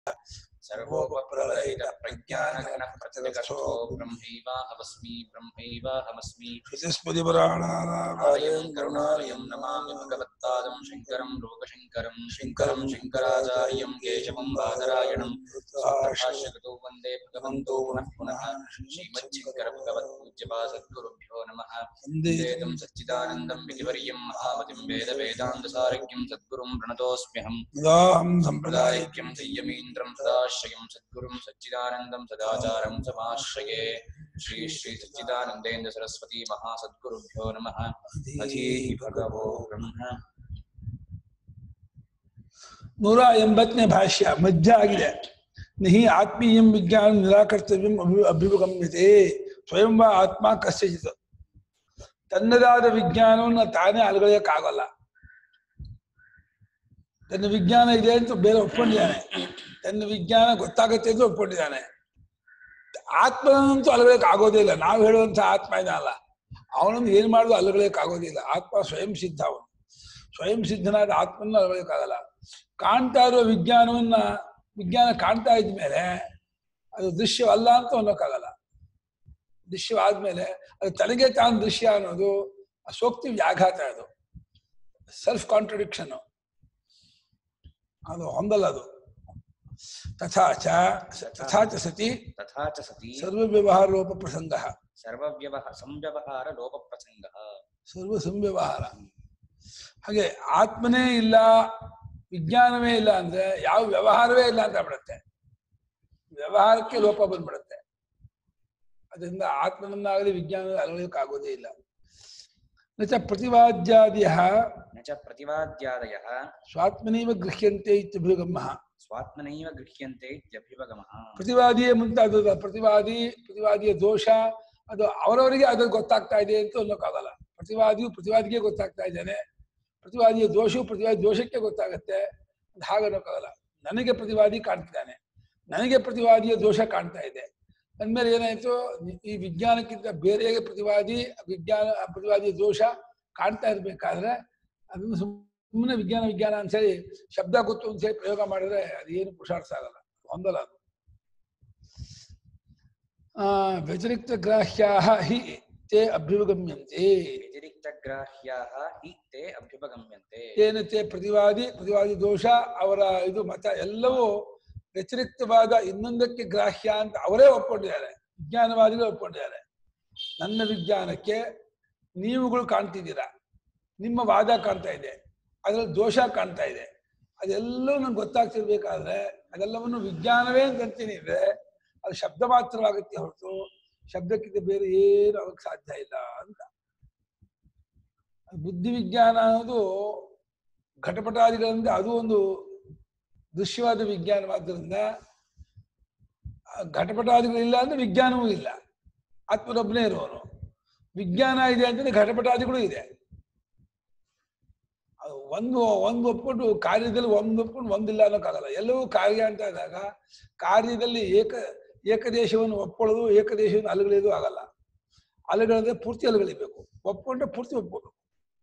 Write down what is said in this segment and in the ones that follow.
ಸರ್ವೋಪಪ್ರಲಯಿತ ಪ್ರಜ್ಞಾನಘನ ಪ್ರತ್ಯಗಸ್ಥೋ ಬ್ರಹ್ಮೈವಾಹಮಸ್ಮಿ ಬ್ರಹ್ಮೈವಾಹಮಸ್ಮಿ ಆಲಯಂ ಕರುಣಾಲಯಂ ನಮಾಮಿ ಭಗವತ್ಪಾದಂ ಶಂಕರಂ ಲೋಕಶಂಕರಂ ಶಂಕರಂ ಶಂಕರಾಚಾರ್ಯಂ ಕೇಶವಂ ಬಾದರಾಯಣಂ ಭಾಷ್ಯಕೃತೋ ವಂದೇ ಭಗವಂತೋ ಪುನಃ ಪುನಃ ಶ್ರೀಮಚ್ಚಿಂಕರ ಭಗವತ್ಪೂಜ್ಯಪಾ ಸದ್ಗುರುಭ್ಯೋ ನಮಃ ವೇದಂ ಸಚ್ಚಿದಾನಂದಂ ವಿಧಿವರ್ಯಂ ಮಹಾಮತಿಂ ವೇದ ವೇದಾಂತಸಾರಕ್ಯಂ ಸದ್ಗುರುಂ ಪ್ರಣತೋऽಸ್ಮ್ಯಹಂ ಇದಾಹಂ ಸಂಪ್ರದಾಯ ಪ್ರದಾಯಕ್ಯಂ ಸಂಯಮೀಂದ್ರಂ ಸದಾಶ್ರಯಂ ಸದ್ಗುರುಂ ಸಚ್ಚಿದಾನಂದಂ ಸದಾಚಾರಂ ಸಮಾಶ್ರಯೇ ಶ್ರೀ ಶ್ರೀ ಸಚ್ಚಿದಾನಂದೇಂದ್ರ ಸರಸ್ವತಿ ಮಹಾಸದ್ಗುರುಭ್ಯೋ ನಮಃ ಅಧೀಹಿ ಭಗವೋ ಬ್ರಹ್ಮ ನೂರ ಎಂಬತ್ತನೇ ಭಾಷ್ಯ ಮಧ್ಯ ಆಗಿದೆ ನಹಿ ಆತ್ಮೀಯಂ ವಿಜ್ಞಾನ ನಿರಾಕರ್ತವ್ಯಂ ಅಭಿ ಅಭಿಗಮ್ಯತೆ ಸ್ವಯಂ ವಾ ಆತ್ಮ ಕಸ್ಯಚಿತ್ ತನ್ನದಾದ ವಿಜ್ಞಾನವನ್ನು ತಾನೇ ಅಲಗಳೆಯಕ್ಕಾಗಲ್ಲ ತನ್ನ ವಿಜ್ಞಾನ ಇದೆ ಅಂತ ಬೇರೆ ಒಪ್ಕೊಂಡಿದ್ದಾನೆ ತನ್ನ ವಿಜ್ಞಾನ ಗೊತ್ತಾಗತ್ತೆ ಅಂತ ಒಪ್ಕೊಂಡಿದ್ದಾನೆ ಆತ್ಮನಂತೂ ಅಲಗಳಕ್ಕೆ ಆಗೋದೇ ಇಲ್ಲ ನಾವು ಹೇಳುವಂತ ಆತ್ಮ ಇದಲ್ಲ ಅವನನ್ನು ಏನ್ ಮಾಡುದು ಅಲಗಳಕ್ಕೆ ಆಗೋದಿಲ್ಲ ಆತ್ಮ ಸ್ವಯಂ ಸಿದ್ಧ ಅವನು ಸ್ವಯಂ ಸಿದ್ಧನಾದ ಆತ್ಮನ ಅಲಗಳಕ್ಕಾಗಲ್ಲ ಕಾಣ್ತಾ ಇರುವ ವಿಜ್ಞಾನವನ್ನ ವಿಜ್ಞಾನ ಕಾಣ್ತಾ ಇದ್ಮೇಲೆ ಅದು ದೃಶ್ಯವಲ್ಲ ಅಂತ ಅನ್ನೋಕ್ಕಾಗಲ್ಲ ದೃಶ್ಯವಾದ್ಮೇಲೆ ಅದು ತನಗೆ ತಾನು ದೃಶ್ಯ ಅನ್ನೋದು ಆ ಸೋಕ್ತಿ ವ್ಯಾಘಾತ ಅದು ಸೆಲ್ಫ್ ಕಾಂಟ್ರಡಿಕ್ಷನ್ ಅದು ಹೊಂದಲ್ಲ ಅದು ತಥಾ ಚ ತಥಾ ಚ ಸತಿ ತಥಾ ಚ ಸತಿ ಸರ್ವ ವ್ಯವಹಾರ ಲೋಪ ಪ್ರಸಂಗ ಸರ್ವವ್ಯವಹ ಸಂವ್ಯವಹಾರ ಲೋಪ ಪ್ರಸಂಗ ಸರ್ವ ಸಂವ್ಯವಹಾರ ಹಾಗೆ ಆತ್ಮನೇ ಇಲ್ಲ ವಿಜ್ಞಾನವೇ ಇಲ್ಲ ಅಂದ್ರೆ ಯಾವ ವ್ಯವಹಾರವೇ ಇಲ್ಲ ಅಂತ ಬಿಡುತ್ತೆ ವ್ಯವಹಾರಕ್ಕೆ ಲೋಪ ಬಂದ್ಬಿಡುತ್ತೆ ಅದರಿಂದ ಆತ್ಮನನ್ನಾಗಲಿ ವಿಜ್ಞಾನ ಅಳವಡಿಕಾಗೋದೇ ಇಲ್ಲ ನಚ ಪ್ರತಿವಾದ್ಯಾದಿಯ ನ ಚ ಪ್ರತಿವಾದ್ಯಾದಯ ಸ್ವಾತ್ಮನೈವ ಗೃಹ್ಯಂತೆ ಇತ್ಯಭಿಗಮ ಸ್ವಾತ್ಮನೈವ ಗೃಹ್ಯಂತೆ ಇತ್ಯಭಿವಗಮಃ ಪ್ರತಿವಾದಿಯೇ ಮುಂತಾದ ಪ್ರತಿವಾದಿ ಪ್ರತಿವಾದಿಯ ದೋಷ ಅದು ಅವರವರಿಗೆ ಅದು ಗೊತ್ತಾಗ್ತಾ ಇದೆ ಅಂತ ಅನ್ನೋಕ್ಕಾಗಲ್ಲ ಪ್ರತಿವಾದಿಯು ಪ್ರತಿವಾದಿಗೆ ಗೊತ್ತಾಗ್ತಾ ಇದ್ದಾನೆ ಪ್ರತಿವಾದಿಯ ದೋಷವು ಪ್ರತಿವಾದಿ ದೋಷಕ್ಕೆ ಗೊತ್ತಾಗತ್ತೆ ಅದು ಹಾಗೆ ಅನ್ನೋಕ್ಕಾಗಲ್ಲ ನನಗೆ ಪ್ರತಿವಾದಿ ಕಾಣ್ತಿದ್ದಾನೆ ನನಗೆ ಪ್ರತಿವಾದಿಯ ದೋಷ ಕಾಣ್ತಾ ಇದೆ ಅಂದ್ಮೇಲೆ ಏನಾಯ್ತು ಈ ವಿಜ್ಞಾನಕ್ಕಿಂತ ಬೇರೆ ಪ್ರತಿವಾದಿ ವಿಜ್ಞಾನ ಪ್ರತಿವಾದಿಯ ದೋಷ ಕಾಣ್ತಾ ಇರ್ಬೇಕಾದ್ರೆ ಅದನ್ನು ಸುಮ್ಮನೆ ವಿಜ್ಞಾನ ವಿಜ್ಞಾನ ಅಂತ ಹೇಳಿ ಶಬ್ದ ಗೊತ್ತು ಅಂತ ಹೇಳಿ ಪ್ರಯೋಗ ಮಾಡಿದ್ರೆ ಅದು ಏನು ಪುರುಷಾರ್ಥ ಆಗಲ್ಲ ಹೊಂದಲ್ಲ ಅದು ಆ ವ್ಯತಿರಿಕ್ತ ಗ್ರಾಹ್ಯಾ ಹಿ ತೇ ಅಭ್ಯುಗಮ್ಯಂತೆ ವ್ಯತಿರಿಕ್ತಗ್ರಾಹ್ಯಾಃ ಹಿ ತೇ ಅಭ್ಯುಪಗಮ್ಯಂತೆ ಏನು ತೇ ಪ್ರತಿವಾದಿ ಪ್ರತಿವಾದಿ ದೋಷ ಅವರ ಇದು ಮತ ಎಲ್ಲವೂ ವ್ಯತಿರಿಕ್ತವಾದ ಇನ್ನೊಂದಕ್ಕೆ ಗ್ರಾಹ್ಯ ಅಂತ ಅವರೇ ಒಪ್ಕೊಂಡಿದ್ದಾರೆ ವಿಜ್ಞಾನವಾದಿಗಳು ಒಪ್ಕೊಂಡಿದ್ದಾರೆ ನನ್ನ ವಿಜ್ಞಾನಕ್ಕೆ ನೀವುಗಳು ಕಾಣ್ತಿದ್ದೀರಾ ನಿಮ್ಮ ವಾದ ಕಾಣ್ತಾ ಇದೆ ಅದ್ರಲ್ಲಿ ದೋಷ ಕಾಣ್ತಾ ಇದೆ ಅದೆಲ್ಲವೂ ನಂಗೆ ಗೊತ್ತಾಗ್ತಿರ್ಬೇಕಾದ್ರೆ ಅದೆಲ್ಲವನ್ನು ವಿಜ್ಞಾನವೇ ಅಂತ ಅಂತೀನಿ ಅಂದ್ರೆ ಅದು ಶಬ್ದ ಮಾತ್ರವಾಗುತ್ತೆ ಹೊರತು ಶಬ್ದಕ್ಕಿಂತ ಬೇರೆ ಏನು ಆಗಕ್ಕೆ ಸಾಧ್ಯ ಇಲ್ಲ ಅಂತ ಬುದ್ಧಿ ವಿಜ್ಞಾನ ಅನ್ನೋದು ಘಟಪಟಾದಿಗಳಿಂದ ಅದು ಒಂದು ದೃಶ್ಯವಾದ ವಿಜ್ಞಾನವಾದ್ದರಿಂದ ಆ ಘಟಪಟಾದಿಗಳಿಲ್ಲ ಅಂದ್ರೆ ವಿಜ್ಞಾನವೂ ಇಲ್ಲ ಆತ್ಮನೊಬ್ಬನೇ ಇರುವನು ವಿಜ್ಞಾನ ಇದೆ ಅಂತಂದ್ರೆ ಘಟಪಟಾದಿಗಳು ಇದೆ ಅದು ಒಂದು ಒಂದು ಒಪ್ಕೊಂಡು ಕಾರ್ಯದಲ್ಲಿ ಒಂದು ಒಪ್ಕೊಂಡು ಒಂದಿಲ್ಲ ಅನ್ನೋಕ್ಕಾಗಲ್ಲ ಎಲ್ಲವೂ ಕಾರ್ಯ ಅಂತ ಆದಾಗ ಕಾರ್ಯದಲ್ಲಿ ಏಕ ಏಕದೇಶವನ್ನು ಒಪ್ಕೊಳ್ಳೋದು ಏಕದೇಶವನ್ನು ಅಲುಗಳೆಯೋದು ಆಗಲ್ಲ ಅಲುಗಳಂದ್ರೆ ಪೂರ್ತಿ ಅಲುಗಳಿಬೇಕು ಒಪ್ಕೊಂಡ್ರೆ ಪೂರ್ತಿ ಒಪ್ಕೋಬೇಕು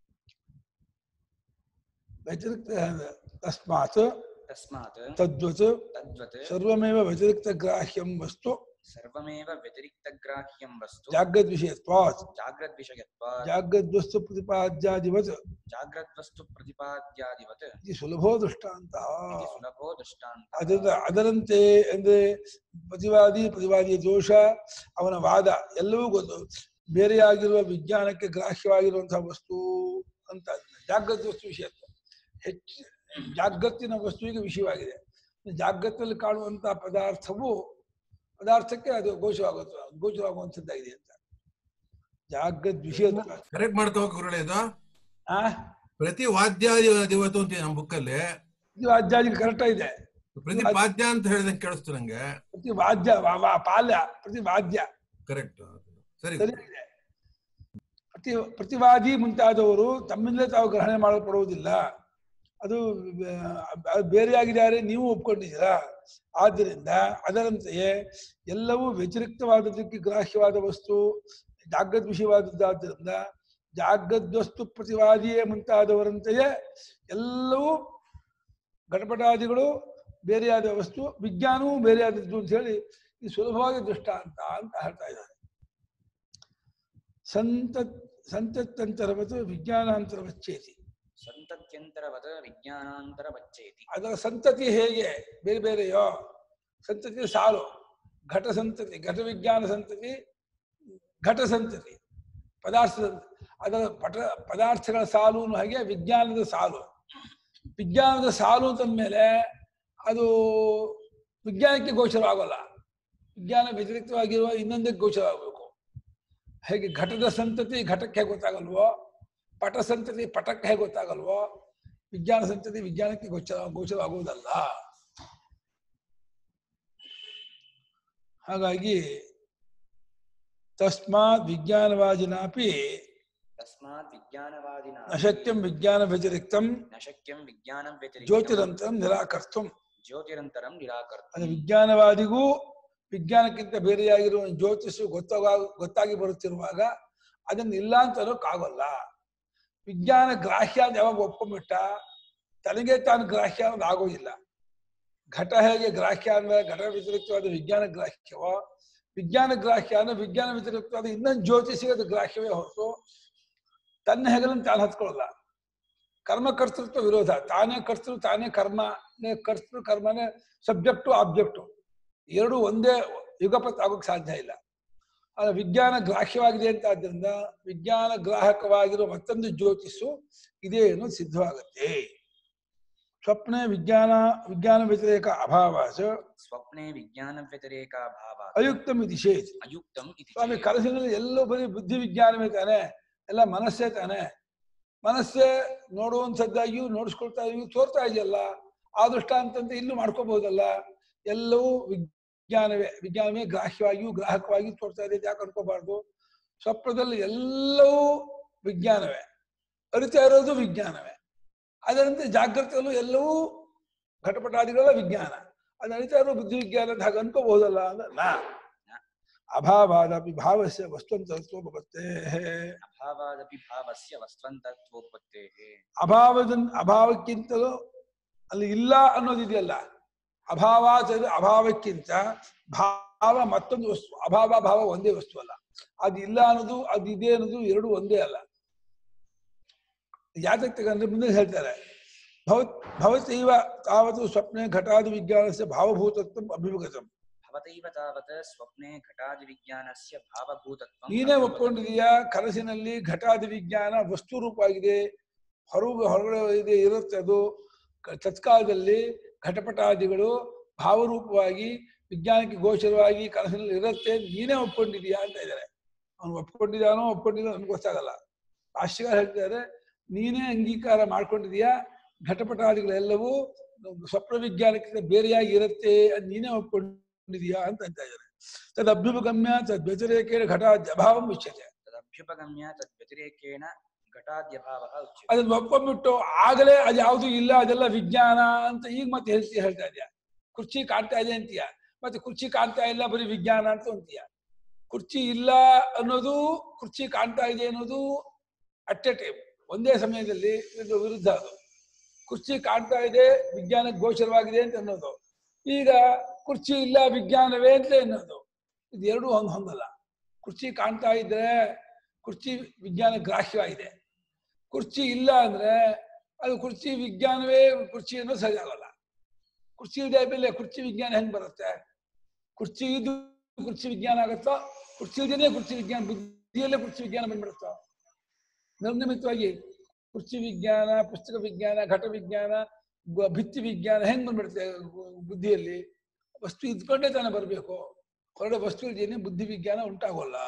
ವ್ಯತಿರಿಕ್ತ ತಸ್ಮಾತ್ ತಸ್ಮಾತ್ ತದ್ವತ್ ತದ್ವತ್ ಸರ್ವಮೇವ ವ್ಯತಿರಿಕ್ತ ಗ್ರಾಹ್ಯಂ ವಸ್ತು ಸರ್ವಮೇವ ವ್ಯತಿರಿಕ್ತಗ್ರಾಹ್ಯಂ ವಸ್ತು ಜಾಗ್ರದ್ ವಿಷಯತ್ವಾತ್ ಜಾಗ್ರದ್ವಿಷಯತ್ವಾತ್ ಜಾಗ್ರದ್ವಸ್ತು ಪ್ರತಿಪಾದ್ಯಾದಿವತ್ ಜಾಗ್ರದ್ವಸ್ತು ಪ್ರತಿಪಾದ್ಯಾದಿವತ್ ಇದು ಸುಲಭೋ ದೃಷ್ಟಾಂತ ಇತಿ ಸುಲಭೋ ದೃಷ್ಟಾಂತ ಅದರಿಂದ ಅದರಂತೆ ಅಂದ್ರೆ ಪ್ರತಿವಾದಿ ಪ್ರತಿವಾದಿಯ ದೋಷ ಅವನ ವಾದ ಎಲ್ಲವೂ ಗೊತ್ತು ಬೇರೆಯಾಗಿರುವ ವಿಜ್ಞಾನಕ್ಕೆ ಗ್ರಾಹ್ಯವಾಗಿರುವಂತಹ ವಸ್ತು ಅಂತ ಜಾಗ್ರತ್ ವಸ್ತು ವಿಷಯ ಹೆಚ್ಚು ಜಾಗ್ರತ್ತಿನ ವಸ್ತುವಿಗೆ ವಿಷಯವಾಗಿದೆ ಜಾಗ್ರತಲ್ಲಿ ಕಾಣುವಂತಹ ಪದಾರ್ಥವು ಪದಾರ್ಥಕ್ಕೆ ಅದು ಗೋಚರವಾಗುತ್ತ ಗೋಚರವಾಗುವಂಥದ್ದಾಗಿದೆ ಅಂತ ಜಾಗ್ರತ್ ವಿಷಯ ಕರೆಕ್ಟ್ ಮಾಡ್ತಾ ಹೋಗಿ ಗುರುಗಳೇ ಇದು ಆ ಪ್ರತಿ ವಾದ್ಯ ಇವತ್ತು ಅಂತ ನಮ್ಮ ಬುಕ್ಕಲ್ಲಿ ಇದು ಅಜ್ಜಾಜಿಗೆ ಕರೆಕ್ಟ್ ಇದೆ ಪ್ರತಿ ವಾದ್ಯ ಅಂತ ಹೇಳಿದಂಗೆ ಕೇಳಿಸ್ತು ನಂಗೆ ಪ್ರತಿ ವಾದ್ಯ ವಾ- ವಾ- ಪಾಲ್ಯ ಪ್ರತಿ ವಾದ್ಯ ಕರೆಕ್ಟ್ ಸರಿ ಸರಿ ಇದೆ ಪ್ರತಿ ಪ್ರತಿವಾದಿ ಮುಂತಾದವರು ತಮ್ಮಿಂದಲೇ ತಾವು ಗ್ರಹಣೆ ಮಾಡಲ್ಪಡುವುದಿಲ್ಲ ಅದು ಆ, ಅದು ಬೇರೆಯಾಗಿದ್ದಾರೆ ನೀವು ಒಪ್ಕೊಂಡಿದ್ದೀರಾ ಆದ್ದರಿಂದ ಅದರಂತೆಯೇ ಎಲ್ಲವೂ ವ್ಯತಿರಿಕ್ತವಾದದಕ್ಕೆ ಗ್ರಾಹ್ಯವಾದ ವಸ್ತು ಜಾಗ್ರತ್ ವಿಷಯವಾದದ್ದಾದ್ದರಿಂದ ಜಾಗ್ರದ್ ವಸ್ತು ಪ್ರತಿವಾದಿಯೇ ಮುಂತಾದವರಂತೆಯೇ ಎಲ್ಲವೂ ಘಟಪಟಾದಿಗಳು ಬೇರೆಯಾದ ವಸ್ತು ವಿಜ್ಞಾನವೂ ಬೇರೆಯಾದದ್ದು ಅಂತ ಹೇಳಿ ಇದು ಸುಲಭವಾಗಿ ದೃಷ್ಟಾಂತ ಅಂತ ಹೇಳ್ತಾ ಇದ್ದಾರೆ ಸಂತ ಸಂತತ್ತಂತರವತ್ತು ವಿಜ್ಞಾನಾಂತರವಚ್ಚೇತಿ ಸಂತತ್ಯಂತರವತ್ ವಿಜ್ಞಾನಾಂತರ ಬಚ್ಚೇತಿ ಅದರ ಸಂತತಿ ಹೇಗೆ ಬೇರೆ ಬೇರೆಯೋ ಸಂತತಿ ಸಾಲು ಘಟ ಸಂತತಿ ಘಟ ವಿಜ್ಞಾನ ಸಂತತಿ ಘಟ ಸಂತತಿ ಪದಾರ್ಥ ಸಂತತಿ. ಅದರ ಪಟ ಪದಾರ್ಥಗಳ ಸಾಲು ಅನ್ನೋ ಹಾಗೆ ವಿಜ್ಞಾನದ ಸಾಲು ವಿಜ್ಞಾನದ ಸಾಲು ಅಂತಂದ್ಮೇಲೆ ಅದು ವಿಜ್ಞಾನಕ್ಕೆ ಗೋಚರವಾಗಲ್ಲ ವಿಜ್ಞಾನ ವ್ಯತಿರಿಕ್ತವಾಗಿರುವ ಇನ್ನೊಂದಕ್ಕೆ ಗೋಚರವಾಗಬೇಕು ಹೇಗೆ ಘಟದ ಸಂತತಿ ಘಟಕ್ಕೆ ಗೊತ್ತಾಗಲ್ವೋ ಪಟ ಸಂತತಿ ಪಟಕ್ಕೆ ಹೇಗೆ ಗೊತ್ತಾಗಲ್ವೋ ವಿಜ್ಞಾನ ಸಂತತಿ ವಿಜ್ಞಾನಕ್ಕೆ ಗೋಚರ ಗೋಚರವಾಗುವುದಲ್ಲ ಹಾಗಾಗಿ ತಸ್ಮಾತ್ ವಿಜ್ಞಾನವಾದಿನಾಪಿ ತಸ್ಮಾತ್ ವಿಜ್ಞಾನವಾದಿನ ಅಶಕ್ಯಂ ವಿಜ್ಞಾನ ವ್ಯತಿರಿಕ್ತಂ ನ ಶಕ್ಯಂ ವಿಜ್ಞಾನಂ ವ್ಯತಿರಿಕ್ತಂ ಜ್ಯೋತಿರಂತರಂ ನಿರಾಕರ್ತಂ ಜ್ಯೋತಿರಂತರಂ ನಿರಾಕರ್ತ ಅದು ವಿಜ್ಞಾನವಾದಿಗೂ ವಿಜ್ಞಾನಕ್ಕಿಂತ ಬೇರೆಯಾಗಿರುವ ಜ್ಯೋತಿಷು ಗೊತ್ತಾಗ ಗೊತ್ತಾಗಿ ಬರುತ್ತಿರುವಾಗ ಅದನ್ನ ಇಲ್ಲ ಅಂತ ಅನ್ನೋಕ್ಕಾಗಲ್ಲ ವಿಜ್ಞಾನ ಗ್ರಾಹ್ಯ ಅಂತ ಯಾವಾಗ ಒಪ್ಕೊಂಡ್ಬಿಟ್ಟ ತನಗೆ ತಾನು ಗ್ರಾಹ್ಯ ಅನ್ನೋದು ಆಗೋದಿಲ್ಲ ಘಟ ಹೇಗೆ ಗ್ರಾಹ್ಯ ಅಂದ್ರೆ ಘಟ ವ್ಯತಿರಿಕ್ತವಾದ ವಿಜ್ಞಾನ ಗ್ರಾಹ್ಯವೋ ವಿಜ್ಞಾನ ಗ್ರಾಹ್ಯ ಅಂದ್ರೆ ವಿಜ್ಞಾನ ವ್ಯತಿರಿಕ್ತವಾದ ಇನ್ನೊಂದು ಜ್ಯೋತಿಷಿಗೆ ಅದು ಗ್ರಾಹ್ಯವೇ ಹೊರತು ತನ್ನ ಹೆಗಲನ್ನು ತಾನು ಹತ್ಕೊಳ್ಳಲ್ಲ ಕರ್ಮ ಕರ್ತೃತ್ವ ವಿರೋಧ ತಾನೇ ಕರ್ತೃ ತಾನೇ ಕರ್ಮ ಕರ್ತೃ ಕರ್ಮನೇ ಸಬ್ಜೆಕ್ಟು ಆಬ್ಜೆಕ್ಟು ಎರಡು ಒಂದೇ ಯುಗಪತ್ ಆಗೋಕ್ ಸಾಧ್ಯ ಇಲ್ಲ ಆದ್ರೆ ವಿಜ್ಞಾನ ಗ್ರಾಹ್ಯವಾಗಿದೆ ಅಂತ ಆದ್ರಿಂದ ವಿಜ್ಞಾನ ಗ್ರಾಹಕವಾಗಿರುವ ಮತ್ತೊಂದು ಜ್ಯೋತಿಷು ಇದೇ ಅನ್ನೋದು ಸಿದ್ಧವಾಗುತ್ತೆ ಸ್ವಪ್ನೆ ವಿಜ್ಞಾನ ವಿಜ್ಞಾನ ವ್ಯತಿರೇಕ ಅಭಾವಾಸ ಸ್ವಪ್ನೆ ವಿಜ್ಞಾನ ವ್ಯತಿರೇಕಾಭಾವ ಅಯುಕ್ತಂ ಇದು ಶೇಷ್ ಅಯುಕ್ತಂ ಇತಿ ಸ್ವಾಮಿ ಚೇತ್. ಕನಸಿನಲ್ಲಿ ಎಲ್ಲೋ ಬರೀ ಬುದ್ಧಿ ವಿಜ್ಞಾನವೇ ತಾನೆ ಎಲ್ಲ ಮನಸ್ಸೇ ತಾನೆ ಮನಸ್ಸೇ ನೋಡುವಂಥದ್ದಾಗಿಯೂ ನೋಡಿಸ್ಕೊಳ್ತಾ ಇದೆಯೂ ತೋರ್ತಾ ಇದೆಯಲ್ಲ ಆ ದೃಷ್ಟಾಂತಂತೆ ಇಲ್ಲೂ ಮಾಡ್ಕೋಬಹುದಲ್ಲ ಎಲ್ಲವೂ ವಿಜ್ಞಾನವೇ ವಿಜ್ಞಾನವೇ ಗ್ರಾಹ್ಯವಾಗಿಯೂ ಗ್ರಾಹಕವಾಗಿಯೂ ತೋರ್ತಾ ಇದೆ ಯಾಕೆ ಅನ್ಕೋಬಾರ್ದು ಸ್ವಪ್ನದಲ್ಲಿ ಎಲ್ಲವೂ ವಿಜ್ಞಾನವೇ ಅರಿತಾ ಇರೋದು ವಿಜ್ಞಾನವೇ ಅದರಂತೆ ಜಾಗೃತಿಯಲ್ಲೂ ಎಲ್ಲವೂ ಘಟಪಟಾದಿಗಳ ವಿಜ್ಞಾನ ಅದು ಅರಿತಾ ಇರೋ ಬುದ್ಧಿ ವಿಜ್ಞಾನ ಅಂತ ಹಾಗೆ ಅನ್ಕೋಬಹುದಲ್ಲ ಅಂದ್ರೆ ನಾ ಅಭಾವಾದಪಿ ಭಾವಸ್ಯ ವಸ್ತುಂತತ್ವ ಭವತ್ತೆ ಅಭಾವಾದಪಿ ಭಾವಸ್ಯ ವಸ್ತ್ವಂತತ್ವೋಪತ್ತೇಃ ಅಭಾವದ ಅಭಾವಕ್ಕಿಂತಲೂ ಅಲ್ಲಿ ಇಲ್ಲ ಅನ್ನೋದಿದೆಯಲ್ಲ ಅಭಾವ ಅಂತ ಅಭಾವಕ್ಕಿಂತ ಭಾವ ಮತ್ತೊಂದು ವಸ್ತು ಅಭಾವ ಭಾವ ಒಂದೇ ವಸ್ತು ಅಲ್ಲ ಅದು ಇಲ್ಲ ಅನ್ನೋದು ಅದು ಇದೆ ಅನ್ನೋದು ಎರಡು ಒಂದೇ ಅಲ್ಲ ಯಾತಕ್ಕೆ ಅಂದ್ರೆ ಮುಂದೆ ಹೇಳ್ತಾರೆ ಭವತ್ ಭವತೈವ ತಾವತ್ತು ಸ್ವಪ್ನೆ ಘಟಾದಿ ವಿಜ್ಞಾನಸ್ಯ ಭಾವಭೂತತ್ವ ಅಭಿಮುಖತಂ ಭವತೈವ ತಾವತ್ ಸ್ವಪ್ನೆ ಘಟಾದಿ ವಿಜ್ಞಾನಸ್ಯ ಭಾವಭೂತತ್ವಂ ನೀನೇ ಅಭಿಮುಖಂ. ಒಪ್ಕೊಂಡಿದೀಯಾ ಕನಸಿನಲ್ಲಿ ಘಟಾದಿ ವಿಜ್ಞಾನ ವಸ್ತು ರೂಪವಾಗಿದೆ ಹೊರಗೆ ಹೊರಗಡೆ ಇದೆ ಇರುತ್ತೆ ಅದು ಕ- ತತ್ಕಾಲದಲ್ಲಿ ಘಟಪಟಾದಿಗಳು ಭಾವರೂಪವಾಗಿ ವಿಜ್ಞಾನಕ್ಕೆ ಗೋಚರವಾಗಿ ಕನಸಿನಲ್ಲಿ ಇರುತ್ತೆ ನೀನೇ ಒಪ್ಕೊಂಡಿದೀಯಾ ಅಂತ ಇದ್ದಾರೆ ಅವನು ಒಪ್ಕೊಂಡಿದ್ದಾನೋ ಒಪ್ಕೊಂಡಿದ್ದಾನೋ ನನ್ಗೆ ಗೊತ್ತಾಗಲ್ಲ ಭಾಷ್ಯಗಾರ ಹೇಳ್ತಿದ್ದಾರೆ ನೀನೇ ಅಂಗೀಕಾರ ಮಾಡ್ಕೊಂಡಿದೀಯಾ ಘಟಪಟಾದಿಗಳೆಲ್ಲವೂ ಸ್ವಪ್ನ ವಿಜ್ಞಾನಕ್ಕಿಂತ ಬೇರೆಯಾಗಿ ಇರುತ್ತೆ ಅದು ನೀನೇ ಒಪ್ಕೊಂಡಿದೀಯಾ ಅಂತ ಅಂತ ಇದ್ದಾರೆ ತದ್ ಅಭ್ಯುಪಗಮ್ಯ ತದ್ ವ್ಯತಿರೇಕೇಣ ಘಟಾದ್ಯ ಅಭಾವಂ ಉಚ್ಯತೆ ತದಭ್ಯುಪಗಮ್ಯ ತದ್ವ್ಯತಿರೇಕೇಣ ಘಟಾದ್ಯಭಾವಃ ಉಚ್ಯತೆ ಅದನ್ನ ಒಪ್ಕೊಂಡ್ಬಿಟ್ಟು ಆಗಲೇ ಅದು ಯಾವುದು ಇಲ್ಲ ಅದೆಲ್ಲ ವಿಜ್ಞಾನ ಅಂತ ಈಗ ಮತ್ತೆ ಹೇಳ್ತಿ ಹೇಳ್ತಾ ಇದೆಯಾ ಕುರ್ಚಿ ಕಾಣ್ತಾ ಇದೆ ಅಂತೀಯ ಮತ್ತೆ ಕುರ್ಚಿ ಕಾಣ್ತಾ ಇಲ್ಲ ಬರೀ ವಿಜ್ಞಾನ ಅಂತ ಅಂತೀಯ ಕುರ್ಚಿ ಇಲ್ಲ ಅನ್ನೋದು ಕುರ್ಚಿ ಕಾಣ್ತಾ ಇದೆ ಅನ್ನೋದು ಅಟ್ ಎ ಟೈಮ್ ಒಂದೇ ಸಮಯದಲ್ಲಿ ಇದು ವಿರುದ್ಧ ಅದು ಕುರ್ಚಿ ಕಾಣ್ತಾ ಇದೆ ವಿಜ್ಞಾನಕ್ಕೆ ಗೋಚರವಾಗಿದೆ ಅಂತ ಅನ್ನೋದು ಈಗ ಕುರ್ಚಿ ಇಲ್ಲ ವಿಜ್ಞಾನವೇ ಅಂತ ಅನ್ನೋದು ಇದು ಎರಡೂ ಹಂಗ್ ಹೊಂದಲ್ಲ ಕುರ್ಚಿ ಕಾಣ್ತಾ ಇದ್ರೆ ಕುರ್ಚಿ ವಿಜ್ಞಾನ ಗ್ರಾಹ್ಯವಾಗಿದೆ ಕುರ್ಚಿ ಇಲ್ಲ ಅಂದ್ರೆ ಅದು ಕುರ್ಚಿ ವಿಜ್ಞಾನವೇ ಕುರ್ಚಿ ಅನ್ನೋದು ಸರಿ ಆಗಲ್ಲ ಕುರ್ಚಿ ಇಲ್ಲದೆ ಮೇಲೆ ಕುರ್ಚಿ ವಿಜ್ಞಾನ ಹೆಂಗ್ ಬರುತ್ತೆ ಕುರ್ಚಿ ಇದು ಕುರ್ಚಿ ವಿಜ್ಞಾನ ಆಗುತ್ತೋ ಕುರ್ಚಿ ಇಲ್ದೇನೆ ಕುರ್ಚಿ ವಿಜ್ಞಾನ ಬುದ್ಧಿಯಲ್ಲೇ ಕುರ್ಚಿ ವಿಜ್ಞಾನ ಬಂದ್ಬಿಡುತ್ತೋ ನಿರ್ನಿಮಿತವಾಗಿ ಕುರ್ಚಿ ವಿಜ್ಞಾನ ಪುಸ್ತಕ ವಿಜ್ಞಾನ ಘಟ ವಿಜ್ಞಾನ ಗ- ಭಿತ್ತಿ ವಿಜ್ಞಾನ ಹೆಂಗ್ ಬಂದ್ಬಿಡುತ್ತೆ ಗು- ಬುದ್ಧಿಯಲ್ಲಿ ವಸ್ತು ಇದ್ಕೊಂಡೇ ತಾನೇ ಬರಬೇಕು ಹೊರಡೆ ವಸ್ತು ಇಲ್ದೇನೆ ಬುದ್ಧಿ ವಿಜ್ಞಾನ ಉಂಟಾಗೋಲ್ಲ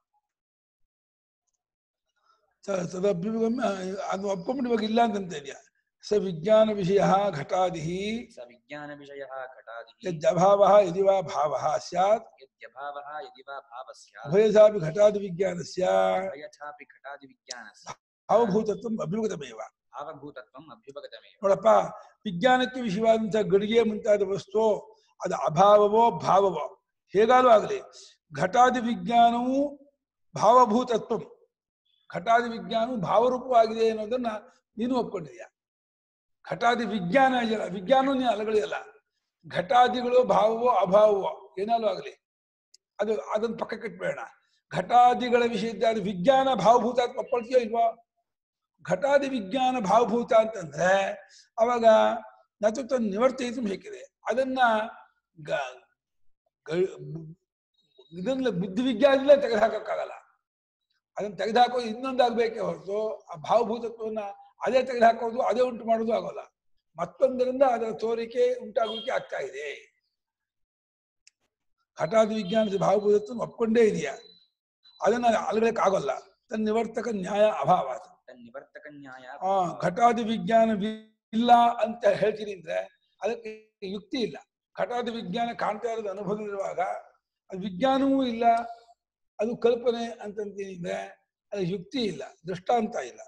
ತ- ತದಭ್ಯುಗಮ್ಯ ಅದು ಒಪ್ಕೊಂಡ್ಬಿಟ್ಟು ಇವಾಗ ಇಲ್ಲ ಅಂತಂತ ಇದೆಯಾ ಸ ವಿಜ್ಞಾನ ವಿಷಯ ಘಟಾದಿ ಸ ವಿಜ್ಞಾನ ವಿಷಯ ಘಟಾದಿ ಯದ್ಯಭಾವ ಯದಿ ವಾ ಭಾವ ಸ್ಯಾತ್ ಯದ್ಯಭಾವಃ ಯದಿ ವಾ ಭಾವಸ್ಯ ಉಭಯಸಾಪಿ ಘಟಾದಿ ವಿಜ್ಞಾನಸ್ಯ ಭಯಥಾಪಿ ಘಟಾದಿ ವಿಜ್ಞಾನಸ್ಯ ಭಾವಭೂತತ್ವ ಅಭಿಮುಖತಮೇವ ಭಾವಭೂತತ್ವಂ ಅಭ್ಯುಪಗತಮೇವ ನೋಡಪ್ಪ ವಿಜ್ಞಾನಕ್ಕೆ ವಿಷಯವಾದಂತಹ ಗಡಿಗೆ ಮುಂತಾದ ವಸ್ತು ಅದು ಅಭಾವವೋ ಭಾವವೋ ಹೇಗಾದ್ರೂ ಆಗಲಿ ಘಟಾದಿ ವಿಜ್ಞಾನವು ಭಾವಭೂತತ್ವ ಘಟಾದಿ ವಿಜ್ಞಾನವು ಭಾವರೂಪವಾಗಿದೆ ಅನ್ನೋದನ್ನ ನೀನು ಒಪ್ಕೊಂಡಿದ್ಯಾ ಘಟಾದಿ ವಿಜ್ಞಾನ ಇದೆಯಲ್ಲ ವಿಜ್ಞಾನವೂ ನೀನು ಅಲಗಳಿಯಲ್ಲ ಘಟಾದಿಗಳು ಭಾವವೋ ಅಭಾವವೋ ಏನಾದ್ರು ಆಗಲಿ ಅದು ಅದನ್ನ ಪಕ್ಕಕ್ಕೆ ಇಟ್ಬೇಡ ಘಟಾದಿಗಳ ವಿಷಯದ ವಿಜ್ಞಾನ ಭಾವಭೂತ ಅಂತ ಒಪ್ಕೊಳ್ತೀಯೋ ಇಲ್ವೋ ಘಟಾದಿ ವಿಜ್ಞಾನ ಭಾವಭೂತ ಅಂತಂದ್ರೆ ಅವಾಗ ನತು ನಿವರ್ತಯಿತು ಬೇಕಿದೆ ಅದನ್ನ ಗ- ಗ- ಇದನ್ನ ಬುದ್ಧಿ ವಿಜ್ಞಾನದಲ್ಲೇ ತೆಗೆದುಹಾಕಕ್ಕಾಗಲ್ಲ ಅದನ್ನ ತೆಗೆದುಹಾಕೋದು ಇನ್ನೊಂದಾಗಬೇಕೇ ಹೊರತು ಆ ಭಾವಭೂತತ್ವವನ್ನ ಅದೇ ತೆಗೆದುಹಾಕೋದು ಅದೇ ಉಂಟು ಮಾಡೋದು ಆಗೋಲ್ಲ ಮತ್ತೊಂದರಿಂದ ಅದರ ತೋರಿಕೆ ಉಂಟಾಗೋಕೆ ಆಗ್ತಾ ಇದೆ ಘಟಾದಿ ವಿಜ್ಞಾನದ ಭಾವಭೂತತ್ವ ಒಪ್ಕೊಂಡೇ ಇದೆಯಾ ಅದನ್ನ ಅಲ್ಗಳಕ್ಕೆ ಆಗೋಲ್ಲ ತನ್ನ ನಿವರ್ತಕ ನ್ಯಾಯ ಅಭಾವ ಅದು. ತನ್ನಿವರ್ತಕ ನ್ಯಾಯ ಆ ಘಟಾದಿ ವಿಜ್ಞಾನ ಇಲ್ಲ ಅಂತ ಹೇಳ್ತೀನಿ ಅಂದ್ರೆ ಅದಕ್ಕೆ ಯುಕ್ತಿ ಇಲ್ಲ ಘಟಾದಿ ವಿಜ್ಞಾನ ಕಾಣ್ತಾ ಇರೋದು ಅನುಭವದಲ್ಲಿರುವಾಗ ಅದು ವಿಜ್ಞಾನವೂ ಇಲ್ಲ ಅದು ಕಲ್ಪನೆ ಅಂತಂತೀನಿ ಅಂದ್ರೆ ಅದು ಯುಕ್ತಿ ಇಲ್ಲ ದೃಷ್ಟಾಂತ ಇಲ್ಲ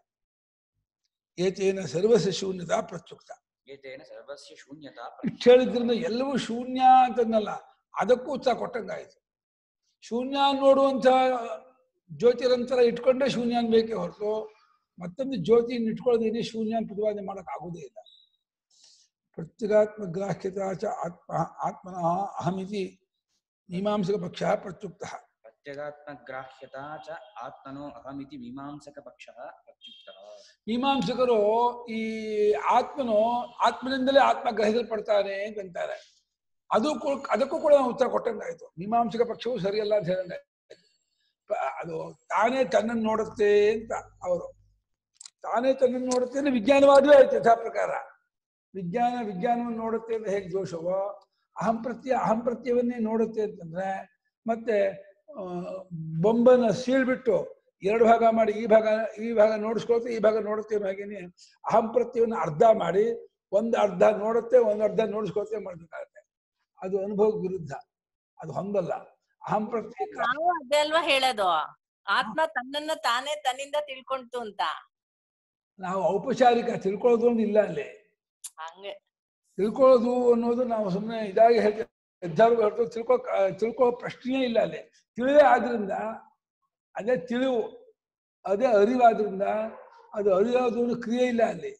ಏತೇನ ಸರ್ವಸ್ವ ಶೂನ್ಯತಾ ಪ್ರತ್ಯುಕ್ತ ಏತೇನ ಸರ್ವಸ್ಯ ಶೂನ್ಯತಾ ಇಷ್ಟು ಹೇಳಿದ್ರಿಂದ ಎಲ್ಲವೂ ಶೂನ್ಯ ಅಂತಂದಲ್ಲ ಅದಕ್ಕೂ ಉತ್ಸಾಹ ಕೊಟ್ಟಂಗಾಯ್ತು ಶೂನ್ಯ ನೋಡುವಂತ ಜ್ಯೋತಿರಂತರ ಇಟ್ಕೊಂಡೇ ಶೂನ್ಯ ಅನ್ಬೇಕೇ ಹೊರತು ಮತ್ತೊಂದು ಜ್ಯೋತಿಯನ್ನು ಇಟ್ಕೊಳ್ಳೋದೇನೆ ಶೂನ್ಯ ಅಂತ ಪ್ರತಿಪಾದನೆ ಮಾಡಕ್ ಆಗುದೇ ಇಲ್ಲ ಪ್ರತ್ಯಗಾತ್ಮ ಗ್ರಾಹ್ಯತ ಚ ಆತ್ಮ ಆತ್ಮನಃ ಅಹಮಿತಿ ಮೀಮಾಂಸಕ ಪಕ್ಷ ಪ್ರತ್ಯುಕ್ತ ಪ್ರತ್ಯಗಾತ್ಮ ಗ್ರಾಹ್ಯತಾ ಚ ಆತ್ಮನೋ ಅಹಮಿತಿ ಮೀಮಾಂಸಕ ಪಕ್ಷ ಪ್ರತ್ಯುಕ್ತಃ ಮೀಮಾಂಸಕರು ಈ ಆತ್ಮನು ಆತ್ಮನಿಂದಲೇ ಆತ್ಮ ಗ್ರಹಿಸಲ್ಪಡ್ತಾನೆ ಅಂತಾರೆ ಅದು ಕೂ- ಅದಕ್ಕೂ ಕೂಡ ನಾವು ಉತ್ತರ ಕೊಟ್ಟಂಗಾಯ್ತು ಮೀಮಾಂಸಕ ಪಕ್ಷವು ಸರಿಯಲ್ಲ ಅಂತ ಹೇಳಂಗಾಯ್ತು ಪ- ಅದು ತಾನೇ ತನ್ನನ್ನು ನೋಡುತ್ತೆ ಅಂತ ಅವರು ತಾನೇ ತನ್ನನ್ನು ನೋಡುತ್ತೆ ಅಂದ್ರೆ ವಿಜ್ಞಾನವಾದಿಯೂ ಆಯ್ತು ಯಥಾ ಪ್ರಕಾರ ವಿಜ್ಞಾನ ವಿಜ್ಞಾನವನ್ನು ನೋಡುತ್ತೆ ಅಂತ ಹೇಗೆ ದೋಷವೋ ಅಹಂ ಪ್ರತ್ಯಯ ಅಹಂ ಪ್ರತ್ಯವನ್ನೇ ನೋಡುತ್ತೆ ಅಂತಂದ್ರೆ ಮತ್ತೆ ಆ, ಬೊಂಬನ್ನ ಸೀಳ್ಬಿಟ್ಟು ಎರಡು ಭಾಗ ಮಾಡಿ ಈ ಭಾಗ ಈ ಭಾಗ ನೋಡಿಸ್ಕೊಳುತ್ತೆ ಈ ಭಾಗ ನೋಡುತ್ತೆ ಅನ್ನೋ ಹಾಗೇನೆ ಅಹಂ ಪ್ರತ್ಯವನ್ನು ಅರ್ಧ ಮಾಡಿ ಒಂದು ಅರ್ಧ ನೋಡುತ್ತೆ ಒಂದು ಅರ್ಧ ನೋಡಿಸ್ಕೊಳುತ್ತೆ ಮಾಡ್ಬೇಕಾಗತ್ತೆ ಅದು ಅನುಭವ ವಿರುದ್ಧ ಅದು ಹೊಂದಲ್ಲ ಅಹಂ ಪ್ರತ್ಯಯ ನಾವು ಅದೇ ಅಲ್ವಾ ಹೇಳೋದು ಆತ್ಮ ತನ್ನನ್ನ ತಾನೇ ತನ್ನಿಂದ ತಿಳ್ಕೊಂತು ಅಂತ ನಾವು ಔಪಚಾರಿಕ ತಿಳ್ಕೊಳ್ಳೋದು ಒಂದು ಇಲ್ಲ ಅಲ್ಲಿ ಹಂಗೆ ತಿಳ್ಕೊಳ್ಳೋದು ಅನ್ನೋದು ನಾವು ಸುಮ್ಮನೆ ಇದಾಗಿ ಹೇಳ್ತೇವೆ ಎದ್ದಾರು ಹೊರತು ತಿಳ್ಕೊ ತಿಳ್ಕೊಳ್ಳೋ ಪ್ರಶ್ನೆಯೇ ಇಲ್ಲ ಅಲ್ಲಿ ತಿಳಿವೇ ಆದ್ರಿಂದ ಅದೇ ತಿಳಿವು ಅದೇ ಅರಿವಾದ್ರಿಂದ ಅದು ಅರಿಯೋದು ಅನ್ನೋ ಕ್ರಿಯೆ ಇಲ್ಲ ಅಲ್ಲಿ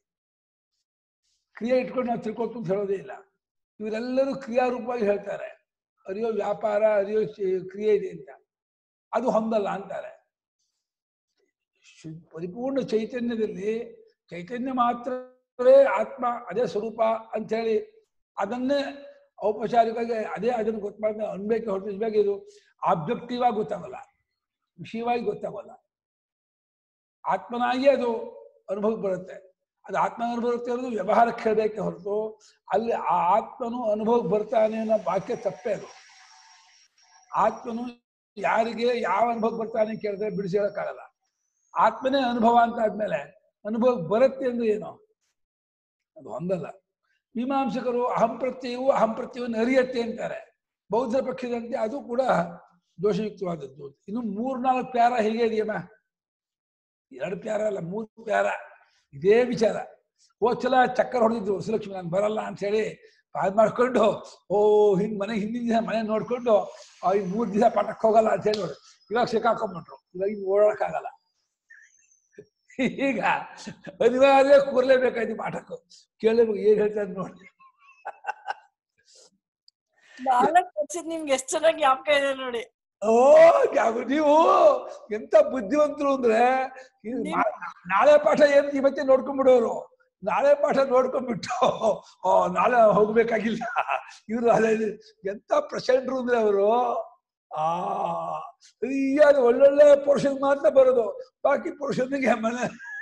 ಕ್ರಿಯೆ ಇಟ್ಕೊಂಡು ನಾವು ತಿಳ್ಕೊಳ್ತು ಅಂತ ಹೇಳೋದೇ ಇಲ್ಲ ಇವರೆಲ್ಲರೂ ಕ್ರಿಯಾರೂಪವಾಗಿ ಹೇಳ್ತಾರೆ ಅರಿಯೋ ವ್ಯಾಪಾರ ಅರಿಯೋ ಚಿ- ಕ್ರಿಯೆ ಇದೆ ಅಂತ ಅದು ಹೊಂದಲ್ಲ ಅಂತಾರೆ ಶು- ಪರಿಪೂರ್ಣ ಚೈತನ್ಯದಲ್ಲಿ ಚೈತನ್ಯ ಮಾತ್ರವೇ ಆತ್ಮ ಅದೇ ಸ್ವರೂಪ ಅಂತ ಹೇಳಿ ಅದನ್ನೇ ಔಪಚಾರಿಕವಾಗಿ ಅದೇ ಅದನ್ನು ಗೊತ್ತು ಮಾಡಿದ್ರೆ ಅನ್ಬೇಕು ಹೊರತು ನಿಜವಾಗಿ ಇದು ಆಬ್ಜೆಕ್ಟಿವ್ ಆಗಿ ಗೊತ್ತಾಗಲ್ಲ ವಿಷಯವಾಗಿ ಗೊತ್ತಾಗಲ್ಲ ಆತ್ಮನಾಗಿ ಅದು ಅನುಭವಕ್ಕೆ ಬರುತ್ತೆ ಅದು ಆತ್ಮ ಅನುಭವ ಬರುತ್ತೆ ಅನ್ನೋದು ವ್ಯವಹಾರಕ್ಕೆ ಹೇಳಬೇಕೆ ಹೊರತು ಅಲ್ಲಿ ಆ ಆತ್ಮನು ಅನುಭವಕ್ಕೆ ಬರ್ತಾನೆ ಅನ್ನೋ ವಾಕ್ಯ ತಪ್ಪೇ ಅದು ಆತ್ಮನು ಯಾರಿಗೆ ಯಾವ ಅನುಭವಕ್ಕೆ ಬರ್ತಾನೆ ಕೇಳಿದ್ರೆ ಬಿಡಿಸಿ ಹೇಳಕ್ಕಾಗಲ್ಲ ಆತ್ಮನೇ ಅನುಭವ ಅಂತ ಆದ್ಮೇಲೆ ಅನುಭವಕ್ಕೆ ಬರುತ್ತೆ ಅಂದ್ರೆ ಏನು ಅದು ಹೊಂದಲ್ಲ ಮೀಮಾಂಸಕರು ಅಹಂ ಪ್ರತ್ಯಯವು ಅಹಂ ಪ್ರತ್ಯಯವನ್ನು ಅರಿಯತ್ತೆ ಅಂತಾರೆ ಬೌದ್ಧರ ಪಕ್ಷದಂತೆ ಅದು ಕೂಡ ದೋಷಯುಕ್ತವಾದದ್ದು ಇನ್ನು ಮೂರ್ನಾಲ್ಕು ಪ್ಯಾರ ಹೀಗೆ ಇದೆಯಮ್ಮ ಎರಡು ಪ್ಯಾರ ಅಲ್ಲ ಮೂರು ಪ್ಯಾರ ಇದೇ ವಿಚಾರ ಹೋದ್ ಸಲ ಚಕ್ಕರ್ ಹೊಡೆದಿದ್ದು ಸುಲಕ್ಷ್ಮಿ ನಾನು ಬರಲ್ಲ ಅಂತ ಹೇಳಿ ಅದ್ ಮಾಡ್ಕೊಂಡು ಓ ಹಿಂಗ್ ಮನೆ ಹಿಂದಿನ ದಿನ ಮನೆ ನೋಡ್ಕೊಂಡು ಆ, ಈ ಮೂರ್ ದಿವಸ ಪಾಠಕ್ಕೆ ಹೋಗಲ್ಲ ಅಂತ ಹೇಳಿ ನೋಡಿ ಇವಾಗ ಸಿಕ್ಕಾಕೊಂಡ್ಬಿಟ್ರು ಇವಾಗ ಇನ್ನು ಓಡಾಡಕ್ಕಾಗಲ್ಲ ಈಗ ಅನಿವಾರ್ಯ ಕೂರ್ಲೇಬೇಕಾಯ್ತು ಪಾಠಕ್ಕೂ ಕೇಳಬೇಕು ಏನ್ ಹೇಳ್ತಾರೆ ನೋಡಿ ನಾಲ್ಕು ವರ್ಷದ ನಿಮ್ಗೆ ಎಷ್ಟ್ ಚೆನ್ನಾಗಿ ಜ್ಞಾಪಕ ಇದೆ ನೋಡಿ ಓ ಯಾವ- ನೀವು ಎಂತ ಬುದ್ಧಿವಂತರು ಅಂದ್ರೆ ಇದು ನಾ- ನಾಳೆ ಪಾಠ ಏನ್ ಇವತ್ತೇ ನೋಡ್ಕೊಂಡ್ಬಿಡೋರು ನಾಳೆ ಪಾಠ ನೋಡ್ಕೊಂಡ್ಬಿಟ್ಟು ಓ ನಾಳೆ ಹೋಗ್ಬೇಕಾಗಿಲ್ಲ ಇವರು ಅದೇ ಎಂತ ಪ್ರಚಂಡ್ರು ಅಂದ್ರೆ ಅವರು ಆ ಈಗ ಅದು ಒಳ್ಳೊಳ್ಳೆ ಪುರುಷನ್ ಮಾತ್ರ ಬರೋದು ಬಾಕಿ ಪುರುಷನಿಗೆ ಮನೆ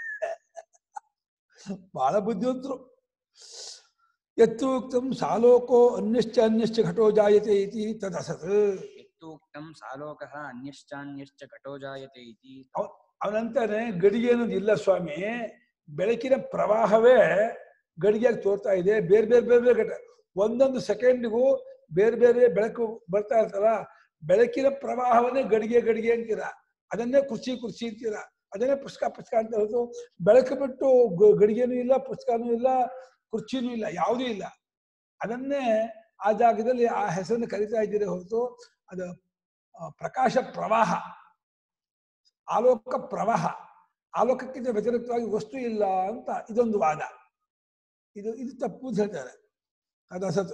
ಬಹಳ ಬುದ್ಧಿವಂತರು ಎತ್ತೂಕ್ತಂ ಸಾಲೋಕೋ ಅನ್ಯಶ್ಚ ಅನ್ಯಶ್ಚ ಘಟೋ ಜಾಯತೆ ಇತಿ ತದಸತ್ ಯತ್ತೂಕ್ತಂ ಸಾಲೋಕಃ ಅನ್ಯಶ್ಚಾನ್ಯಶ್ಚ ಘಟೋ ಜಾಯತೆ ಇತಿ ಅವನಂತಾನೆ ಗಡಿಗೆ ಅನ್ನೋದು ಇಲ್ಲ ಸ್ವಾಮಿ ಬೆಳಕಿನ ಪ್ರವಾಹವೇ ಗಡಿಗೆಯಾಗಿ ತೋರ್ತಾ ಇದೆ ಬೇರೆ ಬೇರೆ ಬೇರೆ ಬೇರೆ ಘಟ ಒಂದೊಂದು ಸೆಕೆಂಡ್ಗೂ ಬೇರೆ ಬೇರೆ ಬೆಳಕು ಬರ್ತಾ ಇರ್ತಲ್ಲ ಬೆಳಕಿನ ಪ್ರವಾಹವನ್ನೇ ಗಡಿಗೆ ಗಡಿಗೆ ಅಂತೀರ ಅದನ್ನೇ ಕುರ್ಚಿ ಕುರ್ಚಿ ಅಂತೀರ ಅದನ್ನೇ ಪುಸ್ತಕ ಪುಸ್ತಕ ಅಂತ ಹೊರತು ಬೆಳಕು ಬಿಟ್ಟು ಗ- ಗಡಿಗೆನೂ ಇಲ್ಲ ಪುಸ್ತಕನೂ ಇಲ್ಲ ಕುರ್ಚಿನೂ ಇಲ್ಲ ಯಾವುದೂ ಇಲ್ಲ ಅದನ್ನೇ ಆ ಜಾಗದಲ್ಲಿ ಆ ಹೆಸರನ್ನು ಕರಿತಾ ಇದ್ದೀರಿ ಹೊರತು ಅದು ಆ, ಪ್ರಕಾಶ ಪ್ರವಾಹ ಆಲೋಕ ಪ್ರವಾಹ ಆಲೋಕಕ್ಕಿಂತ ವ್ಯತಿರಿಕ್ತವಾಗಿ ವಸ್ತು ಇಲ್ಲ ಅಂತ ಇದೊಂದು ವಾದ ಇದು ಇದು ತಪ್ಪು ಅಂತ ಹೇಳ್ತಾರೆ ಅದು ಅಸತು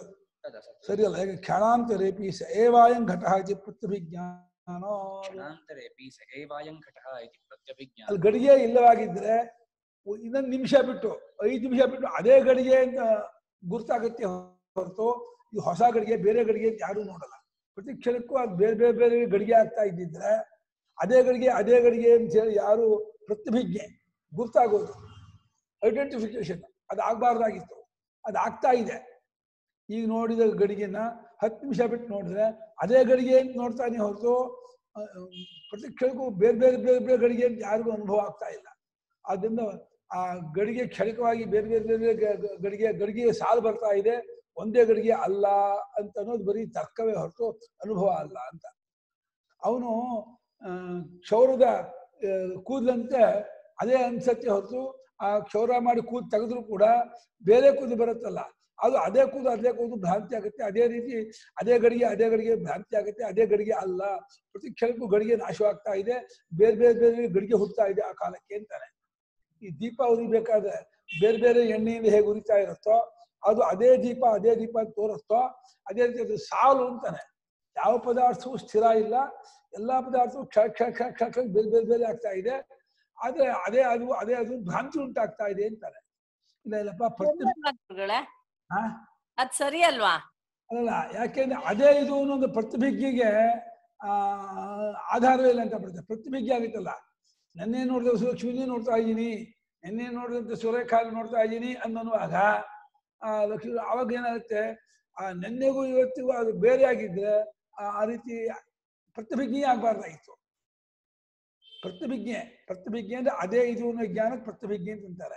ತದಸತ್ ಸರಿಯಲ್ಲ ಈಗ ಕ್ಷಣಾಂತರೇಪಿ ಸ ಏವಾಯಂ ಘಟಃ ಇತಿ ಪ್ರತ್ಯಭಿಜ್ಞಾನ ಕ್ಷಣಾಂತರೇಪಿ ಸ ಏವಾಯಂ ಘಟಃ ಇತಿ ಪ್ರತ್ಯಭಿಜ್ಞಾನ ಅಲ್ಲಿ ಗಡಿಗೆ ಇಲ್ಲವಾಗಿದ್ರೆ ಒ- ಇನ್ನೊಂದು ನಿಮಿಷ ಬಿಟ್ಟು ಐದು ನಿಮಿಷ ಬಿಟ್ಟು ಅದೇ ಗಡಿಗೆ ಅಂತ ಗುರ್ತಾಗತ್ತೆ ಹೊರತು ಈ ಹೊಸ ಗಡಿಗೆ ಬೇರೆ ಗಡಿಗೆ ಅಂತ ಯಾರೂ ನೋಡಲ್ಲ ಪ್ರತಿ ಕ್ಷಣಕ್ಕೂ ಅದು ಬೇರೆ ಬೇರೆ ಬೇರೆ ಗಡಿಗೆ ಆಗ್ತಾ ಇದ್ದಿದ್ರೆ ಅದೇ ಗಡಿಗೆ ಅದೇ ಗಡಿಗೆ ಅಂತ ಹೇಳಿ ಯಾರು ಪ್ರತಿಭಿಜ್ಞೆ ಗುರ್ತಾಗೋದು ಐಡೆಂಟಿಫಿಕೇಶನ್ ಅದು ಆಗ್ಬಾರ್ದಾಗಿತ್ತು ಅದು ಆಗ್ತಾ ಇದೆ ಈಗ ನೋಡಿದ ಗಡಿಗೆನ ಹತ್ತು ನಿಮಿಷ ಬಿಟ್ಟು ನೋಡಿದ್ರೆ ಅದೇ ಗಡಿಗೆ ಅಂತ ನೋಡ್ತಾನೆ ಹೊರತು ಆ, ಪ್ರತಿ ಕ್ಷಣಕ್ಕೂ ಬೇರೆ ಬೇರೆ ಬೇರೆ ಬೇರೆ ಗಡಿಗೆ ಅಂತ ಯಾರಿಗೂ ಅನುಭವ ಆಗ್ತಾ ಇಲ್ಲ ಆದ್ದರಿಂದ ಆ ಗಡಿಗೆ ಕ್ಷಣಿಕವಾಗಿ ಬೇರೆ ಬೇರೆ ಬೇರೆ ಬೇರೆ ಗ- ಗ- ಗಡಿಗೆ ಗಡಿಗೆ ಸಾಲು ಬರ್ತಾ ಇದೆ ಒಂದೇ ಗಡಿಗೆ ಅಲ್ಲ ಅಂತ ಅನ್ನೋದು ಬರೀ ತರ್ಕವೇ ಹೊರತು ಅನುಭವ ಅಲ್ಲ ಅಂತ ಅವನು ಕ್ಷೌರದ ಆ, ಕೂದಲಂತೆ ಅದೇ ಅನ್ಸತ್ತೆ ಹೊರತು ಆ ಕ್ಷೌರ ಮಾಡಿ ಕೂದ್ ತೆಗೆದ್ರು ಕೂಡ ಬೇರೆ ಕೂದು ಬರುತ್ತಲ್ಲ ಅದು ಅದೇ ಕೂದು ಅದೇ ಕೂದು ಭ್ರಾಂತಿ ಆಗುತ್ತೆ ಅದೇ ರೀತಿ ಅದೇ ಗಡಿಗೆ ಅದೇ ಗಡಿಗೆ ಭ್ರಾಂತಿ ಆಗುತ್ತೆ ಅದೇ ಗಡಿಗೆ ಅಲ್ಲ ಪ್ರತಿ ಕ್ಷಣಕ್ಕೂ ಗಡಿಗೆ ನಾಶವಾಗ್ತಾ ಇದೆ ಬೇರೆ ಬೇರೆ ಬೇರೆ ಗಡಿಗೆ ಹುಡ್ತಾ ಇದೆ ಆ ಕಾಲಕ್ಕೆ ಅಂತಾನೆ ಈ ದೀಪ ಉರಿಬೇಕಾದ್ರೆ ಬೇರೆ ಬೇರೆ ಎಣ್ಣೆಯಿಂದ ಹೇಗೆ ಉರಿತಾ ಇರುತ್ತೋ ಅದು ಅದೇ ದೀಪ ಅದೇ ದೀಪ ಅಂತ ತೋರಿಸ್ತೋ ಅದೇ ರೀತಿ ಅದು ಸಾಲು ಅಂತಾನೆ ಯಾವ ಪದಾರ್ಥವೂ ಸ್ಥಿರ ಇಲ್ಲ ಎಲ್ಲಾ ಪದಾರ್ಥವೂ ಕ್ಷ ಕ್ಷ ಕ್ಷ ಕ್ಷ ಕ್ಷ ಬೇರೆ ಬೇರೆ ಬೇರೆ ಆಗ್ತಾ ಇದೆ ಆದ್ರೆ ಅದೇ ಅದು ಅದೇ ಅದು ಭ್ರಾಂತಿ ಉಂಟಾಗ್ತಾ ಇದೆ ಅಂತಾರೆ ಇಲ್ಲ ಇಲ್ಲಪ್ಪ ಪ್ರತಿ ಗುರುಗಳೇ ಹಾ ಅದ್ ಸರಿ ಅಲ್ವಾ ಅಲ್ಲ ಯಾಕೆಂದ್ರೆ ಅದೇ ಇದು ಅನ್ನೋದು ಪ್ರತಿಭಿಜ್ಞೆಗೆ ಆ ಆಧಾರವೇ ಇಲ್ಲ ಅಂತ ಬರುತ್ತೆ ಪ್ರತಿಭಿಜ್ಞೆ ಆಗುತ್ತಲ್ಲ ನೆನ್ನೆ ನೋಡಿದ ಲಕ್ಷ್ಮಿನೇ ನೋಡ್ತಾ ಇದ್ದೀನಿ ನೆನ್ನೆ ನೋಡಿದಂತೆ ಸೂರ್ಯಕಾಲ ನೋಡ್ತಾ ಇದ್ದೀನಿ ಅನ್ನೋನುವಾಗ ಆ ಲಕ್ಷ್ಮಿ ಅವಾಗ ಏನಾಗುತ್ತೆ ಆ ನೆನ್ನೆಗೂ ಇವತ್ತಿಗೂ ಅದು ಬೇರೆ ಆಗಿದ್ರೆ ಆ ಆ ರೀತಿ ಪ್ರತಿಭಿಜ್ಞೆ ಆಗ್ಬಾರ್ದಾಗಿತ್ತು ಪ್ರತಿಭಿಜ್ಞೆ ಪ್ರತಿಭಿಜ್ಞೆ ಅಂದ್ರೆ ಅದೇ ಇದು ಅನ್ನೋ ಜ್ಞಾನಕ್ಕೆ ಪ್ರತಿಭಿಜ್ಞೆ ಅಂತ ಅಂತಾರೆ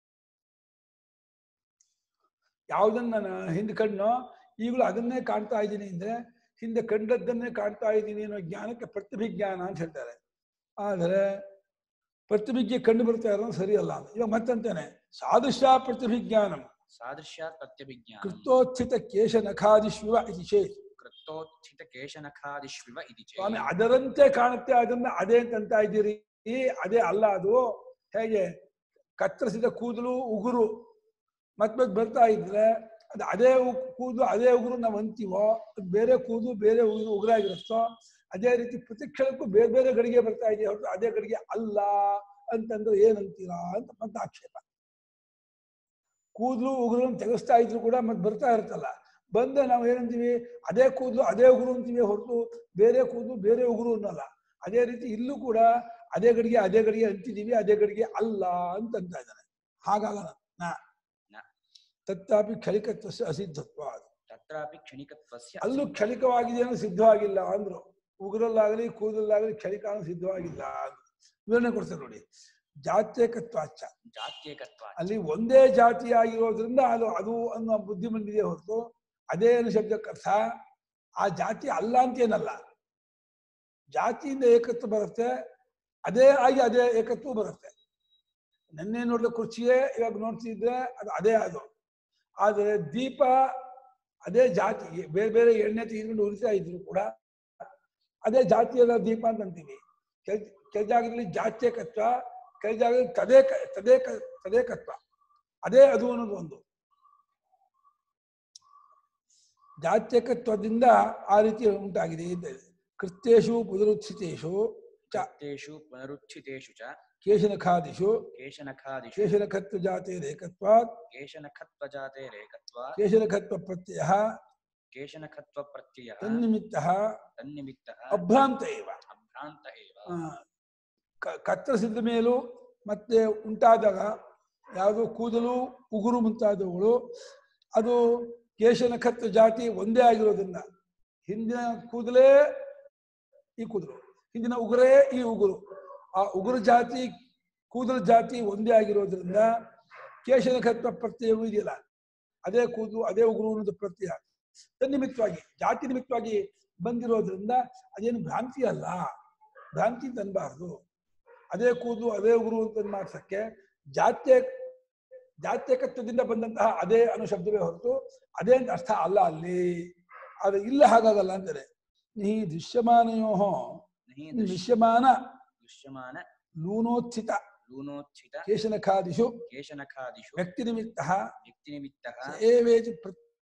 ಯಾವುದನ್ನ ನಾನು ಹಿಂದೆ ಕಣ್ಣೋ ಈಗಲೂ ಅದನ್ನೇ ಕಾಣ್ತಾ ಇದ್ದೀನಿ ಅಂದ್ರೆ ಹಿಂದೆ ಕಂಡದ್ದನ್ನೇ ಕಾಣ್ತಾ ಇದ್ದೀನಿ ಅನ್ನೋ ಜ್ಞಾನಕ್ಕೆ ಪ್ರತಿಭಿಜ್ಞಾನ ಅಂತ ಹೇಳ್ತಾರೆ ಆದರೆ ಪ್ರತಿಭಿಜ್ಞೆ ಕಂಡು ಬರ್ತಾ ಇರೋದು ಸರಿಯಲ್ಲ ಅಂತ ಇವಾಗ ಮತ್ತಂತಾನೆ ಸಾದೃಶ ಪ್ರತಿಭಿಜ್ಞಾನಂ ಸಾದೃಶ್ಯಾತ್ ಪ್ರತ್ಯಭಿಜ್ಞಾನ ಕೃತೋತ್ಥಿತ ಕೇಶ ನಖಾದಿಶ್ವ ಇತಿ ಚೇತ್ ಕೃತ್ತೋತ್ಥಿತ ಕೇಶನಖಾದಿಶ್ವಿವ ಇತಿ ಚೇತ್. ಸ್ವಾಮಿ ಅದರಂತೆ ಕಾಣುತ್ತೆ ಅದನ್ನ ಅದೇ ಅಂತ ಇದ್ದೀರಿ ಅದೇ ಅಲ್ಲ ಅದು ಹೇಗೆ ಕತ್ತರಿಸಿದ ಕೂದಲು ಉಗುರು ಮತ್ ಮತ್ ಬರ್ತಾ ಇದ್ರೆ ಅದು ಅದೇ ಉ- ಕೂದಲು ಅದೇ ಉಗುರು ನಾವು ಅಂತೀವೋ ಅದು ಬೇರೆ ಕೂದಲು ಬೇರೆ ಉಗುರು ಉಗುರಾಗಿರುತ್ತೋ ಅದೇ ರೀತಿ ಪ್ರತಿ ಕ್ಷಣಕ್ಕೂ ಬೇರೆ ಬೇರೆ ಗಡಿಗೆ ಬರ್ತಾ ಇದೆ ಹೊರತು ಅದೇ ಗಡಿಗೆ ಅಲ್ಲ ಅಂತಂದ್ರೆ ಏನಂತೀರಾ ಅಂತ ಮತ್ತೆ ಆಕ್ಷೇಪ ಕೂದಲು ಉಗುರು ತೆಗೆಸ್ತಾ ಇದ್ರು ಕೂಡ ಮತ್ತೆ ಬರ್ತಾ ಇರುತ್ತಲ್ಲ ಬಂದ ನಾವು ಏನಂತೀವಿ ಅದೇ ಕೂದಲು ಅದೇ ಉಗುರು ಅಂತೀವಿ ಹೊರತು ಬೇರೆ ಕೂದಲು ಬೇರೆ ಉಗುರು ಅನ್ನಲ್ಲ ಅದೇ ರೀತಿ ಇಲ್ಲೂ ಕೂಡ ಅದೇ ಗಡಿಗೆ ಅದೇ ಗಡಿಗೆ ಅಂತಿದೀವಿ ಅದೇ ಗಡಿಗೆ ಅಲ್ಲ ಅಂತ ಅಂತ ಇದ್ದಾನೆ ಹಾಗಾಗಲ್ಲ ನಾ ನ. ತತ್ತಾಪಿ ಕ್ಷಣಿಕತ್ವ ಅಸಿದ್ಧತ್ವ ಅದು ತತ್ರಾಪಿ ಕ್ಷಣಿಕತ್ವಸ್ಯ ಅಲ್ಲೂ ಕ್ಷಣಿಕವಾಗಿದೆ ಅನ್ನೋ ಸಿದ್ಧವಾಗಿಲ್ಲ ಅಂದ್ರು ಉಗುರಲ್ಲಾಗಲಿ ಕೂದಲಾಗಲಿ ಕ್ಷಣಿಕ ಅನ್ನೋ ಸಿದ್ಧವಾಗಿಲ್ಲ ಅಂದ್ರು ವಿವರಣೆ ಕೊಡ್ತಾರೆ ನೋಡಿ ಜಾತ್ಯಕತ್ವಾಚ ಜಾತ್ಯೇಕತ್ವ ಅಲ್ಲಿ ಒಂದೇ ಜಾತಿಯಾಗಿರೋದ್ರಿಂದ ಅದು ಅದು ಅನ್ನೋ ಬುದ್ಧಿ ಬಂದಿದೆ ಹೊರತು ಅದೇ ಅನ್ನೋ ಶಬ್ದಕ್ಕರ್ಥ ಆ ಜಾತಿ ಅಲ್ಲ ಅಂತೇನಲ್ಲ ಜಾತಿಯಿಂದ ಏಕತ್ವ ಬರುತ್ತೆ ಅದೇ ಆಗಿ ಅದೇ ಏಕತ್ವ ಬರುತ್ತೆ ನೆನ್ನೆ ನೋಡಿದ ಕುರ್ಚಿಯೇ ಇವಾಗ ನೋಡ್ತಿದ್ರೆ ಅದು ಅದೇ ಅದು ಆದರೆ ದೀಪ ಅದೇ ಜಾತಿ ಬೇರೆ ಬೇರೆ ಎಣ್ಣೆ ತೆಗೆದುಕೊಂಡು ಉರಿತಾ ಇದ್ರು ಕೂಡ ಅದೇ ಜಾತಿಯದ ದೀಪ ಅಂತ ಅಂತೀವಿ ಕೆಲ ಕೆಲ ಜಾಗದಲ್ಲಿ ಜಾತ್ಯಕತ್ವ ಕೆಲ ಜಾಗದಲ್ಲಿ ತದೇಕ ತದೇಕ ತದೇಕತ್ವ ಅದೇ ಅದು ಅನ್ನೋದು ಒಂದು ಜಾತ್ಯಕತ್ವದಿಂದ ಆ ರೀತಿ ಉಂಟಾಗಿದೆ ಅಂತ ಇದೆ. ಕೃತ್ಯೇಶು ಪುನರುತ್ಥಿತೇಶು ಚ ತೇಷು ಪುನರುಚ್ಛಿತೇಷು ಚ ಕೇಶನಖಾದಿಷು ಕೇಶನಖಾದಿಷು ಕೇಶನಖತ್ವ ಜಾತಿರೇಕತ್ವಾತ್ ಕೇಶನಖತ್ವಜಾತೇರೇಕತ್ವ ಕೇಶನಖತ್ವ ಪ್ರತ್ಯಯ ಕೇಶನಖತ್ವ ಪ್ರತ್ಯಯ ತನ್ನಿಮಿತ್ತ ತನ್ನಿಮಿತ್ತ ಅಭ್ರಾಂತ ಏವ ಅಭ್ರಾಂತ ಏವ ಆ, ಕ- ಕತ್ತರಿಸಿದ ಮೇಲೂ ಮತ್ತೆ ಉಂಟಾದಾಗ ಯಾವುದು ಕೂದಲು ಉಗುರು ಮುಂತಾದವುಗಳು ಅದು ಕೇಶನಖತ್ ಜಾತಿ ಒಂದೇ ಆಗಿರೋದ್ರಿಂದ ಹಿಂದಿನ ಕೂದಲೇ ಈ ಕೂದಲು ಹಿಂದಿನ ಉಗುರೇ ಈ ಉಗುರು ಆ ಉಗುರು ಜಾತಿ ಕೂದಲು ಜಾತಿ ಒಂದೇ ಆಗಿರೋದ್ರಿಂದ ಕೇಶನಖತ್ವ ಪ್ರತ್ಯಯವೂ ಇದೆಯಲ್ಲ ಅದೇ ಕೂದಲು ಅದೇ ಉಗುರು ಅನ್ನೋದು ಪ್ರತ್ಯಯ ತನ್ನಿಮಿತ್ತವಾಗಿ ಜಾತಿ ನಿಮಿತ್ತವಾಗಿ ಬಂದಿರೋದ್ರಿಂದ ಅದೇನು ಭ್ರಾಂತಿ ಅಲ್ಲ ಭ್ರಾಂತಿ ತನ್ಬಾರ್ದು ಅದೇ ಕೂದಲು ಅದೇ ಉಗುರು ಅಂತ ಮಾಡ್ಸಕ್ಕೆ ಜಾತ್ಯ ಜಾತ್ಯಕತ್ವದಿಂದ ಬಂದಂತಹ ಅದೇ ಅನ್ನೋ ಶಬ್ದವೇ ಹೊರತು ಅದೇ ಅಂತ ಅರ್ಥ ಅಲ್ಲ ಅಲ್ಲಿ ಅದು ಇಲ್ಲ ಹಾಗಾಗಲ್ಲ ಅಂತಾರೆ ನೀ ದೃಶ್ಯಮಾನಯೋ ನಹಿ ದೃಶ್ಯಮಾನ ದೃಶ್ಯಮಾನ ಲೂನೋತ್ಥಿತ ಲೂನೋಚ್ಛಿತ ಕೇಶನಖಾದಿಷು ಕೇಶನಖಾದಿಷು ವ್ಯಕ್ತಿ ನಿಮಿತ್ತ ವ್ಯಕ್ತಿನಿಮಿತ್ತಃ ಏವೇತಿ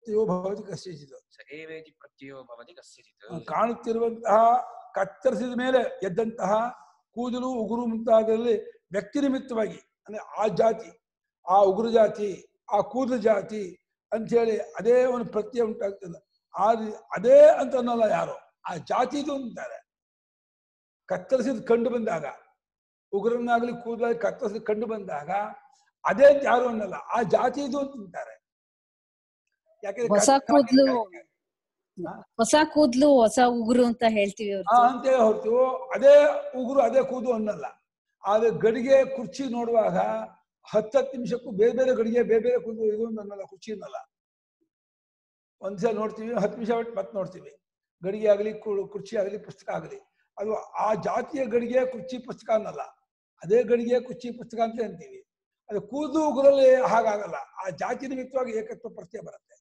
ಪ್ರತ್ಯಯೋ ಭವತಿ ಕಸ್ಯಚಿತ್ ಸ ಏವೇತಿ ಪ್ರತ್ಯಯೋ ಭವತಿ ಕಸ್ಯಚಿತ್ ಕಾಣುತ್ತಿರುವಂತಹ ಕತ್ತರಿಸಿದ ಮೇಲೆ ಎದ್ದಂತಹ ಕೂದಲು ಉಗುರು ಮುಂತಾದಲ್ಲಿ ವ್ಯಕ್ತಿ ನಿಮಿತ್ತವಾಗಿ ಅಂದ್ರೆ ಆ ಜಾತಿ ಆ ಉಗುರು ಜಾತಿ ಆ ಕೂದಲು ಜಾತಿ ಅಂಥೇಳಿ ಅದೇ ಒಂದು ಪ್ರತ್ಯಯ ಉಂಟಾಗ್ತದೆ ಆ ರೀ- ಅದೇ ಅಂತ ಅನ್ನಲ್ಲ ಯಾರು ಆ ಜಾತಿದು ಅಂತಾರೆ ಕತ್ತರಿಸಿದ ಕಂಡು ಬಂದಾಗ ಉಗುರನ್ನಾಗಲಿ ಕೂದಲಾಗಿ ಕತ್ತರಿಸಿದ ಕಂಡು ಬಂದಾಗ ಅದೇ ಅಂತ ಯಾರು ಅನ್ನಲ್ಲ ಆ ಜಾತಿದು ಅಂತಾರೆ ಯಾಕೆಂದ್ರೆ ಹೊಸ ಕತ್ತರಿಸಿ- ಕೂದ್ಲು ಹೊಸ ಕೂದ್ಲು ಹೊಸ ಉಗುರು ಅಂತ ಹೇಳ್ತೀವಿ ಆ ಹೊರ್ತು ಅಂತೇಳಿ ಹೊರತು ಅದೇ ಉಗುರು ಅದೇ ಕೂದು ಅನ್ನಲ್ಲ ಆದ್ರೆ ಗಡಿಗೆ ಕುರ್ಚಿ ನೋಡುವಾಗ ಹತ್ತತ್ತು ನಿಮಿಷಕ್ಕೂ ಬೇರೆ ಬೇರೆ ಗಡಿಗೆ ಬೇರೆ ಬೇರೆ ಕೂದು ಇದು ಅಂತ ಅನ್ನಲ್ಲ ಕುರ್ಚಿ ಅನ್ನಲ್ಲ ಒಂದ್ಸಲ ನೋಡ್ತೀವಿ ಹತ್ತು ನಿಮಿಷ ಬಿಟ್ಟು ಮತ್ತೆ ನೋಡ್ತೀವಿ ಗಡಿಗೆ ಆಗಲಿ ಕುರ್ಚಿ ಆಗಲಿ ಪುಸ್ತಕ ಆಗಲಿ ಅದು ಆ ಜಾತಿಯ ಗಡಿಗೆ ಕುರ್ಚಿ ಪುಸ್ತಕ ಅನ್ನಲ್ಲ ಅದೇ ಗಡಿಗೆ ಕುರ್ಚಿ ಪುಸ್ತಕ ಅಂತ ಅಂತೀವಿ ಅದು ಕೂದು ಉಗುರಲ್ಲಿ ಹಾಗಾಗಲ್ಲ ಆ ಜಾತಿ ನಿಮಿತ್ತವಾಗಿ ಏಕತ್ವ ಪ್ರತ್ಯಯ ಬರುತ್ತೆ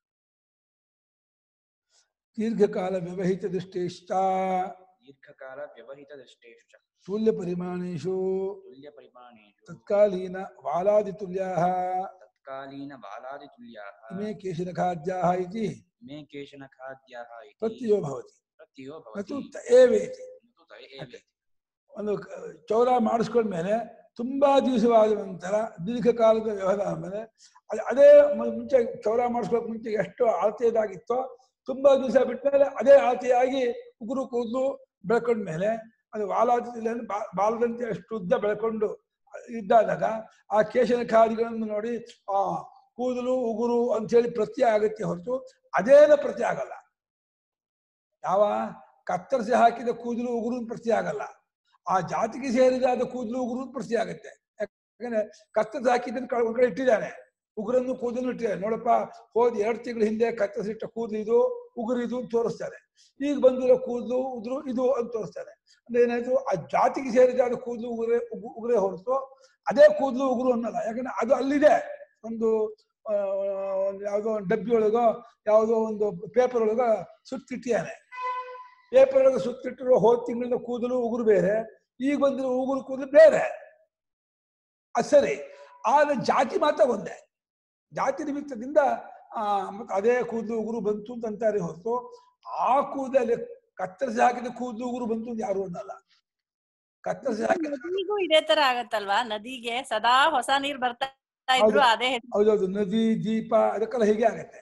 ದೀರ್ಘಕಾಲ ವ್ಯವಹಿತ ದೃಷ್ಟಿಷ್ಟ ದೀರ್ಘಕಾಲ ವ್ಯವಹಿತ ದೃಷ್ಟೇಷು ಚ ಶೂಲ್ಯ ಪರಿಮಾಣೇಶು ತುಲ್ಯ ಪರಿಮಾಣೇಷು ತತ್ಕಾಲೀನ ವಾಲಾದಿ ತುಲ್ಯಾಹ ತತ್ಕಾಲೀನ ಬಾಲಾದಿತುಲ್ಯಾಃ ಇಮೇ ಕೇಶನ ಖಾದ್ಯಾಹ ಇತಿ ಇಮೇ ಕೇಶನ ಖಾದ್ಯಾಃ ಇತಿ ಪ್ರತ್ಯಯೋ ಭವತಿ ಪ್ರತ್ಯಯೋ ಮತ್ತು ಭವತಿ ತ ಏವೇತಿ ಮತ್ತು ತ ಏವೇತಿ. ಒಂದು ಕ- ಚೌರ ಮಾಡಿಸ್ಕೊಂಡ್ಮೇಲೆ ತುಂಬಾ ದಿವಸವಾದ ನಂತರ ದೀರ್ಘಕಾಲದ ವ್ಯವಹಾರ ಆದ್ಮೇಲೆ ಅದ್- ಅದೇ ಮ- ಮುಂಚೆ ಚೌರ ಮಾಡಿಸ್ಕೊಳ್ಳೋಕೆ ಮುಂಚೆ ಎಷ್ಟು ಅಳತೆಯದಾಗಿತ್ತೋ ತುಂಬಾ ದಿವಸ ಬಿಟ್ಮೇಲೆ ಅದೇ ಅಳತೆಯಾಗಿ ಉಗುರು ಕೂದಲು ಬೆಳ್ಕೊಂಡ್ಮೇಲೆ ಅದು ವಾಲಾದಿ ಬಾಲದಂತೆ ಅಷ್ಟು ಉದ್ದ ಬೆಳ್ಕೊಂಡು ಇದ್ದಾದಾಗ ಆ ಕೇಶನ ಖಾದಿಗಳನ್ನು ನೋಡಿ ಆ ಕೂದಲು ಉಗುರು ಅಂತೇಳಿ ಪ್ರತ್ಯಯ ಆಗತ್ತೆ ಹೊರತು ಅದೇನ ಪ್ರತ್ಯಯ ಆಗಲ್ಲ ಯಾವ ಕತ್ತರಿಸಿ ಹಾಕಿದ ಕೂದಲು ಉಗುರು ಪ್ರತ್ಯಯ ಆಗಲ್ಲ ಆ ಜಾತಿಗೆ ಸೇರಿದಾದ ಕೂದಲು ಉಗುರು ಪ್ರತ್ಯಯ ಆಗತ್ತೆ ಯಾಕಂದ್ರೆ ಕತ್ತರಿಸಿ ಹಾಕಿದ್ದನ್ನು ಕ- ಒಂದ್ ಕಡೆ ಇಟ್ಟಿದ್ದಾನೆ ಉಗುರನ್ನು ಕೂದಲು ಇಟ್ಟಿದ್ದಾನೆ ನೋಡಪ್ಪ ಹೋದ್ ಎರಡು ತಿಂಗಳ ಹಿಂದೆ ಕತ್ತರಿಸಿಟ್ಟ ಕೂದಲು ಇದು ಉಗುರು ಇದು ಅಂತ ತೋರಿಸ್ತಾರೆ ಈಗ ಬಂದಿರೋ ಕೂದಲು ಉದುರು ಇದು ಅಂತ ತೋರಿಸ್ತಾರೆ ಅಂದ್ರೆ ಏನಾಯ್ತು ಆ ಜಾತಿಗೆ ಸೇರಿದಾದ ಕೂದಲು ಉಗುರೇ ಉಗು- ಉಗುರೇ ಹೊರತು ಅದೇ ಕೂದಲು ಉಗುರು ಅನ್ನಲ್ಲ ಯಾಕಂದ್ರೆ ಅದು ಅಲ್ಲಿದೆ ಒಂದು ಆ, ಒಂದು ಯಾವುದೋ ಒಂದು ಡಬ್ಬಿ ಒಳಗೋ ಯಾವುದೋ ಒಂದು ಪೇಪರ್ ಒಳಗ ಸುತ್ತಿಟ್ಟಿದ್ದಾನೆ ಪೇಪರ್ ಒಳಗೆ ಸುತ್ತಿಟ್ಟಿರೋ ಹೋದ ತಿಂಗಳಿನ ಕೂದಲು ಉಗುರು ಬೇರೆ ಈಗ ಬಂದಿರೋ ಉಗುರು ಕೂದಲು ಬೇರೆ ಅದು ಸರಿ ಆದ್ರೆ ಜಾತಿ ಮಾತ್ರ ಒಂದೇ ಜಾತಿ ನಿಮಿತ್ತದಿಂದ ಆ ಮತ್ತೆ ಅದೇ ಕೂದಲು ಉಗುರು ಬಂತು ಅಂತ ಅಂತಾರೆ ಹೊರತು ಆ ಕೂದಲಲ್ಲಿ ಕತ್ತರಿಸಿ ಹಾಕಿದ ಕೂದಲು ಉಗುರು ಬಂತು ಅಂತ ಯಾರು ಅನ್ನಲ್ಲ ಕತ್ತರಿಸಿ ಹಾಕಿದ ನದಿಗೂ ಇದೇ ತರ ಆಗತ್ತಲ್ವಾ ನದಿಗೆ ಸದಾ ಹೊಸ ನೀರ್ ಬರ್ತಾ ಇದ್ರು ಹೌದು. ಅದೇ ಹೆಸರು. ಹೌದೌದು ನದಿ ದೀಪ ಅದಕ್ಕೆಲ್ಲ ಹೀಗೆ ಆಗತ್ತೆ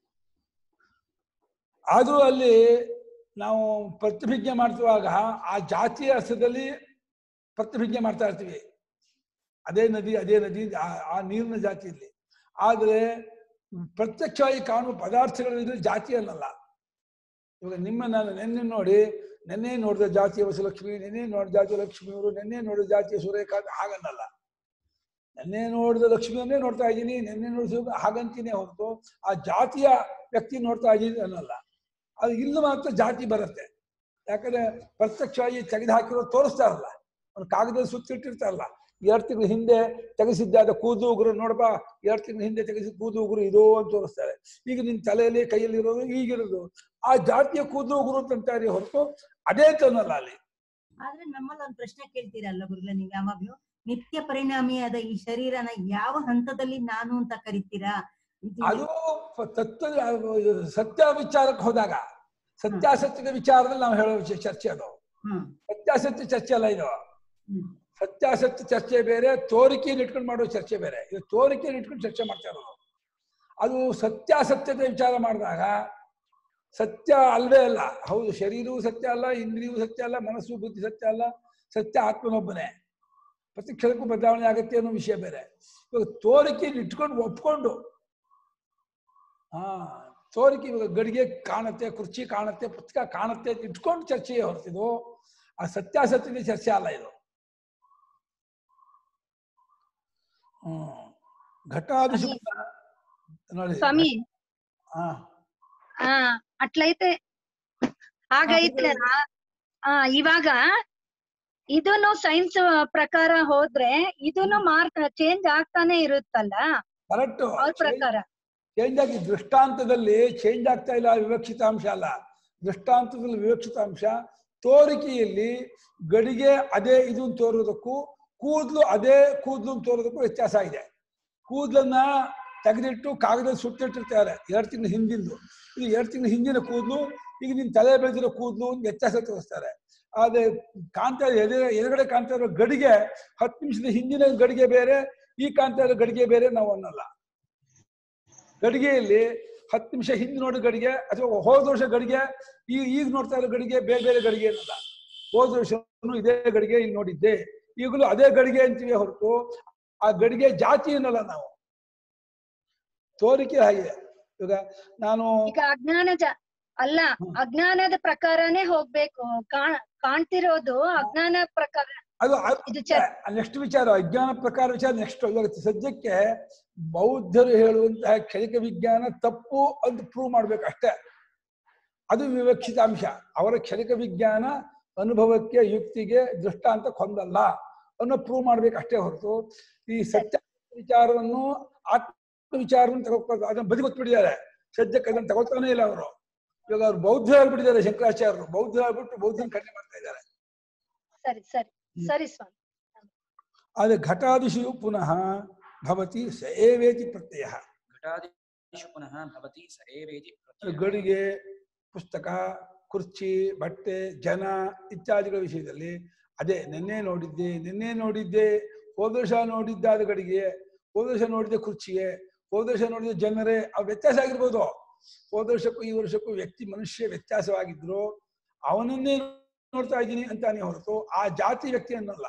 ಆದ್ರೂ ಅಲ್ಲಿ ನಾವು ಪ್ರತಿಭಿಜ್ಞೆ ಮಾಡ್ತಿರುವಾಗ ಆ ಜಾತಿಯ ಅರ್ಥದಲ್ಲಿ ಪ್ರತಿಭಿಜ್ಞೆ ಮಾಡ್ತಾ ಇರ್ತೀವಿ ಅದೇ ನದಿ ಅದೇ ನದಿ ಆ- ಆ ನೀರಿನ ಜಾತಿಯಲ್ಲಿ ಆದ್ರೆ ಪ್ರತ್ಯಕ್ಷವಾಗಿ ಕಾಣುವ ಪದಾರ್ಥಗಳಲ್ಲಿ ಜಾತಿ ಅನ್ನಲ್ಲ ಇವಾಗ ನಿಮ್ಮ ನಾನು ನೆನ್ನೆ ನೋಡಿ ನೆನ್ನೆ ನೋಡಿದ ಜಾತಿಯ ವಸುಲಕ್ಷ್ಮಿ ನೆನ್ನೆ ನೋಡಿದ ಜಾತಿಯ ಲಕ್ಷ್ಮಿಯವರು ನೆನ್ನೆ ನೋಡಿದ ಜಾತಿಯ ಸೂರ್ಯಕಾಂತ್ ಹಾಗನ್ನಲ್ಲ ನೆನ್ನೆ ನೋಡಿದ ಲಕ್ಷ್ಮಿಯನ್ನೇ ನೋಡ್ತಾ ಇದ್ದೀನಿ ನೆನ್ನೆ ನೋಡಿದ ಹಾಗಂತೀನಿ ಹೊರತು ಆ ಜಾತಿಯ ವ್ಯಕ್ತಿ ನೋಡ್ತಾ ಇದ್ದೀನಿ ಅನ್ನಲ್ಲ ಅದು ಇಲ್ಲಿ ಮಾತ್ರ ಜಾತಿ ಬರುತ್ತೆ ಯಾಕಂದ್ರೆ ಪ್ರತ್ಯಕ್ಷವಾಗಿ ತೆಗೆದು ಹಾಕಿರೋ ತೋರಿಸ್ತಾರಲ್ಲ ಒಂದು ಕಾಗದದಲ್ಲಿ ಸುತ್ತಿಟ್ಟಿರ್ತಾರಲ್ಲ ಎರಡು ತಿಂಗಳ ಹಿಂದೆ ತೆಗೆಸಿದ್ದಾದ ಕೂದು ಉಗುರು ನೋಡಪ್ಪ ಎರಡು ತಿಂಗಳ ಹಿಂದೆ ತೆಗೆಸಿದ ಕೂದು ಉಗುರು ಇದೋ ಅಂತ ತೋರಿಸ್ತಾರೆ ಈಗ ನಿನ್ ತಲೆಯಲ್ಲಿ ಕೈಯಲ್ಲಿ ಇರೋದು ಈಗಿರೋದು ಆ ಜಾತಿಯ ಕೂದು ಉಗುರು ಅಂತ ಅಂತಾರೆ ಹೊರತು ಅದೇ ಅಂತ ಅನ್ನಲ್ಲ ಅಲ್ಲಿ ಆದ್ರೆ ನಮ್ಮಲ್ಲಿ ಒಂದ್ ಪ್ರಶ್ನೆ ಕೇಳ್ತೀರಲ್ಲ ಗುರುಗಳ ನೀವು ಯಾವಾಗ್ಲೂ ನಿತ್ಯ ಪರಿಣಾಮಿಯಾದ ಈ ಶರೀರನ ಯಾವ ಹಂತದಲ್ಲಿ ನಾನು ಅಂತ ಕರಿತೀರಾ ಇದು- ಅದು ಪ- ತತ್ವ ಇದು ಸತ್ಯ ವಿಚಾರಕ್ಕೆ ಹೋದಾಗ ಸತ್ಯಾಸತ್ಯದ ವಿಚಾರದಲ್ಲಿ ನಾವು ಹೇಳೋ ವಿಷಯ ಚರ್ಚೆ ಅದು ಹ್ಮ್ ಸತ್ಯಾಸತ್ಯ ಚರ್ಚೆ ಅಲ್ಲ ಇದು ಹ್ಮ್ ಸತ್ಯಾಸತ್ಯ ಚರ್ಚೆ ಬೇರೆ ತೋರಿಕೆಯನ್ನು ಇಟ್ಕೊಂಡು ಮಾಡೋ ಚರ್ಚೆ ಬೇರೆ ಇದು ತೋರಿಕೆಯನ್ನು ಇಟ್ಕೊಂಡು ಚರ್ಚೆ ಮಾಡ್ತಾ ಇರೋದು ಅದು ಸತ್ಯಾಸತ್ಯದ ವಿಚಾರ ಮಾಡಿದಾಗ ಸತ್ಯ ಅಲ್ವೇ ಅಲ್ಲ ಹೌದು ಶರೀರವೂ ಸತ್ಯ ಅಲ್ಲ ಇಂದ್ರಿಯವೂ ಸತ್ಯ ಅಲ್ಲ ಮನಸ್ಸು ಬುದ್ಧಿ ಸತ್ಯ ಅಲ್ಲ ಸತ್ಯ ಆತ್ಮನೊಬ್ಬನೇ ಪ್ರತಿ ಕ್ಷಣಕ್ಕೂ ಬದಲಾವಣೆ ಆಗುತ್ತೆ ಅನ್ನೋ ವಿಷಯ ಬೇರೆ ಇವಾಗ ತೋರಿಕೆಯನ್ನು ಇಟ್ಕೊಂಡು ಒಪ್ಕೊಂಡು ಹಾ ತೋರಿಕೆ ಇವಾಗ ಗಡಿಗೆ ಕಾಣುತ್ತೆ ಕುರ್ಚಿ ಕಾಣುತ್ತೆ ಪುಸ್ತಕ ಕಾಣುತ್ತೆ ಅಂತ ಇಟ್ಕೊಂಡು ಚರ್ಚೆ ಹೊರತಿದು ಆ ಸತ್ಯಾಸತ್ಯದ ಚರ್ಚೆ ಅಲ್ಲ ಇದು ಹ್ಮ್ ಘಟಾದಿಶು ನೋಡಿ ಸ್ವಾಮಿ ಹಾ ಆ ಅಟ್ಲೈತೆ ಹಾಗೈತೆ ಆ ಇವಾಗ ಇದನ್ನು ಸೈನ್ಸ್ ಪ್ರಕಾರ ಹೋದ್ರೆ ಇದನ್ನು ಮಾರ್ಕ್ ಚೇಂಜ್ ಆಗ್ತಾನೆ ಇರುತ್ತಲ್ಲ ಕರೆಕ್ಟ್ ಅವ್ರ ಪ್ರಕಾರ ಚೇಂಜ್ ಆಗಿ ದೃಷ್ಟಾಂತದಲ್ಲಿ ಚೇಂಜ್ ಆಗ್ತಾ ಇಲ್ಲ ವಿವಕ್ಷಿತಾಂಶ ಅಲ್ಲ ದೃಷ್ಟಾಂತದಲ್ಲಿ ವಿವಕ್ಷಿತಾಂಶ ತೋರಿಕೆಯಲ್ಲಿ ಗಡಿಗೆ ಅದೇ ಇದು ತೋರೋದಕ್ಕೂ ಕೂದಲು ಅದೇ ಕೂದಲು ತೋರೋದಕ್ಕೂ ವ್ಯತ್ಯಾಸ ಇದೆ ಕೂದಲನ್ನ ತೆಗೆದಿಟ್ಟು ಕಾಗದ ಸುಟ್ಟಿಟ್ಟಿರ್ತಾರೆ ಎರಡು ತಿಂಗಳ ಹಿಂದಿಂದು ಇದು ಎರಡು ತಿಂಗಳ ಹಿಂದಿನ ಕೂದಲು ಈಗ ನಿನ್ ತಲೆ ಬೆಳೆದಿರೋ ಕೂದಲು ಒಂದು ವ್ಯತ್ಯಾಸ ತೋರಿಸ್ತಾರೆ ಆದ್ರೆ ಕಾಣ್ತಾ ಎದುರು ಎದುರುಗಡೆ ಕಾಣ್ತಾ ಇರೋ ಗಡಿಗೆ ಹತ್ತು ನಿಮಿಷದ ಹಿಂದಿನ ಗಡಿಗೆ ಬೇರೆ ಈ ಕಾಣ್ತಾ ಇರೋ ಗಡಿಗೆ ಬೇರೆ ನಾವು ಅನ್ನಲ್ಲ ಗಡಿಗೆಯಲ್ಲಿ ಹತ್ತು ನಿಮಿಷ ಹಿಂದೆ ನೋಡೋ ಗಡಿಗೆ ಅಥವಾ ಹೋದ ವರ್ಷ ಗಡಿಗೆ ಈ ಈಗ ನೋಡ್ತಾ ಇರೋ ಗಡಿಗೆ ಬೇರೆ ಬೇರೆ ಗಡಿಗೆ ಏನಲ್ಲ ಹೋದ ವರ್ಷನೂ ಇದೇ ಗಡಿಗೆ ಇಲ್ಲಿ ನೋಡಿದ್ದೆ ಈಗಲೂ ಅದೇ ಗಡಿಗೆ ಅಂತೀವಿ ಹೊರತು ಆ ಗಡಿಗೆ ಜಾತಿ ಏನಲ್ಲ ನಾವು ತೋರಿಕೆ ಆಗಿದೆ ಇವಾಗ ನಾನು ಈಗ ಅಜ್ಞಾನ ಜ ಅಲ್ಲ ಹ್ಮ್. ಅಜ್ಞಾನದ ಪ್ರಕಾರನೇ ಹೋಗ್ಬೇಕು ಕಾ- ಕಾಣ್ತಿರೋದು ಅಜ್ಞಾನ ಪ್ರಕಾರ ಅದು ಇದು ಚ- ನೆಕ್ಸ್ಟ್ ವಿಚಾರ ಅಜ್ಞಾನ ಪ್ರಕಾರ ವಿಚಾರ ನೆಕ್ಸ್ಟ್ ಇವಾಗ ಸದ್ಯಕ್ಕೆ ಬೌದ್ಧರು ಹೇಳುವಂತಹ ಕ್ಷಣಿಕ ವಿಜ್ಞಾನ ತಪ್ಪು ಅಂತ ಪ್ರೂವ್ ಮಾಡ್ಬೇಕು ಅಷ್ಟೇ ಅದು ವಿವಕ್ಷಿತ ಅಂಶ ಅವರ ಕ್ಷಣಿಕ ವಿಜ್ಞಾನ ಅನುಭವಕ್ಕೆ ಯುಕ್ತಿಗೆ ದೃಷ್ಟಾಂತ ಕೊಂದಲ್ಲ ಅನ್ನೋ ಪ್ರೂವ್ ಮಾಡ್ಬೇಕು ಅಷ್ಟೇ ಹೊರತು ಈ ಸತ್ಯ ವಿಚಾರವನ್ನು ಆತ್ಮ ವಿಚಾರವನ್ನು ತಗೋ ಅದನ್ನ ಬದಿಗೊತ್ಬಿಟ್ಟಿದ್ದಾರೆ ಸದ್ಯಕ್ಕೆ ಅದನ್ನು ತಗೋತಾನೆ ಇಲ್ಲ ಅವರು ಇವಾಗ ಅವ್ರು ಬೌದ್ಧ ಆಗ್ಬಿಟ್ಟಿದ್ದಾರೆ ಶಂಕರಾಚಾರ್ಯರು ಬೌದ್ಧ ಆಗ್ಬಿಟ್ಟು ಬೌದ್ಧನ ಕಡಿಮೆ ಮಾಡ್ತಾ ಇದ್ದಾರೆ ಸರಿ ಸರಿ ಸರಿ ಸ್ವಾಮಿ ಆದ್ರೆ ಘಟಾದಿಶು ಪುನಃ ಭವತಿ ಸ ಏವೇತಿ ಪ್ರತ್ಯಯ ಘಟಾದಿಷು ಪುನಃ ಭವತಿ ಸ ಏವೇತಿ ಪ್ರತ್ಯಯಃ. ಗಡಿಗೆ ಪುಸ್ತಕ ಕುರ್ಚಿ ಬಟ್ಟೆ ಜನ ಇತ್ಯಾದಿಗಳ ವಿಷಯದಲ್ಲಿ ಅದೇ ನಿನ್ನೆ ನೋಡಿದ್ದೆ ನಿನ್ನೆ ನೋಡಿದ್ದೆ ಹೋದ ವರ್ಷ ನೋಡಿದ್ದಾದ ಗಡಿಗೆ ಹೋದ ವರ್ಷ ನೋಡಿದ ಕುರ್ಚಿಗೆ ಹೋದ ವರ್ಷ ನೋಡಿದ ಜನರೇ ಆ ವ್ಯತ್ಯಾಸ ಆಗಿರ್ಬೋದು ಹೋದ ವರ್ಷಕ್ಕೂ ಈ ವರ್ಷಕ್ಕೂ ವ್ಯಕ್ತಿ ಮನುಷ್ಯ ವ್ಯತ್ಯಾಸವಾಗಿದ್ರು ಅವನನ್ನೇ ನೋಡ್ತಾ ಇದ್ದೀನಿ ಅಂತಾನೆ ಹೊರತು ಆ ಜಾತಿ ವ್ಯಕ್ತಿ ಅನ್ನಲ್ಲ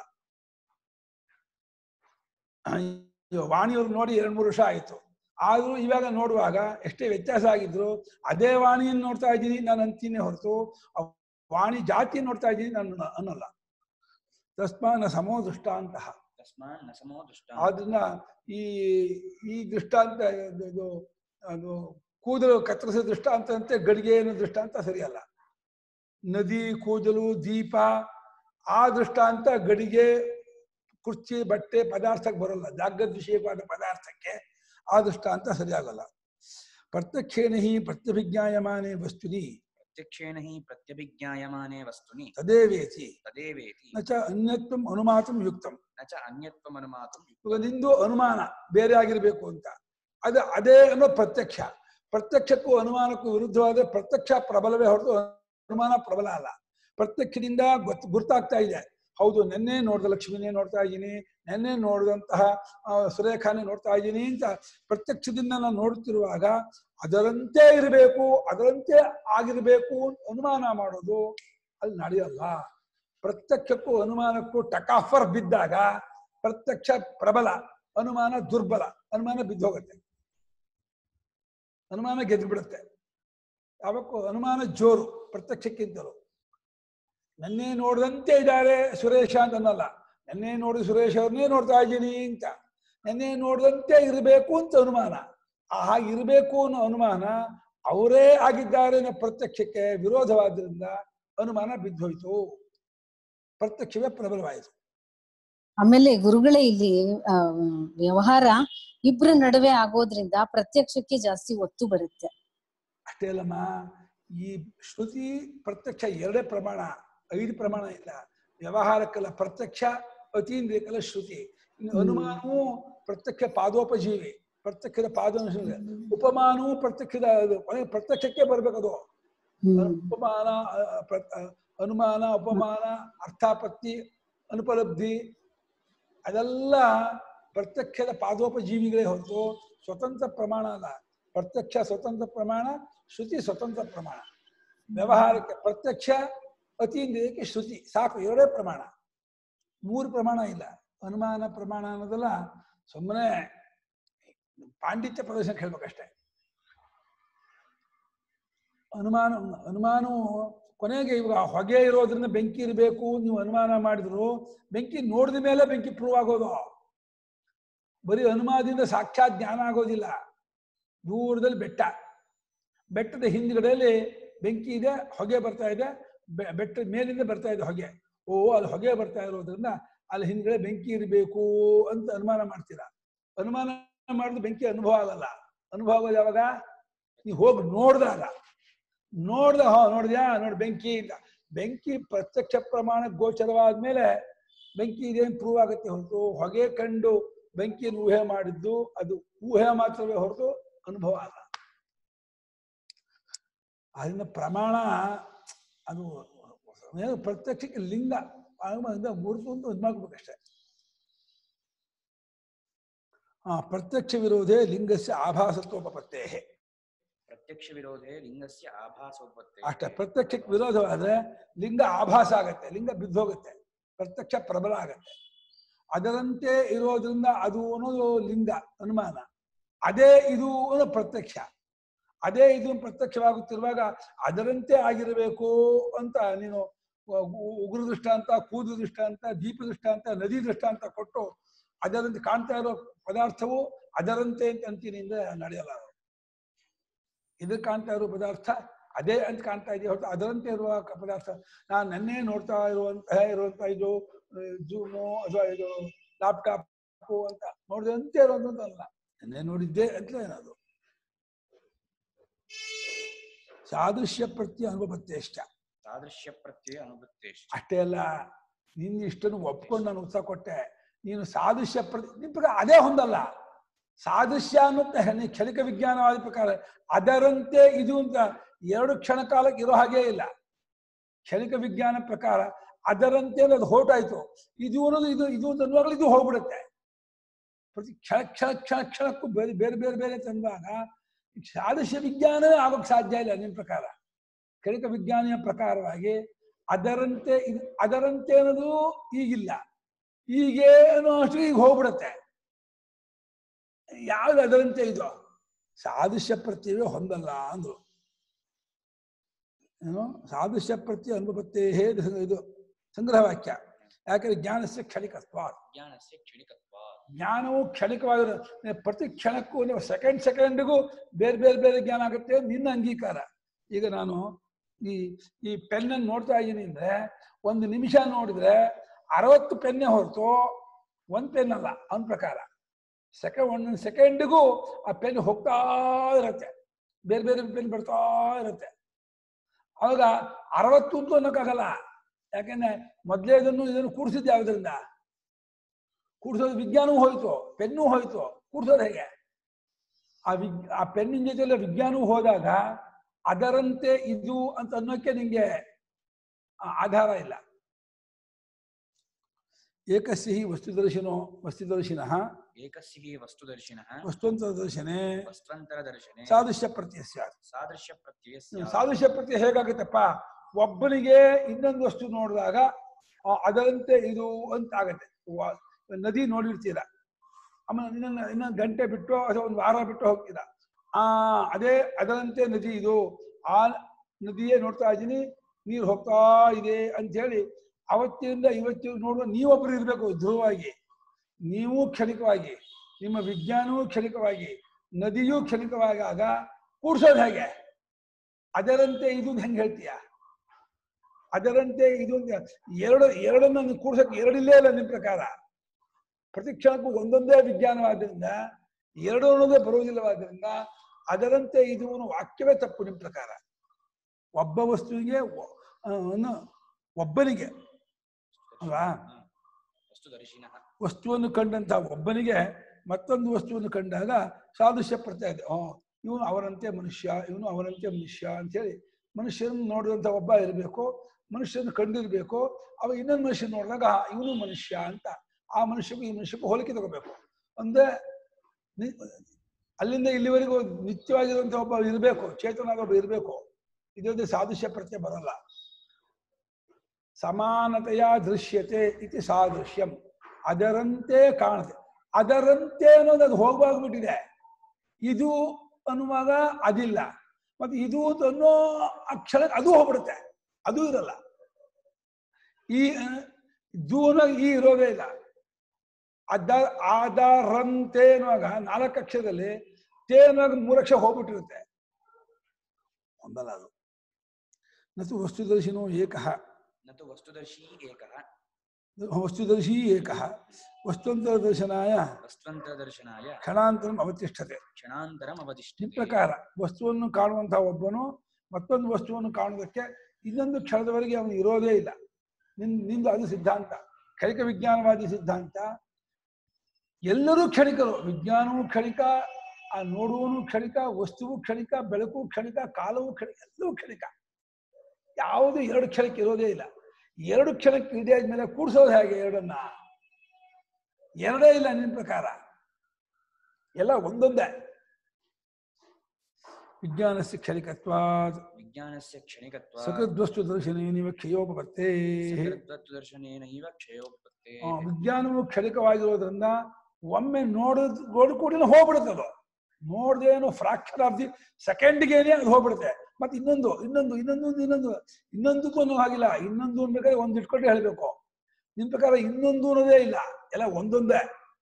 ಅಯ್ಯೋ, ವಾಣಿಯವ್ರು ನೋಡಿ ಎರಡ್ ಮೂರು ವರ್ಷ ಆಯ್ತು ಆದ್ರೂ ಇವಾಗ ನೋಡುವಾಗ ಎಷ್ಟೇ ವ್ಯತ್ಯಾಸ ಆಗಿದ್ರು ಅದೇ ವಾಣಿಯನ್ನು ನೋಡ್ತಾ ಇದ್ದೀನಿ ನಾನು ಅಂತೀನಿ ಹೊರತು ಆ ವಾಣಿ ಜಾತಿಯನ್ನು ನೋಡ್ತಾ ಇದ್ದೀನಿ ನಾನು ಅನ್ನಲ್ಲ ತಸ್ಮಾನ ಸಮೋ ದೃಷ್ಟಾಂತಹ ತಸ್ಮಾನ್ ನ ಸಮೋ ದೃಷ್ಟ ಆದ್ರಿಂದ ಈ ಈ ದೃಷ್ಟಾಂತ ಇದು- ಇದು ಅದು ಕೂದಲು ಕತ್ತರಿಸೋ ದೃಷ್ಟಾಂತ ಅಂತೆ ಗಡಿಗೆ ಅನ್ನೋ ದೃಷ್ಟಾಂತ ಸರಿಯಲ್ಲ ನದಿ ಕೂದಲು ದೀಪ ಆ ದೃಷ್ಟಾಂತ ಗಡಿಗೆ ಕುರ್ಚಿ ಬಟ್ಟೆ ಪದಾರ್ಥಕ್ಕೆ ಬರಲ್ಲ ಜಾಗೃತ ವಿಷಯವಾದ ಪದಾರ್ಥಕ್ಕೆ ಆ ದೃಷ್ಟಾಂತ ಸರಿಯಾಗಲ್ಲ ಪ್ರತ್ಯಕ್ಷೇಣ ಹಿ ಪ್ರತ್ಯಭಿಜ್ಞಾಯಮಾನೆ ವಸ್ತುನಿ ಪ್ರತ್ಯಕ್ಷೇಣ ಹಿ ಪ್ರತ್ಯಭಿಜ್ಞಾಯಮಾನೆ ವಸ್ತುನಿ ತದೇವೇತಿ ತದೇವೇತಿ ನ ಚ ಅನ್ಯತ್ವಂ ಅನುಮಾತಂ ಯುಕ್ತಂ ನ ಚ ಅನ್ಯತ್ವಮನುಮಾತಂ ಇವಾಗ ನಿಂದು ಅನುಮಾನ ಬೇರೆ ಆಗಿರ್ಬೇಕು ಅಂತ ಅದು ಅದೇ ಅನ್ನೋ ಪ್ರತ್ಯಕ್ಷ ಪ್ರತ್ಯಕ್ಷಕ್ಕೂ ಅನುಮಾನಕ್ಕೂ ವಿರುದ್ಧವಾದ ಪ್ರತ್ಯಕ್ಷ ಪ್ರಬಲವೇ ಹೊರತು ಅನುಮಾನ ಪ್ರಬಲ ಅಲ್ಲ ಪ್ರತ್ಯಕ್ಷದಿಂದ ಗೊತ್ತು ಗುರ್ತಾಗ್ತಾ ಇದೆ ಹೌದು ನೆನ್ನೆ ನೋಡಿದ ಲಕ್ಷ್ಮಿನೇ ನೋಡ್ತಾ ಇದ್ದೀನಿ ನೆನ್ನೆ ನೋಡಿದಂತಹ ಆ, ಸುರೇಖಾನೇ ನೋಡ್ತಾ ಇದ್ದೀನಿ ಅಂತ ಪ್ರತ್ಯಕ್ಷದಿಂದ ನಾನು ನೋಡುತ್ತಿರುವಾಗ ಅದರಂತೆ ಇರಬೇಕು ಅದರಂತೆ ಆಗಿರಬೇಕು ಅಂತ ಅನುಮಾನ ಮಾಡೋದು ಅಲ್ಲಿ ನಡೆಯಲ್ಲ ಪ್ರತ್ಯಕ್ಷಕ್ಕೂ ಅನುಮಾನಕ್ಕೂ ಟಕಾಫರ್ ಬಿದ್ದಾಗ ಪ್ರತ್ಯಕ್ಷ ಪ್ರಬಲ ಅನುಮಾನ ದುರ್ಬಲ ಅನುಮಾನ ಬಿದ್ದೋಗುತ್ತೆ ಅನುಮಾನ ಗೆದ್ದು ಬಿಡುತ್ತೆ ಯಾವಕ್ಕೂ ಅನುಮಾನ ಜೋರು ಪ್ರತ್ಯಕ್ಷಕ್ಕಿಂತಲೂ ನನ್ನೇ ನೋಡಿದಂತೆ ಇದ್ದಾರೆ ಸುರೇಶ ಅಂತ ಅನ್ನಲ್ಲ ನನ್ನೇ ನೋಡಿ ಸುರೇಶ್ ಅವ್ರನ್ನೇ ನೋಡ್ತಾ ಇದ್ದೀನಿ ಅಂತ ನನ್ನೇ ನೋಡಿದಂತೆ ಇರಬೇಕು ಅಂತ ಅನುಮಾನ ಆ ಹಾಗೆ ಇರಬೇಕು ಅನ್ನೋ ಅನುಮಾನ ಅವರೇ ಆಗಿದ್ದಾರೆ ಅನ್ನೋ ಪ್ರತ್ಯಕ್ಷಕ್ಕೆ ವಿರೋಧವಾದ್ರಿಂದ ಅನುಮಾನ ಬಿದ್ದೋಯ್ತು ಪ್ರತ್ಯಕ್ಷವೇ ಪ್ರಬಲವಾಯಿತು ಆಮೇಲೆ ಗುರುಗಳೇ ಇಲ್ಲಿ ಆ, ವ್ಯವಹಾರ ಇಬ್ರ ನಡುವೆ ಆಗೋದ್ರಿಂದ ಪ್ರತ್ಯಕ್ಷಕ್ಕೆ ಜಾಸ್ತಿ ಒತ್ತು ಬರುತ್ತೆ ಅಷ್ಟೇ ಅಲ್ಲಮ್ಮ ಈ ಶ್ರುತಿ ಪ್ರತ್ಯಕ್ಷ ಎರಡೇ ಪ್ರಮಾಣ ಐದು ಪ್ರಮಾಣ ಇಲ್ಲ ವ್ಯವಹಾರಕ್ಕೆಲ್ಲ ಪ್ರತ್ಯಕ್ಷ ಅತೀಂದ್ರಿಯಕ್ಕೆಲ್ಲ ಶ್ರುತಿ ಇನ್ನು ಹ್ಮ್. ಅನುಮಾನವು ಪ್ರತ್ಯಕ್ಷ ಪಾದೋಪಜೀವಿ ಪ್ರತ್ಯಕ್ಷದ ಪಾದ ಉಪಮಾನವು ಪ್ರತ್ಯಕ್ಷದ ಅದು ಕೊನೆಗೆ ಪ್ರತ್ಯಕ್ಷಕ್ಕೆ ಬರ್ಬೇಕದು ಹ್ಮ್ ಉಪಮಾನ ಅ, ಅ, ಪ್ರ- ಅ, ಅನುಮಾನ ಉಪಮಾನ ಅರ್ಥಾಪತ್ತಿ ಅನುಪಲಬ್ಧಿ ಅದೆಲ್ಲ ಪ್ರತ್ಯಕ್ಷದ ಪಾದೋಪಜೀವಿಗಳೇ ಹೊರತು ಸ್ವತಂತ್ರ ಪ್ರಮಾಣ ಅಲ್ಲ ಪ್ರತ್ಯಕ್ಷ ಸ್ವತಂತ್ರ ಪ್ರಮಾಣ ಶ್ರುತಿ ಸ್ವತಂತ್ರ ಪ್ರಮಾಣ ವ್ಯವಹಾರಕ್ಕೆ ಪ್ರತ್ಯಕ್ಷ ಅತೀಂದ್ರಿಯಕ್ಕೆ ಶ್ರುತಿ ಸಾಕು ಎರಡೇ ಪ್ರಮಾಣ ಮೂರು ಪ್ರಮಾಣ ಇಲ್ಲ ಅನುಮಾನ ಪ್ರಮಾಣ ಅನ್ನೋದೆಲ್ಲ ಸುಮ್ಮನೆ ಪಾಂಡಿತ್ಯ ಪ್ರದರ್ಶನ ಹೇಳ್ಬೇಕಷ್ಟೇ ಅನುಮಾನ ಅನುಮಾನವು ಕೊನೆಗೆ ಇವಾಗ ಹೊಗೆ ಇರೋದ್ರಿಂದ ಬೆಂಕಿ ಇರಬೇಕು ನೀವು ಅನುಮಾನ ಮಾಡಿದ್ರು ಬೆಂಕಿ ನೋಡಿದ ಮೇಲೆ ಬೆಂಕಿ ಪ್ರೂವ್ ಆಗೋದು ಬರೀ ಅನುಮಾನದಿಂದ ಸಾಕ್ಷಾತ್ ಜ್ಞಾನ ಆಗೋದಿಲ್ಲ ದೂರದಲ್ಲಿ ಬೆಟ್ಟ ಬೆಟ್ಟದ ಹಿಂದ್ಗಡೆಯಲ್ಲಿ ಬೆಂಕಿ ಇದೆ ಹೊಗೆ ಬರ್ತಾ ಇದೆ ಬೆ- ಬೆಟ್ಟದ ಮೇಲಿಂದ ಬರ್ತಾ ಇದೆ ಹೊಗೆ ಓ ಅಲ್ಲಿ ಹೊಗೆ ಬರ್ತಾ ಇರೋದ್ರಿಂದ ಅಲ್ಲಿ ಹಿಂದ್ಗಡೆ ಬೆಂಕಿ ಇರಬೇಕು ಅಂತ ಅನುಮಾನ ಮಾಡ್ತೀರಾ ಅನುಮಾನ ಮಾಡಿದ್ರೆ ಬೆಂಕಿ ಅನುಭವ ಆಗಲ್ಲ ಅನುಭವ ಆಗೋದು ಯಾವಾಗ ನೀವು ಹೋಗಿ ನೋಡಿದಾಗ ನೋಡ್ದ ಹೋ ನೋಡಿದ್ಯಾ ನೋಡಿ ಬೆಂಕಿ ಇಲ್ಲ ಬೆಂಕಿ ಪ್ರತ್ಯಕ್ಷ ಪ್ರಮಾಣ ಗೋಚರವಾದ್ಮೇಲೆ ಬೆಂಕಿ ಇದೆ ಅಂತ ಪ್ರೂವ್ ಆಗುತ್ತೆ ಹೊರತು ಹೊಗೆ ಕಂಡು ಬೆಂಕಿಯನ್ನು ಊಹೆ ಮಾಡಿದ್ದು ಅದು ಊಹೆ ಮಾತ್ರವೇ ಹೊರತು ಅನುಭವ ಅಲ್ಲ ಅದನ್ನ ಪ್ರಮಾಣ ಅದು ಏನು ಪ್ರತ್ಯಕ್ಷಕ್ಕೆ ಲಿಂಗ ಆಗ ಗುರುತು ಅಂತ ಇದು ಮಾಡ್ಬೇಕಷ್ಟೆ ಆ ಪ್ರತ್ಯಕ್ಷ ವಿರೋಧೇ ಲಿಂಗಸ್ಯ ಆಭಾಸತ್ವೋಪತ್ತೇ ಪ್ರತ್ಯಕ್ಷ ವಿರೋಧೆ ಲಿಂಗಸ್ಯ ಆಭಾಸೋತ್ಪತ್ತಿ ಅಷ್ಟೇ ಪ್ರತ್ಯಕ್ಷಕ್ಕೆ ವಿರೋಧವಾದ್ರೆ ಲಿಂಗ ಆಭಾಸ ಆಗತ್ತೆ ಲಿಂಗ ಬಿದ್ದೋಗುತ್ತೆ ಪ್ರತ್ಯಕ್ಷ ಪ್ರಬಲ ಆಗತ್ತೆ ಅದರಂತೆ ಇರೋದ್ರಿಂದ ಅದು ಅನ್ನೋದು ಲಿಂಗ ಅನುಮಾನ ಅದೇ ಇದು ಅನ್ನೋ ಪ್ರತ್ಯಕ್ಷ ಅದೇ ಇದು ಪ್ರತ್ಯಕ್ಷವಾಗುತ್ತಿರುವಾಗ ಅದರಂತೆ ಆಗಿರಬೇಕು ಅಂತ ನೀನು ಉ- ಉ- ಉಗುರು ದೃಷ್ಟಾಂತ ಕೂದು ದೃಷ್ಟಾಂತ ದೀಪ ದೃಷ್ಟಾಂತ ನದಿ ದೃಷ್ಟಾಂತ ಕೊಟ್ಟು ಅದರಂತೆ ಕಾಣ್ತಾ ಇರೋ ಪದಾರ್ಥವು ಅದರಂತೆ ಅಂತ ಅಂತೀನಿ ಅಂದ್ರೆ ನಡೆಯಲ್ಲ ಇದು ಕಾಣ್ತಾ ಇರೋ ಪದಾರ್ಥ ಅದೇ ಅಂತ ಕಾಣ್ತಾ ಇದೆಯಾ ಹೊರತು ಅದರಂತೆ ಇರುವ ಕ- ಪದಾರ್ಥ ನಾನು ನನ್ನೇ ನೋಡ್ತಾ ಇರುವಂತಹ ಇರುವಂತ ಇದು ಜೂಮು ಅಥವಾ ಇದು ಲ್ಯಾಪ್ಟಾಪ್ ಅಂತ ನೋಡಿದಂತೆ ಇರೋದಂತಲ್ಲ ನನ್ನೇ ನೋಡಿದ್ದೆ ಅಂತ ಏನದು ಸಾದೃಶ್ಯ ಪ್ರತ್ಯಯ ಅನುಭವತ್ಯಷ್ಟ ತಾದೃಶ್ಯ ಪ್ರತ್ಯಯ ಅನುಭೂತೇಶ್ ಅಷ್ಟೇ ಅಲ್ಲ ನಿನ್ನ ಇಷ್ಟನ್ನು ಒಪ್ಕೊಂಡು ನಾನು ಉತ್ಸಾಹ ಕೊಟ್ಟೆ ನೀನು ಸಾದೃಶ್ಯ ಪ್ರತಿ ನಿನ್ ಪ್ರಕಾರ ಅದೇ ಹೊಂದಲ್ಲ ಸಾದೃಶ್ಯ ಅನ್ನುತ್ತೆ ನೀ ಕ್ಷಣಿಕ ವಿಜ್ಞಾನವಾದ ಪ್ರಕಾರ ಅದರಂತೆ ಇದು ಅಂತ ಎರಡು ಕ್ಷಣ ಕಾಲಕ್ಕೆ ಇರೋ ಹಾಗೇ ಇಲ್ಲ ಕ್ಷಣಿಕ ವಿಜ್ಞಾನ ಪ್ರಕಾರ ಅದರಂತೆ ಅದು ಹೊರಟಾಯ್ತು ಇದು ಅನ್ನೋದು ಇದು ಇದು ಅಂತ ಅನ್ನುವಾಗಲೂ ಇದು ಹೋಗ್ಬಿಡುತ್ತೆ ಪ್ರತಿ ಕ್ಷಣ ಕ್ಷಣ ಕ್ಷಣ ಕ್ಷಣಕ್ಕೂ ಬೇರೆ ಬೇರೆ ಬೇರೆ ಬೇರೆ ತಂದಾಗ ಸಾದೃಶ್ಯ ವಿಜ್ಞಾನವೇ ಆಗೋಕ್ಕೆ ಸಾಧ್ಯ ಇಲ್ಲ ನಿನ್ನ ಪ್ರಕಾರ ಕ್ಷಣಿಕ ವಿಜ್ಞಾನಿಯ ಪ್ರಕಾರವಾಗಿ ಅದರಂತೆ ಇದು ಅದರಂತೆ ಅನ್ನೋದು ಈಗಿಲ್ಲ ಹೀಗೆ ಅನ್ನೋ ಅಷ್ಟು ಈಗ ಹೋಗ್ಬಿಡುತ್ತೆ ಯಾವ್ದು ಅದರಂತೆ ಇದು ಸಾದೃಶ್ಯ ಪ್ರತ್ಯವೇ ಹೊಂದಲ್ಲ ಅಂದ್ರು ಏನು ಸಾದೃಶ್ಯ ಪ್ರತ್ಯಯ ಅನುಭವತ್ತೇ ಇದು ಸಂಗ್ರಹ ವಾಕ್ಯ ಯಾಕಂದ್ರೆ ಜ್ಞಾನಸ್ಯ ಕ್ಷಣಿಕತ್ವ ಜ್ಞಾನಸ್ಯ ಕ್ಷಣಿಕತ್ವ ಜ್ಞಾನವು ಕ್ಷಣಿಕವಾಗಿರೋ ಪ್ರತಿ ಕ್ಷಣಕ್ಕೂ ನೀವು ಸೆಕೆಂಡ್ ಸೆಕೆಂಡ್ಗೂ ಬೇರೆ ಬೇರೆ ಬೇರೆ ಜ್ಞಾನ ಆಗುತ್ತೆ ನಿನ್ನ ಅಂಗೀಕಾರ ಈಗ ನಾನು ಈ ಈ ಪೆನ್ನನ್ನು ನೋಡ್ತಾ ಇದ್ದೀನಿ ಅಂದ್ರೆ ಒಂದು ನಿಮಿಷ ನೋಡಿದ್ರೆ ಅರವತ್ತು ಪೆನ್ನೇ ಹೊರತು ಒಂದು ಪೆನ್ ಅಲ್ಲ ಅವನ ಪ್ರಕಾರ ಸೆಕೆಂಡ್ ಒಂದೊಂದು ಸೆಕೆಂಡಿಗೂ ಆ ಪೆನ್ ಹೋಗ್ತಾ ಇರುತ್ತೆ ಬೇರೆ ಬೇರೆ ಪೆನ್ ಬರ್ತಾ ಇರುತ್ತೆ ಅವಾಗ ಅರವತ್ತು ಅಂತೂ ಅನ್ನೋಕ್ಕಾಗಲ್ಲ ಯಾಕೆಂದ್ರೆ ಮೊದಲೇ ಇದನ್ನು ಇದನ್ನು ಕೂಡಿಸಿದ್ದು ಯಾವುದರಿಂದ ಕೂಡಿಸೋದು ವಿಜ್ಞಾನವೂ ಹೋಯ್ತು ಪೆನ್ನೂ ಹೋಯ್ತು ಕೂಡಿಸೋದು ಹೇಗೆ ಆ ವಿಗ್ ಆ ಪೆನ್ನಿನ ಜೊತೆಲ್ಲ ವಿಜ್ಞಾನವೂ ಹೋದಾಗ ಅದರಂತೆ ಇದು ಅಂತ ಅನ್ನೋಕ್ಕೆ ನಿಂಗೆ ಆ- ಆಧಾರ ಇಲ್ಲ ಏಕಸ್ಯ ಹಿ ವಸ್ತುದರ್ಶನೋ ವಸ್ತುದರ್ಶಿನಃ ಏಕಸ್ಯ ಹಿ ವಸ್ತುದರ್ಶಿನಃ ವಸ್ತುವಂತದರ್ಶನೆ ವಸ್ತ್ವಂತರ ದರ್ಶನೆ ಸಾದೃಶ್ಯ ಪ್ರತ್ಯಯ ಸ್ಯಾತ್ ಸಾದೃಶ್ಯ ಪ್ರತ್ಯಯ ಹ್ಮ್, ಸಾದೃಶ್ಯ ಪ್ರತ್ಯಯ ಹೇಗಾಗುತ್ತಪ್ಪ ಒಬ್ಬನಿಗೆ ಇನ್ನೊಂದು ವಸ್ತು ನೋಡಿದಾಗ ಆ, ಅದರಂತೆ ಇದು ಅಂತ ಆಗತ್ತೆ ವ- ನದಿ ನೋಡಿರ್ತೀರ ಆಮೇಲೆ ಇನ್ನೊಂದು ಇನ್ನೊಂದು ಗಂಟೆ ಬಿಟ್ಟು ಅಥವಾ ಒಂದು ವಾರ ಬಿಟ್ಟು ಹೋಗ್ತೀರ ಆ ಅದೇ ಅದರಂತೆ ನದಿ ಇದು ಆ ನದಿಯೇ ನೋಡ್ತಾ ಇದ್ದೀನಿ ನೀರು ಹೋಗ್ತಾ ಇದೆ ಅಂತ ಹೇಳಿ ಅವತ್ತಿನಿಂದ ಇವತ್ತಿಗೆ ನೋಡುವ ನೀವೊಬ್ರು ಇರಬೇಕು ಧ್ರುವವಾಗಿ ನೀವು ಕ್ಷಣಿಕವಾಗಿ ನಿಮ್ಮ ವಿಜ್ಞಾನವೂ ಕ್ಷಣಿಕವಾಗಿ ನದಿಯೂ ಕ್ಷಣಿಕವಾದಾಗ ಕೂಡ್ಸೋದು ಹೇಗೆ ಅದರಂತೆ ಇದು ಹೆಂಗೆ ಹೇಳ್ತೀಯ ಅದರಂತೆ ಇದು ಅಂತ ಎರಡು ಎರಡನ್ನ ನೀವು ಕೂಡ್ಸಕ್ಕೆ ಎರಡಿಲ್ಲೇ ಇಲ್ಲ ನಿಮ್ಮ ಪ್ರಕಾರ ಪ್ರತಿ ಕ್ಷಣಕ್ಕೂ ಒಂದೊಂದೇ ವಿಜ್ಞಾನವಾದ್ರಿಂದ ಎರಡು ಅನ್ನೋದೇ ಬರುವುದಿಲ್ಲವಾದ್ರಿಂದ ಅದರಂತೆ ಇದು ಅನ್ನೋ ವಾಕ್ಯವೇ ತಪ್ಪು ನಿಮ್ಮ ಪ್ರಕಾರ ಒಬ್ಬ ವಸ್ತುವಿಗೆ ಒ- ಆ, ಅನ್ನು ಒಬ್ಬನಿಗೆ ಅಲ್ವಾ ವಸ್ತುದರ್ಶಿನಃ ವಸ್ತುವನ್ನು ಕಂಡಂತಹ ಒಬ್ಬನಿಗೆ ಮತ್ತೊಂದು ವಸ್ತುವನ್ನು ಕಂಡಾಗ ಸಾದೃಶ್ಯ ಪ್ರತ್ಯಯ ಇದೆ. ಆ ಇವನು ಅವರಂತೆ ಮನುಷ್ಯ ಇವನು ಅವರಂತೆ ಮನುಷ್ಯ ಅಂತೇಳಿ ಮನುಷ್ಯರನ್ನು ನೋಡಿದಂಥ ಒಬ್ಬ ಇರಬೇಕು ಮನುಷ್ಯರನ್ನು ಕಂಡಿರ್ಬೇಕು ಅವ ಇನ್ನೊಂದು ಮನುಷ್ಯ ನೋಡಿದಾಗ ಇವನು ಮನುಷ್ಯ ಅಂತ ಆ ಮನುಷ್ಯಗೂ ಈ ಮನುಷ್ಯಕ್ಕೂ ಹೋಲಿಕೆ ತಗೋಬೇಕು ಅಂದ್ರೆ ನಿ- ಅಲ್ಲಿಂದ ಇಲ್ಲಿವರೆಗೂ ನಿತ್ಯವಾಗಿರುವಂಥ ಒಬ್ಬ ಇರಬೇಕು ಚೇತನಾದ ಒಬ್ಬ ಇರಬೇಕು ಇದೊಂದು ಸಾದೃಶ್ಯ ಪ್ರತ್ಯಯ ಬರಲ್ಲ ಸಮಾನತೆಯ ದೃಶ್ಯತೆ ಇತಿ ಸಾದೃಶ್ಯಂ ಅದರಂತೆ ಕಾಣುತ್ತೆ ಅದರಂತೆ ಅನ್ನೋದು ಅದು ಹೋಗ್ಬಾಗ್ಬಿಟ್ಟಿದೆ ಇದು ಅನ್ನುವಾಗ ಅದಿಲ್ಲ ಮತ್ತೆ ಇದು ಅಂತ ಅನ್ನೋ ಅಕ್ಷರ ಅದು ಹೋಗ್ಬಿಡುತ್ತೆ ಅದು ಇರಲ್ಲ ಈ ಆ, ಇದು ಅನ್ನೋ ಈ ಇರೋದೇ ಇಲ್ಲ ಅದ ಆಧಾರಂತೆ ಅನ್ನುವಾಗ ನಾಲ್ಕು ಅಕ್ಷರದಲ್ಲಿ ತೇ ಅನ್ನುವಾಗ ಮೂರು ಅಕ್ಷರ ಹೋಗ್ಬಿಟ್ಟಿರುತ್ತೆ ಒಂದಲ್ಲ ಅದು ನತು ವಸ್ತುದರ್ಶಿನೋ ಏಕಃ ನತು ವಸ್ತುದರ್ಶಿ ಏಕಃ ವಸ್ತುದರ್ಶಿ ಏಕಃ ವಸ್ತುಂತರ ದರ್ಶನಾಯ ವಸ್ತ್ವಂತರ ದರ್ಶನಾಯ ಕ್ಷಣಾಂತರಂ ಅವತಿಷ್ಠತೆ ಕ್ಷಣಾಂತರಂ ಈ ಅವಧಿಷ್ಠತೆ ಪ್ರಕಾರ ವಸ್ತುವನ್ನು ಕಾಣುವಂತಹ ಒಬ್ಬನು ಮತ್ತೊಂದು ವಸ್ತುವನ್ನು ಕಾಣುವುದಕ್ಕೆ ಇನ್ನೊಂದು ಕ್ಷಣದವರೆಗೆ ಅವನು ಇರೋದೇ ಇಲ್ಲ ನಿನ್ ನಿಂದು ಅದು ಸಿದ್ಧಾಂತ ಕೈಕ ವಿಜ್ಞಾನವಾದಿ ಸಿದ್ಧಾಂತ ಎಲ್ಲರೂ ಕ್ಷಣಿಕರು ವಿಜ್ಞಾನವೂ ಕ್ಷಣಿಕ ಆ ನೋಡುವನು ಕ್ಷಣಿಕ ವಸ್ತುವು ಕ್ಷಣಿಕ ಬೆಳಕು ಕ್ಷಣಿಕ ಕಾಲವು ಕ್ಷಣಿಕ ಎಲ್ಲವೂ ಕ್ಷಣಿಕ ಯಾವುದು ಎರಡು ಕ್ಷಣಕ್ಕೆ ಇರೋದೇ ಇಲ್ಲ ಎರಡು ಕ್ಷಣಕ್ಕೆ ಇದೆ ಆದ್ಮೇಲೆ ಕೂಡಿಸೋದು ಹೇಗೆ ಎರಡನ್ನ ಎರಡೇ ಇಲ್ಲ ನಿನ್ನ ಪ್ರಕಾರ ಎಲ್ಲ ಒಂದೊಂದೇ ವಿಜ್ಞಾನಸ್ಯ ಕ್ಷಣಿಕತ್ವಾದ್ ವಿಜ್ಞಾನಸ್ಯ ಕ್ಷಣಿಕತ್ವ ಸಕೃದ್ವಸ್ತು ದರ್ಶನೇನಿವ ಕ್ಷಯೋಪವರ್ತೇ ದರ್ಶನೇನೈವ ಕ್ಷಯೋಪತ್ತೇ ಆ, ವಿಜ್ಞಾನವು ಕ್ಷಣಿಕವಾಗಿರೋದ್ರಿಂದ ಒಮ್ಮೆ ನೋಡಿದ್ ನೋಡಿದ ಕೂಡಲೇ ಹೋಗ್ಬಿಡುತ್ತದು ನೋಡ್ದೇನು ಫ್ರಾಕ್ಷನ್ ಆಫ್ ದಿ ಸೆಕೆಂಡ್ಗೇನೆ ಅದು ಹೋಗ್ಬಿಡುತ್ತೆ ಮತ್ತೆ ಇನ್ನೊಂದು ಇನ್ನೊಂದು ಇನ್ನೊಂದು ಇನ್ನೊಂದು ಇನ್ನೊಂದಕ್ಕೂ ಅನ್ನೋ ಹಾಗಿಲ್ಲ ಇನ್ನೊಂದು ಅನ್ಬೇಕಾದ್ರೆ ಒಂದು ಇಟ್ಕೊಂಡೆ ಹೇಳ್ಬೇಕು ನಿನ್ ಪ್ರಕಾರ ಇನ್ನೊಂದು ಅನ್ನೋದೇ ಇಲ್ಲ ಎಲ್ಲ ಒಂದೊಂದೇ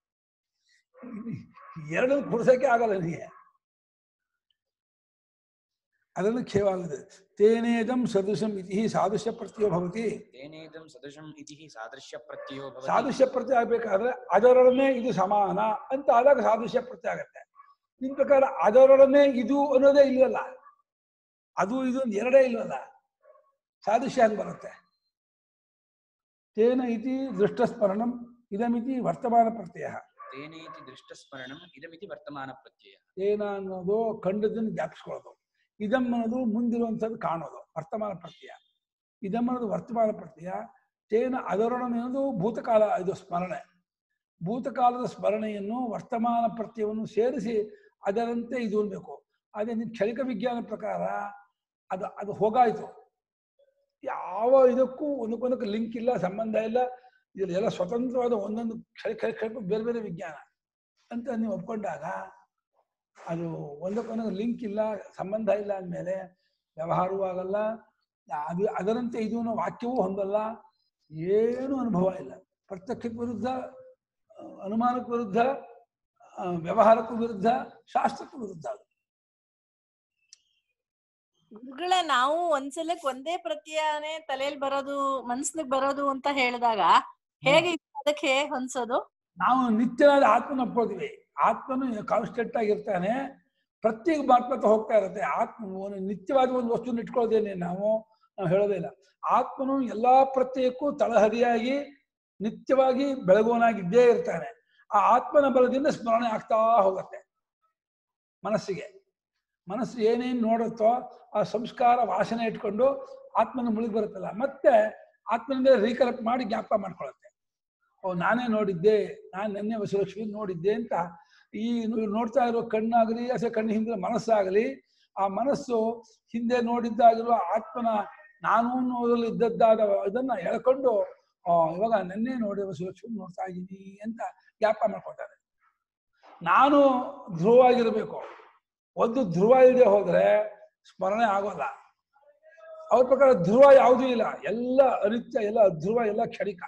ಎರಡು ಕುಡ್ಸಕ್ಕೆ ಆಗಲ್ಲ ನಿನಗೆ ಅದನ್ನು ಖೇವಾಗಿದೆ ತೇನೇದಂ ಸದೃಶಂ ಇತಿ ಸಾದೃಶ್ಯ ಪ್ರತ್ಯಯ ಭವತಿ ತೇನೇದಂ ಸದೃಶಂ ಇತಿ ಸಾದೃಶ್ಯ ಪ್ರತ್ಯಯೋ ಭವತಿ ಸಾದೃಶ್ಯ ಪ್ರತ್ಯಯ ಆಗ್ಬೇಕಾದ್ರೆ ಅದರೊಡನೆ ಇದು ಸಮಾನ ಅಂತ ಆದಾಗ ಸಾದೃಶ್ಯ ಪ್ರತ್ಯಯ ಆಗತ್ತೆ ನಿಮ್ ಪ್ರಕಾರ ಅದರೊಡನೆ ಇದು ಅನ್ನೋದೇ ಇಲ್ವಲ್ಲ ಅದು ಇದು ಅಂತ ಎರಡೇ ಇಲ್ವಲ್ಲ ಸಾದೃಶ್ಯ ಹಂಗ್ ಬರುತ್ತೆ ತೇನ ಇತಿ ದೃಷ್ಟಸ್ಮರಣಂ ಇದಮಿತಿ ವರ್ತಮಾನ ಪ್ರತ್ಯಯ ತೇನೇತಿ ದೃಷ್ಟಸ್ಮರಣಂ ಇದಮಿತಿ ವರ್ತಮಾನ ಪ್ರತ್ಯಯ ತೇನ ಅನ್ನೋದು ಕಂಡದನ್ನು ಜ್ಞಾಪಿಸ್ಕೊಳ್ಳೋದು ಇದಮ್ ಅನ್ನೋದು ಮುಂದಿರುವಂಥದ್ದು ಕಾಣೋದು ವರ್ತಮಾನ ಪ್ರತ್ಯಯ ಇದಮ್ ಅನ್ನೋದು ವರ್ತಮಾನ ಪ್ರತ್ಯಯ ತೇನ ಅದರೊಡನೆ ಅನ್ನೋದು ಭೂತಕಾಲ ಇದು ಸ್ಮರಣೆ ಭೂತಕಾಲದ ಸ್ಮರಣೆಯನ್ನು ವರ್ತಮಾನ ಪ್ರತ್ಯಯವನ್ನು ಸೇರಿಸಿ ಅದರಂತೆ ಇದು ಅನ್ಬೇಕು ಅದೇ ನಿನ್ ಕ್ಷಣಿಕ ವಿಜ್ಞಾನ ಪ್ರಕಾರ ಅದು ಅದು ಹೋಗಾಯ್ತು ಯಾವ ಇದಕ್ಕೂ ಒಂದಕ್ಕೊಂದಕ್ಕೆ ಲಿಂಕ್ ಇಲ್ಲ ಸಂಬಂಧ ಇಲ್ಲ ಇದರಲ್ಲಿ ಎಲ್ಲ ಸ್ವತಂತ್ರವಾದ ಒಂದೊಂದು ಕ್ಷಣ ಕ್ಷಣ ಕ್ಷಣ ಬೇರೆ ಬೇರೆ ವಿಜ್ಞಾನ ಅಂತ ನೀವು ಒಪ್ಕೊಂಡಾಗ ಅದು ಒಂದಕ್ಕೊಂದಕ್ಕೆ ಲಿಂಕ್ ಇಲ್ಲ ಸಂಬಂಧ ಇಲ್ಲ ಅಂದಮೇಲೆ ವ್ಯವಹಾರವೂ ಆಗಲ್ಲ ಅದು ಅದರಂತೆ ಇದು ಅನ್ನೋ ವಾಕ್ಯವೂ ಹೊಂದಲ್ಲ ಏನು ಅನುಭವ ಇಲ್ಲ ಪ್ರತ್ಯಕ್ಷಕ್ಕೆ ವಿರುದ್ಧ ಆ, ಅನುಮಾನಕ್ಕೆ ವಿರುದ್ಧ ಆ, ವ್ಯವಹಾರಕ್ಕೂ ವಿರುದ್ಧ ಶಾಸ್ತ್ರಕ್ಕೂ ವಿರುದ್ಧ ಅದು ಗುರುಗಳೇ ನಾವು ಒಂದ್ಸಲಕ್ ಒಂದೇ ಪ್ರತ್ಯಯನೇ ತಲೆಯಲ್ಲಿ ಬರೋದು ಮನ್ಸ್ನಿಗ್ ಬರೋದು ಅಂತ ಹೇಳಿದಾಗ ಹೇಗೆ ಇದು ಅದಕ್ಕೆ ಹೇಗೆ ಹೊಂದ್ಸೋದು ನಾವು ನಿತ್ಯನಾದ ಆತ್ಮನ ಒಪ್ಕೊಳ್ತೀವಿ ಆತ್ಮನು ಕಾನ್ಸ್ಟೆಂಟ್ ಆಗಿರ್ತಾನೆ ಪ್ರತ್ಯೇಕ ಮಾತ್ಮತ ಹೋಗ್ತಾ ಇರುತ್ತೆ ಆತ್ಮ ಒಂದು ನಿತ್ಯವಾದ ಒಂದು ವಸ್ತುನ ಇಟ್ಕೊಳ್ಳೋದೇನೆ ನಾವು ನಾವು ಹೇಳೋದೇ ಇಲ್ಲ ಆತ್ಮನು ಎಲ್ಲಾ ಪ್ರತ್ಯಯಕ್ಕೂ ತಳಹದಿಯಾಗಿ ನಿತ್ಯವಾಗಿ ಬೆಳಗುವನಾಗಿದ್ದೇ ಇರ್ತಾನೆ ಆ ಆತ್ಮನ ಬಲದಿಂದ ಸ್ಮರಣೆ ಆಗ್ತಾ ಹೋಗುತ್ತೆ ಮನಸ್ಸಿಗೆ ಮನಸ್ಸು ಏನೇನು ನೋಡುತ್ತೋ ಆ ಸಂಸ್ಕಾರ ವಾಸನೆ ಇಟ್ಕೊಂಡು ಆತ್ಮನ ಮುಳುಗಿ ಬರುತ್ತಲ್ಲ ಮತ್ತೆ ಆತ್ಮನಿಂದ ರೀಕಲೆಕ್ಟ್ ಮಾಡಿ ಜ್ಞಾಪಕ ಮಾಡ್ಕೊಳುತ್ತೆ ಓ ನಾನೇ ನೋಡಿದ್ದೆ ನಾನು ನೆನ್ನೆ ವಸುಲಕ್ಷ್ಮಿ ನೋಡಿದ್ದೆ ಅಂತ ಈ ನೀವು ನೋಡ್ತಾ ಇರೋ ಕಣ್ಣಾಗಲಿ ಅಥವಾ ಕಣ್ಣು ಹಿಂದೆ ಮನಸ್ಸಾಗಲಿ ಆ ಮನಸ್ಸು ಹಿಂದೆ ನೋಡಿದ್ದಾಗಿರುವ ಆತ್ಮನ ನಾನು ಅನ್ನೋದ್ರಲ್ಲಿ ಇದ್ದದ್ದಾದ ಇದನ್ನ ಎಳ್ಕೊಂಡು ಆ ಇವಾಗ ನೆನ್ನೆ ನೋಡಿ ವಸುಲಕ್ಷ್ಮಿ ನೋಡ್ತಾ ಇದ್ದೀನಿ ಅಂತ ಜ್ಞಾಪಕ ಮಾಡ್ಕೊಳ್ತಾರೆ ನಾನು ಧ್ರುವವಾಗಿರ್ಬೇಕು ಒಂದು ಧ್ರುವ ಇಲ್ಲದೆ ಹೋದ್ರೆ ಸ್ಮರಣೆ ಆಗೋಲ್ಲ ಅವ್ರ ಪ್ರಕಾರ ಧ್ರುವ ಯಾವುದೂ ಇಲ್ಲ ಎಲ್ಲ ಅನಿತ್ಯ ಎಲ್ಲ ಧ್ರುವ ಎಲ್ಲ ಕ್ಷಣಿಕ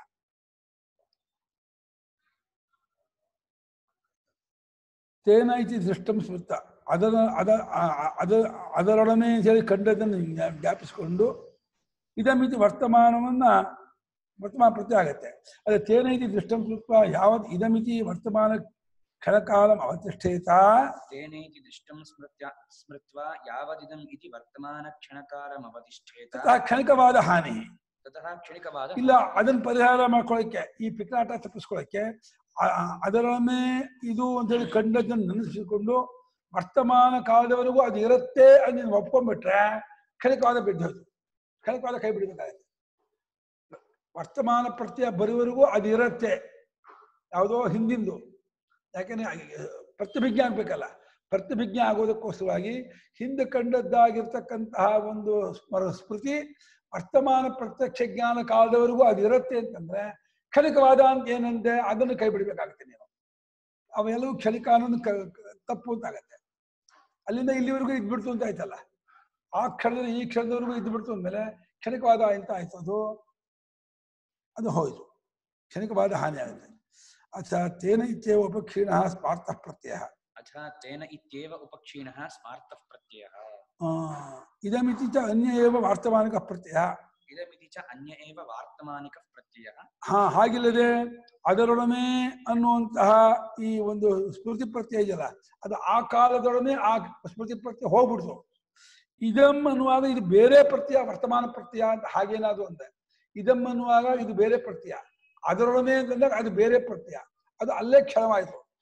ತೇನ ಇತಿ ದೃಷ್ಟಂ ಸ್ಮೃತ ಅದರ ಅದ ಆ- ಆ- ಅದ ಅದರೊಡನೆ ಸೇರಿ ಕಂಡದನ್ನು ಜ್ಞಾ- ಜ್ಞಾಪಿಸಿಕೊಂಡು ಇದಮಿತಿ ವರ್ತಮಾನವನ್ನ ವರ್ತಮಾನ ಪ್ರತ್ಯಯ ಆಗತ್ತೆ ಅದೇ ತೇನ ಇತಿ ದೃಷ್ಟಂ ಸ್ಮೃತ್ವ ಯಾವತ್ ಇದಮಿತಿ ವರ್ತಮಾನ ಕ್ಷಣಕಾಲಂ ಅವತಿಷ್ಠೇತ ತೇನೇತಿ ದೃಷ್ಟಂ ಸ್ಮೃತ್ಯ ಸ್ಮೃತ್ವಾ ಯಾವದಿದಂ ಇತಿ ವರ್ತಮಾನ ಕ್ಷಣಕಾಲಮವತಿಷ್ಠೇತ ತಥಾ ಕ್ಷಣಿಕವಾದ ಹಾನಿ ತತಃ ಕ್ಷಣಿಕವಾದ ಇಲ್ಲ ಅದನ್ನ ಪರಿಹಾರ ಮಾಡ್ಕೊಳ್ಳೋಕೆ ಈ ಪಿಕ್ಲಾಟ ತಪ್ಪಿಸ್ಕೊಳ್ಳೋಕೆ ಆ- ಆ- ಅದರೊಡನೆ ಇದು ಅಂತೇಳಿ ಕಂಡದ್ದನ್ನು ನೆನೆಸಿಕೊಂಡು ವರ್ತಮಾನ ಕಾಲದವರೆಗೂ ಅದು ಇರುತ್ತೆ ಅಂತ ನೀನು ಒಪ್ಕೊಂಡ್ಬಿಟ್ರೆ ಕ್ಷಣಿಕವಾದ ಬಿದ್ದೋಯ್ತು ಕ್ಷಣಿಕವಾದ ಕೈ ಬಿಡಬೇಕಾಗುತ್ತೆ ವರ್ತಮಾನ ಪ್ರತ್ಯಯ ಬರುವವರೆಗೂ ಅದು ಇರುತ್ತೆ ಯಾವುದೋ ಹಿಂದಿಂದು ಯಾಕೆಂದ್ರೆ ಆ- ಪ್ರತಿಭಿಜ್ಞೆ ಆಗ್ಬೇಕಲ್ಲ ಪ್ರತಿಭಿಜ್ಞೆ ಆಗೋದಕ್ಕೋಸ್ಕರವಾಗಿ ಹಿಂದೆ ಕಂಡದ್ದಾಗಿರ್ತಕ್ಕಂತಹ ಒಂದು ಸ್ಮರ ಸ್ಮೃತಿ ವರ್ತಮಾನ ಪ್ರತ್ಯಕ್ಷ ಜ್ಞಾನ ಕಾಲದವರೆಗೂ ಅದು ಇರುತ್ತೆ ಅಂತಂದ್ರೆ ಕ್ಷಣಿಕವಾದ ಅಂತ ಏನಂತೆ ಅದನ್ನು ಕೈ ಬಿಡಬೇಕಾಗುತ್ತೆ ನೀನು ಅವೆಲ್ಲವೂ ಕ್ಷಣಿಕ ಅನ್ನೋದು ಕ- ಕ- ತಪ್ಪು ಅಂತಾಗತ್ತೆ ಅಲ್ಲಿಂದ ಇಲ್ಲಿವರೆಗೂ ಇದ್ಬಿಡ್ತು ಅಂತ ಆಯ್ತಲ್ಲ ಆ ಕ್ಷಣದಿಂದ ಈ ಕ್ಷಣದವರೆಗೂ ಇದ್ಬಿಡ್ತು ಅಂದ್ಮೇಲೆ ಕ್ಷಣಿಕವಾದ ಅಂತ ಆಯ್ತು ಅದು ಅದು ಹೋಯ್ತು ಕ್ಷಣಿಕವಾದ ಹಾನಿ ಆಗುತ್ತೆ ಅಥ ತೇನ ಇತ್ಯೇವ ಉಪಕ್ಷೀಣ ಸ್ಮಾರ್ಥ ಪ್ರತ್ಯಯ ಅಥ ತೇನ ಇತ್ಯೇವ ಉಪಕ್ಷೀಣಃ ಸ್ಮಾರ್ತಃ ಪ್ರತ್ಯಯಃ ಆ, ಇದಮಿತಿ ಚ ಅನ್ಯ ಏವ ವಾರ್ತಮಾನಿಕ ಪ್ರತ್ಯಯ ಇದಮಿತಿ ಚ ಅನ್ಯ ಏವ ವಾರ್ತಮಾನಿಕ ಪ್ರತ್ಯಯಃ ಹಾ ಹಾಗಿಲ್ಲದೆ ಅದರೊಡನೆ ಅನ್ನುವಂತಹ ಈ ಒಂದು ಸ್ಮೃತಿ ಪ್ರತ್ಯಯ ಇದೆಯಲ್ಲ ಅದು ಆ ಕಾಲದೊಡನೆ ಆ ಸ್ಮೃತಿ ಪ್ರತ್ಯಯ ಹೋಗ್ಬಿಡ್ತು ಇದಮ್ ಅನ್ನುವಾಗ ಇದು ಬೇರೆ ಪ್ರತ್ಯಯ ವರ್ತಮಾನ ಪ್ರತ್ಯಯ ಅಂತ ಹಾಗೇನಾದ್ರು ಅಂದೆ ಇದಮ್ ಅನ್ನುವಾಗ ಇದು ಬೇರೆ ಪ್ರತ್ಯಯ ಅದರೊಡನೆ ಅಂತಂದಾಗ ಅದು ಬೇರೆ ಪ್ರತ್ಯಯ ಅದು ಅಲ್ಲೇ ಕ್ಷಣವಾಯಿತು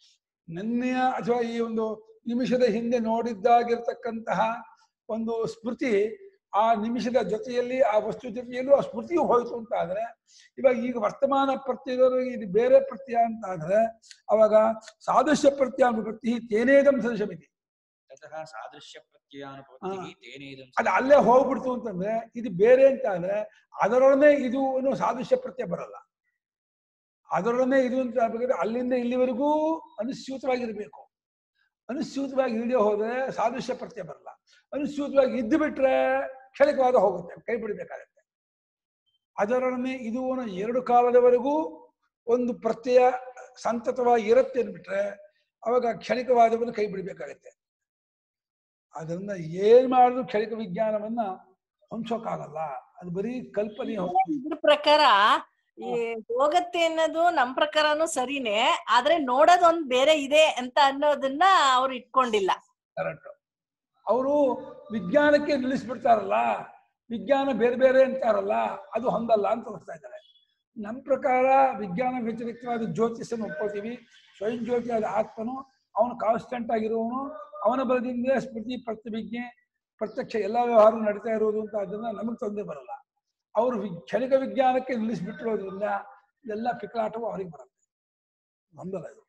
ನಿನ್ನೆಯ ಅಥವಾ ಈ ಒಂದು ನಿಮಿಷದ ಹಿಂದೆ ನೋಡಿದ್ದಾಗಿರ್ತಕ್ಕಂತಹ ಒಂದು ಸ್ಮೃತಿ ಆ ನಿಮಿಷದ ಜೊತೆಯಲ್ಲಿ ಆ ವಸ್ತು ಜೊತೆಯಲ್ಲೂ ಆ ಸ್ಮೃತಿಯು ಹೋಯಿತು ಅಂತ ಆದ್ರೆ ಇವಾಗ ಈಗ ವರ್ತಮಾನ ಪ್ರತ್ಯಯದವರು ಇದು ಬೇರೆ ಪ್ರತ್ಯಯ ಅಂತ ಆದ್ರೆ ಅವಾಗ ಸಾದೃಶ್ಯ ಪ್ರತ್ಯಾನುಪತ್ತಿ ತೇನೇದಂ ಸದೃಶಮಿತಿ ತತಃ ಸಾದೃಶ್ಯ ಪ್ರತ್ಯಯಾನುಪತ್ತಿಃ ತೇನೇದಂ ಅದು ಅಲ್ಲೇ ಹೋಗ್ಬಿಡ್ತು ಅಂತಂದ್ರೆ ಇದು ಬೇರೆ ಅಂತ ಆದ್ರೆ ಅದರೊಡನೆ ಇದು ಏನು ಸಾದೃಶ್ಯ ಪ್ರತ್ಯಯ ಬರಲ್ಲ ಅದರೊಡನೆ ಇದು ಅಂತ ಆಗ್ಬೇಕಾದ್ರೆ ಅಲ್ಲಿಂದ ಇಲ್ಲಿವರೆಗೂ ಅನುಸ್ಯೂತವಾಗಿರ್ಬೇಕು ಅನುಸ್ಯೂತವಾಗಿ ಇಳಿದೇ ಹೋದ್ರೆ ಸಾದೃಶ್ಯ ಪ್ರತ್ಯಯ ಬರಲ್ಲ ಅನುಸ್ಯೂತವಾಗಿ ಇದ್ದು ಬಿಟ್ರೆ ಕ್ಷಣಿಕವಾದ ಹೋಗುತ್ತೆ ಕೈ ಬಿಡಬೇಕಾಗತ್ತೆ ಅದರೊಡನೆ ಇದು ಒಂದು ಎರಡು ಕಾಲದವರೆಗೂ ಒಂದು ಪ್ರತ್ಯಯ ಸಂತತವಾಗಿ ಇರುತ್ತೆ ಅಂದ್ಬಿಟ್ರೆ ಅವಾಗ ಕ್ಷಣಿಕವಾದವನ್ನು ಕೈ ಬಿಡಬೇಕಾಗತ್ತೆ ಅದರಿಂದ ಏನ್ ಮಾಡಿದ್ರು ಕ್ಷಣಿಕ ವಿಜ್ಞಾನವನ್ನ ಹೊಂದ್ಸೋಕ್ಕಾಗಲ್ಲ ಅದು ಬರೀ ಕಲ್ಪನೆ ಹೊರತು ಇದ್ರ ಪ್ರಕಾರ ಈ ಹೋಗತ್ತೆ ಅನ್ನೋದು ನಮ್ ಪ್ರಕಾರನು ಸರಿನೇ ಆದ್ರೆ ನೋಡೋದ್ ಒಂದ್ ಬೇರೆ ಇದೆ ಅಂತ ಅನ್ನೋದನ್ನ ಅವ್ರು ಇಟ್ಕೊಂಡಿಲ್ಲ ಕರೆಕ್ಟ್ ಅವರು ವಿಜ್ಞಾನಕ್ಕೆ ನಿಲ್ಲಿಸ್ಬಿಡ್ತಾರಲ್ಲ ವಿಜ್ಞಾನ ಬೇರೆ ಬೇರೆ ಅಂತಾರಲ್ಲ ಅದು ಹೊಂದಲ್ಲ ಅಂತ ತೋರಿಸ್ತಾ ಇದ್ದಾರೆ ನಮ್ಮ ಪ್ರಕಾರ ವಿಜ್ಞಾನ ವ್ಯತಿರಿಕ್ತವಾದ ಜ್ಯೋತಿಷನ್ನು ಒಪ್ಕೋತೀವಿ ಸ್ವಯಂ ಜ್ಯೋತಿಯಾದ ಆತ್ಮನು ಅವನು ಕಾನ್ಸ್ಟೆಂಟ್ ಆಗಿರುವವನು ಅವನ ಬಲದಿಂದ ಸ್ಮೃತಿ ಪ್ರತಿಭಿಜ್ಞೆ ಪ್ರತ್ಯಕ್ಷ ಎಲ್ಲ ವ್ಯವಹಾರ ನಡೀತಾ ಇರೋದು ಅಂತ ಅದನ್ನ ನಮಗೆ ತೊಂದರೆ ಬರಲ್ಲ ಅವರು ವಿ ಕ್ಷಣಿಕ ವಿಜ್ಞಾನಕ್ಕೆ ನಿಲ್ಲಿಸ್ಬಿಟ್ಟಿರೋದ್ರಿಂದ ಇದೆಲ್ಲ ಪಿಕಲಾಟವು ಅವರಿಗೆ ಬರುತ್ತೆ ನಮ್ದಲ್ಲ ಇದು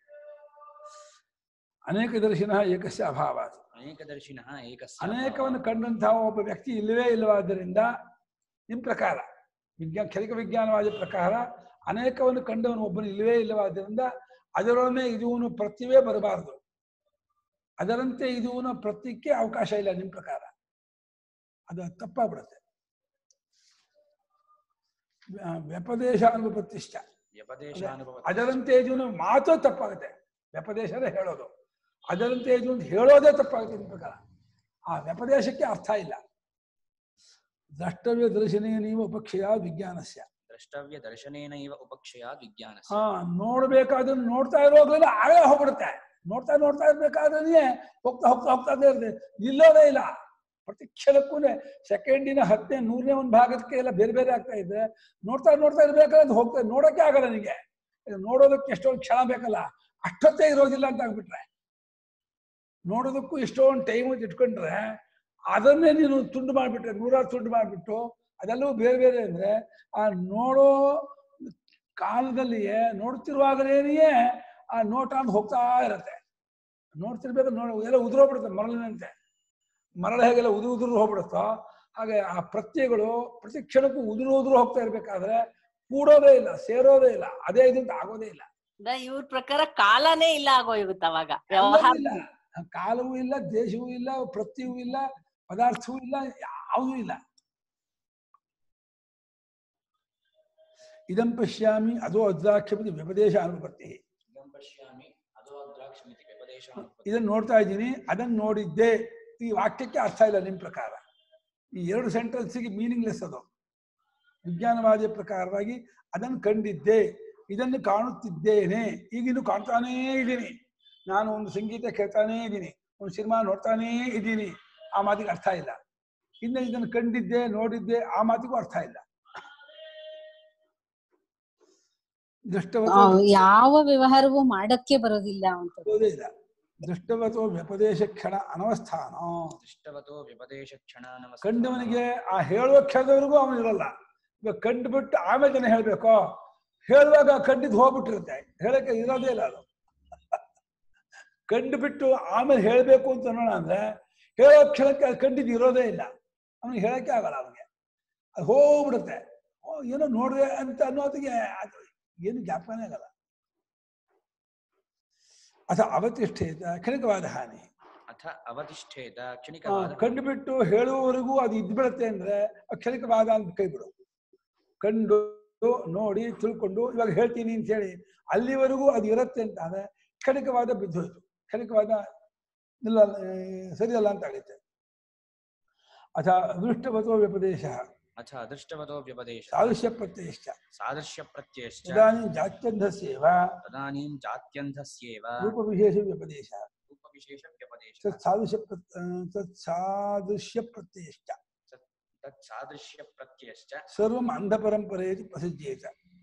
ಅನೇಕ ದರ್ಶನ ಏಕಸ್ಯ ಅಭಾವ ಅನೇಕದರ್ಶಿನಃ ಏಕಸ್ಯ ಅನೇಕವನ್ನು ಕಂಡಂತಹ ಒಬ್ಬ ವ್ಯಕ್ತಿ ಇಲ್ಲವೇ ಇಲ್ಲವಾದ್ದರಿಂದ ನಿಮ್ಮ ಪ್ರಕಾರ ವಿಜ್ಞಾನ ಕ್ಷಣಿಕ ವಿಜ್ಞಾನವಾದ ಪ್ರಕಾರ ಅನೇಕವನ್ನು ಕಂಡವನು ಒಬ್ಬನು ಇಲ್ಲವೇ ಇಲ್ಲವಾದ್ದರಿಂದ ಅದರೊಡನೆ ಇದೂನು ಪ್ರತ್ಯವೇ ಬರಬಾರದು ಅದರಂತೆ ಇದೂನು ಪ್ರತ್ಯಕ್ಕೆ ಅವಕಾಶ ಇಲ್ಲ ನಿಮ್ಮ ಪ್ರಕಾರ ಅದು ತಪ್ಪಾಗ್ಬಿಡುತ್ತೆ ವ್ಯ- ವ್ಯಪದೇಶ ಅನುಪತ್ತಿಷ್ಟ ವ್ಯಪದೇಶಾನುಭವ ಅದರಂತೆ ಇದೂನು ಮಾತು ತಪ್ಪಾಗುತ್ತೆ ವ್ಯಪದೇಶನೇ ಹೇಳೋದು ಅದರಂತೆ ಇದು ಅಂತ ಹೇಳೋದೇ ತಪ್ಪಾಗುತ್ತೆ ನಿಮ್ಮ ಪ್ರಕಾರ ಆ ವ್ಯಪದೇಶಕ್ಕೆ ಅರ್ಥ ಇಲ್ಲ ದ್ರಷ್ಟವ್ಯ ದರ್ಶನೇ ನೀವು ಉಪಕ್ಷಯ ವಿಜ್ಞಾನಸ್ಯ ದ್ರಷ್ಟವ್ಯ ದರ್ಶನೇನ ಇವ ಉಪಕ್ಷಯ ವಿಜ್ಞಾನಸ್ಯ ಹಾ ನೋಡ್ಬೇಕಾದನ್ನ ನೋಡ್ತಾ ಇರೋಗ್ಲೆಲ್ಲ ಆಗಲೇ ಹೋಗ್ಬಿಡುತ್ತೆ ನೋಡ್ತಾ ನೋಡ್ತಾ ಇರ್ಬೇಕಾದ್ರೆ ಹೋಗ್ತಾ ಹೋಗ್ತಾ ಹೋಗ್ತಾ ಇರ್ತದೆ ನಿಲ್ಲೋದೇ ಇಲ್ಲ ಪ್ರತಿ ಕ್ಷಣಕ್ಕೂ ಸೆಕೆಂಡಿನ ಹತ್ತನೇ ನೂರನೇ ಒಂದು ಭಾಗಕ್ಕೆ ಎಲ್ಲ ಬೇರೆ ಬೇರೆ ಆಗ್ತಾ ಇದೆ ನೋಡ್ತಾ ನೋಡ್ತಾ ಇರ್ಬೇಕಾದ್ರೆ ಹೋಗ್ತಾ ನೋಡೋಕೆ ಆಗಲ್ಲ ನನಗೆ ಇದು ನೋಡೋದಕ್ಕೆ ಎಷ್ಟೊಂದು ಕ್ಷಣ ಬೇಕಲ್ಲ ಅಷ್ಟೊತ್ತೇ ಇರೋದಿಲ್ಲ ಅಂತ ಆಗ್ಬಿಟ್ರೆ ನೋಡೋದಕ್ಕೂ ಎಷ್ಟೊಂದು ಟೈಮ್ ಇಟ್ಕೊಂಡ್ರೆ ಅದನ್ನೇ ನೀನು ತುಂಡು ಮಾಡಿಬಿಟ್ರೆ ನೂರಾರು ತುಂಡು ಮಾಡಿಬಿಟ್ಟು ಅದೆಲ್ಲವೂ ಬೇರೆ ಬೇರೆ ಅಂದ್ರೆ ಆ ನೋಡೋ ಕಾಲದಲ್ಲಿಯೇ ನೋಡ್ತಿರುವಾಗಲೇನೆಯೇ ಆ ನೋಟ ಅಂತ ಹೋಗ್ತಾ ಇರತ್ತೆ ನೋಡ್ತಿರ್ಬೇಕು ನೋಡ ಎಲ್ಲ ಉದುರೋಗ್ಬಿಡುತ್ತೆ ಮರಳಿನಂತೆ ಮರಳು ಹೇಗೆಲ್ಲ ಉದುರು ಉದುರು ಹೋಗ್ಬಿಡುತ್ತೋ ಹಾಗೆ ಆ ಪ್ರತ್ಯಯಗಳು ಪ್ರತಿ ಕ್ಷಣಕ್ಕೂ ಉದುರು ಉದುರು ಹೋಗ್ತಾ ಇರ್ಬೇಕಾದ್ರೆ ಕೂಡೋದೇ ಇಲ್ಲ ಸೇರೋದೇ ಇಲ್ಲ ಅದೇ ಇದು ಅಂತ ಆಗೋದೇ ಇಲ್ಲ ಅಂದ್ರೆ ಇವ್ರ ಪ್ರಕಾರ ಕಾಲನೇ ಇಲ್ಲ ಆಗೋಗುತ್ತೆ ಅವಾಗ ವ್ಯವಹಾರ ಇಲ್ಲ ಕಾಲವೂ ಇಲ್ಲ ದೇಶವೂ ಇಲ್ಲ ಪ್ರತ್ಯವೂ ಇಲ್ಲ ಪದಾರ್ಥವೂ ಇಲ್ಲ ಯಾವುದೂ ಇಲ್ಲ ಇದಂ ಪಶ್ಯಾಮಿ ಅದೋ ಅದ್ರಾಕ್ಷಪತಿ ವ್ಯಪದೇಶ ಅನುಪತ್ತಿ ಇದಂ ಪಶ್ಯಾಮಿ ಅದೋ ಅದ್ರಾಕ್ಷಮಿತಿ ವ್ಯಪದೇಶಾನುಪತ್ತಿಃ ಇದನ್ನ ನೋಡ್ತಾ ಇದ್ದೀನಿ ಅದನ್ನ ನೋಡಿದ್ದೆ ಈ ವಾಕ್ಯಕ್ಕೆ ಅರ್ಥ ಇಲ್ಲ ನಿಮ್ಮ ಪ್ರಕಾರ ಈ ಎರಡು ಸೆಂಟೆನ್ಸ್ಗೆ ಮೀನಿಂಗ್ಲೆಸ್ ಅದು ವಿಜ್ಞಾನವಾದಿಯ ಪ್ರಕಾರವಾಗಿ ಅದನ್ನು ಕಂಡಿದ್ದೆ ಇದನ್ನು ಕಾಣುತ್ತಿದ್ದೇನೆ ಈಗಿನ್ನು ಕಾಣ್ತಾನೇ ಇದ್ದೀನಿ ನಾನು ಒಂದು ಸಂಗೀತ ಕೇಳ್ತಾನೇ ಇದ್ದೀನಿ ಒಂದು ಸಿನಿಮಾ ನೋಡ್ತಾನೇ ಇದ್ದೀನಿ ಆ ಮಾತಿಗೆ ಅರ್ಥ ಇಲ್ಲ ಇನ್ನು ಇದನ್ನು ಕಂಡಿದ್ದೆ ನೋಡಿದ್ದೆ ಆ ಮಾತಿಗೂ ಅರ್ಥ ಇಲ್ಲ ದೃಷ್ಟವತ್ತು ಆ, ಯಾವ ವ್ಯವಹಾರವೂ ಮಾಡಕ್ಕೆ ಬರೋದಿಲ್ಲ ಅಂತ ಬರೋದೇ ಇಲ್ಲ ದೃಷ್ಟವತೋ ವ್ಯಪದೇಶ ಕ್ಷಣ ಅನವಸ್ಥಾನ ದೃಷ್ಟವತೋ ವ್ಯಪದೇಶ ಕ್ಷಣ ನಮಸ್ಕಾರ ಕಂಡವನಿಗೆ ಆ ಹೇಳುವ ಕ್ಷಣದವರೆಗೂ ಅವನು ಇರಲ್ಲ ಇವಾಗ ಕಂಡುಬಿಟ್ಟು ಆಮೇಲೆ ಜನ ಹೇಳ್ಬೇಕು ಹೇಳುವಾಗ ಕಂಡಿದ್ದು ಹೋಗ್ಬಿಟ್ಟಿರುತ್ತೆ ಹೇಳಕ್ಕೆ ಇರೋದೇ ಇಲ್ಲ ಅದು ಕಂಡುಬಿಟ್ಟು ಆಮೇಲೆ ಹೇಳಬೇಕು ಅಂತ ಅನ್ನೋಣ ಅಂದ್ರೆ ಹೇಳೋ ಕ್ಷಣಕ್ಕೆ ಅದು ಕಂಡಿದ್ದು ಇರೋದೇ ಇಲ್ಲ ಅವನಿಗೆ ಹೇಳಕ್ಕೆ ಆಗಲ್ಲ ಅವನಿಗೆ ಅದು ಹೋಗ್ಬಿಡುತ್ತೆ ಓ ಏನೋ ನೋಡಿದೆ ಅಂತ ಅನ್ನೋದಿಗೆ ಅದು ಏನು ಜ್ಞಾಪಕನೇ ಆಗಲ್ಲ ಅಥವಾ ಅವತಿಷ್ಠೇತ ಕ್ಷಣಿಕವಾದ ಹಾನಿ ಅಥ ಅವತಿಷ್ಠೇತ ಆ, ಕ್ಷಣಿಕವಾದ ಕಂಡುಬಿಟ್ಟು ಹೇಳುವವರೆಗೂ ಅದು ಇದ್ಬಿಡತ್ತೆ ಅಂದ್ರೆ ಆ ಕ್ಷಣಿಕವಾದ ಅಂತ ಕೈ ಬಿಡು ಕಂಡು ನೋಡಿ ತಿಳ್ಕೊಂಡು ಇವಾಗ ಹೇಳ್ತೀನಿ ಅಂತ ಹೇಳಿ ಅಲ್ಲಿವರೆಗೂ ಅದು ಇರುತ್ತೆ ಅಂತ ಅಂದ್ರೆ ಕ್ಷಣಿಕವಾದ ಬಿದ್ದೋಯ್ತು ಕ್ಷಣಿಕವಾದ ಇಲ್ಲ ಆ, ಸರಿಯಲ್ಲ ಅಂತ ಆಗುತ್ತೆ ಅಥ ಅದೃಷ್ಟವತೋ ವ್ಯಪದೇಶ ಅಥ ಅದೃಷ್ಟವತೋ ವ್ಯಪದೇಶ ಸಾದೃಶ್ಯ ಪ್ರತ್ಯಯಶ್ಚ ಸಾದೃಶ್ಯ ಪ್ರತ್ಯಯಶ್ಚ ಇದಾನಿಂ ಜಾತ್ಯಂಧಸ್ಯೇವ ತದಾನೀಂ ಜಾತ್ಯಂಧಸ್ಯೇವ ರೂಪವಿಶೇಷ ವ್ಯಪದೇಶ ರೂಪವಿಶೇಷ ವ್ಯಪದೇಶ ತತ್ ಸಾದೃಶ್ಯ ಪ್ರತ್- ಆ, ತತ್ ಸಾದೃಶ್ಯ ಪ್ರತ್ಯಯಶ್ಚ ತತ್ ಸಾದೃಶ್ಯ ಪ್ರತ್ಯಯಶ್ಚ ಸರ್ವಂ ಅಂಧಪರಂಪರೆಯಲ್ಲಿ ಪ್ರಸಿದ್ಧೇತ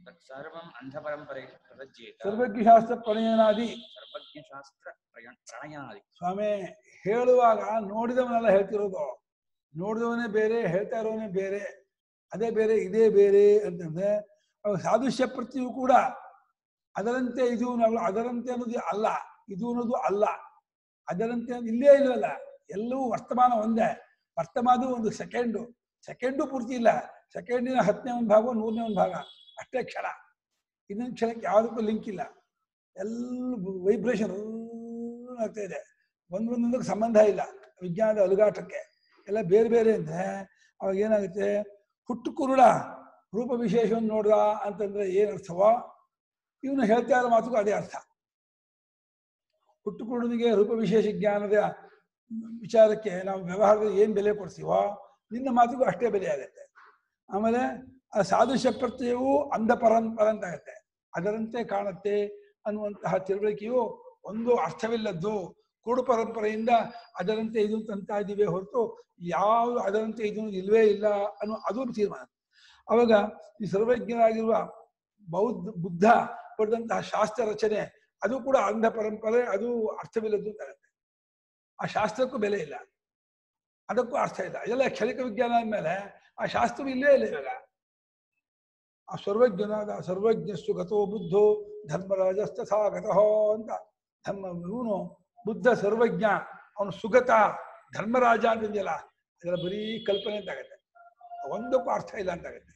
ತತ್ಸರ್ವಂ ಅಂಧಪರಂಪರೆ ಪ್ರವಜ್ಯೇತ ಸರ್ವಜ್ಞ ಶಾಸ್ತ್ರ ಪ್ರಣಯನಾದಿ ಸರ್ವಜ್ಞ ಶಾಸ್ತ್ರ ಪ್ರಯ- ಪ್ರಣಯಾದಿ ಸ್ವಾಮಿ ಹೇಳುವಾಗ ನೋಡಿದವನೆಲ್ಲ ಹೇಳ್ತಿರೋದು ನೋಡಿದವನೇ ಬೇರೆ ಹೇಳ್ತಾ ಇರೋವನೇ ಬೇರೆ ಅದೇ ಬೇರೆ ಇದೇ ಬೇರೆ ಅಂತಂದ್ರೆ ಅವಾಗ ಸಾದೃಶ್ಯ ಪ್ರತಿಯೂ ಕೂಡ ಅದರಂತೆ ಇದು ನಾವು ಅದರಂತೆ ಅನ್ನೋದು ಅಲ್ಲ ಇದು ಅನ್ನೋದು ಅಲ್ಲ ಅದರಂತೆ ಅನ್ನೋದು ಇಲ್ಲೇ ಇಲ್ವಲ್ಲ ಎಲ್ಲವೂ ವರ್ತಮಾನ ಒಂದೇ ವರ್ತಮಾನ ಒಂದು ಸೆಕೆಂಡು ಸೆಕೆಂಡು ಪೂರ್ತಿ ಇಲ್ಲ ಸೆಕೆಂಡಿನ ಹತ್ತನೇ ಒಂದು ಭಾಗ ನೂರನೇ ಒಂದು ಭಾಗ ಅಷ್ಟೇ ಕ್ಷಣ ಇನ್ನೊಂದು ಕ್ಷಣಕ್ಕೆ ಯಾವುದಕ್ಕೂ ಲಿಂಕ್ ಇಲ್ಲ ಎಲ್ಲ ವೈಬ್ರೇಷನ್ ಆಗ್ತಾ ಇದೆ ಒಂದೊಂದೊಂದಕ್ಕೆ ಸಂಬಂಧ ಇಲ್ಲ ವಿಜ್ಞಾನದ ಅಲುಗಾಟಕ್ಕೆ ಎಲ್ಲ ಬೇರೆ ಬೇರೆ ಅಂದ್ರೆ ಅವಾಗ ಏನಾಗುತ್ತೆ ಹುಟ್ಟು ಕುರುಡ ರೂಪ ವಿಶೇಷವನ್ನು ನೋಡ್ದ ಅಂತಂದ್ರೆ ಏನ್ ಅರ್ಥವೋ ಇವನು ಹೇಳ್ತಾ ಇರೋ ಮಾತುಗೂ ಅದೇ ಅರ್ಥ ಹುಟ್ಟು ಕುರುಡನಿಗೆ ರೂಪ ವಿಶೇಷ ಜ್ಞಾನದ ವಿಚಾರಕ್ಕೆ ನಾವು ವ್ಯವಹಾರದಲ್ಲಿ ಏನ್ ಬೆಲೆ ಕೊಡ್ತೀವೋ ನಿನ್ನ ಮಾತಿಗೂ ಅಷ್ಟೇ ಬೆಲೆ ಆಗುತ್ತೆ ಆಮೇಲೆ ಆ ಸಾದೃಶ್ಯ ಪ್ರತ್ಯಯವು ಅಂಧ ಪರಂಪರ ಅಂತ ಆಗುತ್ತೆ ಅದರಂತೆ ಕಾಣುತ್ತೆ ಅನ್ನುವಂತಹ ತಿಳುವಳಿಕೆಯು ಒಂದು ಅರ್ಥವಿಲ್ಲದ್ದು ಕುರುಡು ಪರಂಪರೆಯಿಂದ ಅದರಂತೆ ಇದು ಅಂತ ಇದೀವಿ ಹೊರತು ಯಾವ ಅದರಂತೆ ಇದು ಇಲ್ವೇ ಇಲ್ಲ ಅನ್ನೋ ಅದು ಒಂದು ತೀರ್ಮಾನ ಅವಾಗ ಈ ಸರ್ವಜ್ಞರಾಗಿರುವ ಬೌದ್ಧ ಬುದ್ಧ ಪಡೆದಂತಹ ಶಾಸ್ತ್ರ ರಚನೆ ಅದು ಕೂಡ ಅಂಧ ಪರಂಪರೆ ಅದು ಅರ್ಥವಿಲ್ಲದ್ದು ಅಂತ ಆಗುತ್ತೆ ಆ ಶಾಸ್ತ್ರಕ್ಕೂ ಬೆಲೆ ಇಲ್ಲ ಅದಕ್ಕೂ ಅರ್ಥ ಇಲ್ಲ ಎಲ್ಲ ಕ್ಷಣಿಕ ವಿಜ್ಞಾನ ಅಂದಮೇಲೆ ಆ ಶಾಸ್ತ್ರವು ಇಲ್ಲೇ ಇಲ್ಲ ಇವಾಗ ಆ ಸರ್ವಜ್ಞನಾದ ಸರ್ವಜ್ಞಸ್ಸು ಗತೋ ಬುದ್ಧೋ ಧರ್ಮರಾಜಸ್ತಥಾ ಗತಃ ಅಂತ ಧರ್ಮ ಇವನು ಬುದ್ಧ ಸರ್ವಜ್ಞ ಅವನು ಸುಗತ ಧರ್ಮರಾಜ ಅಂತಿದೆಯಲ್ಲ ಅದರ ಬರೀ ಕಲ್ಪನೆ ಅಂತಾಗತ್ತೆ ಒಂದಕ್ಕೂ ಅರ್ಥ ಇಲ್ಲ ಅಂತಾಗತ್ತೆ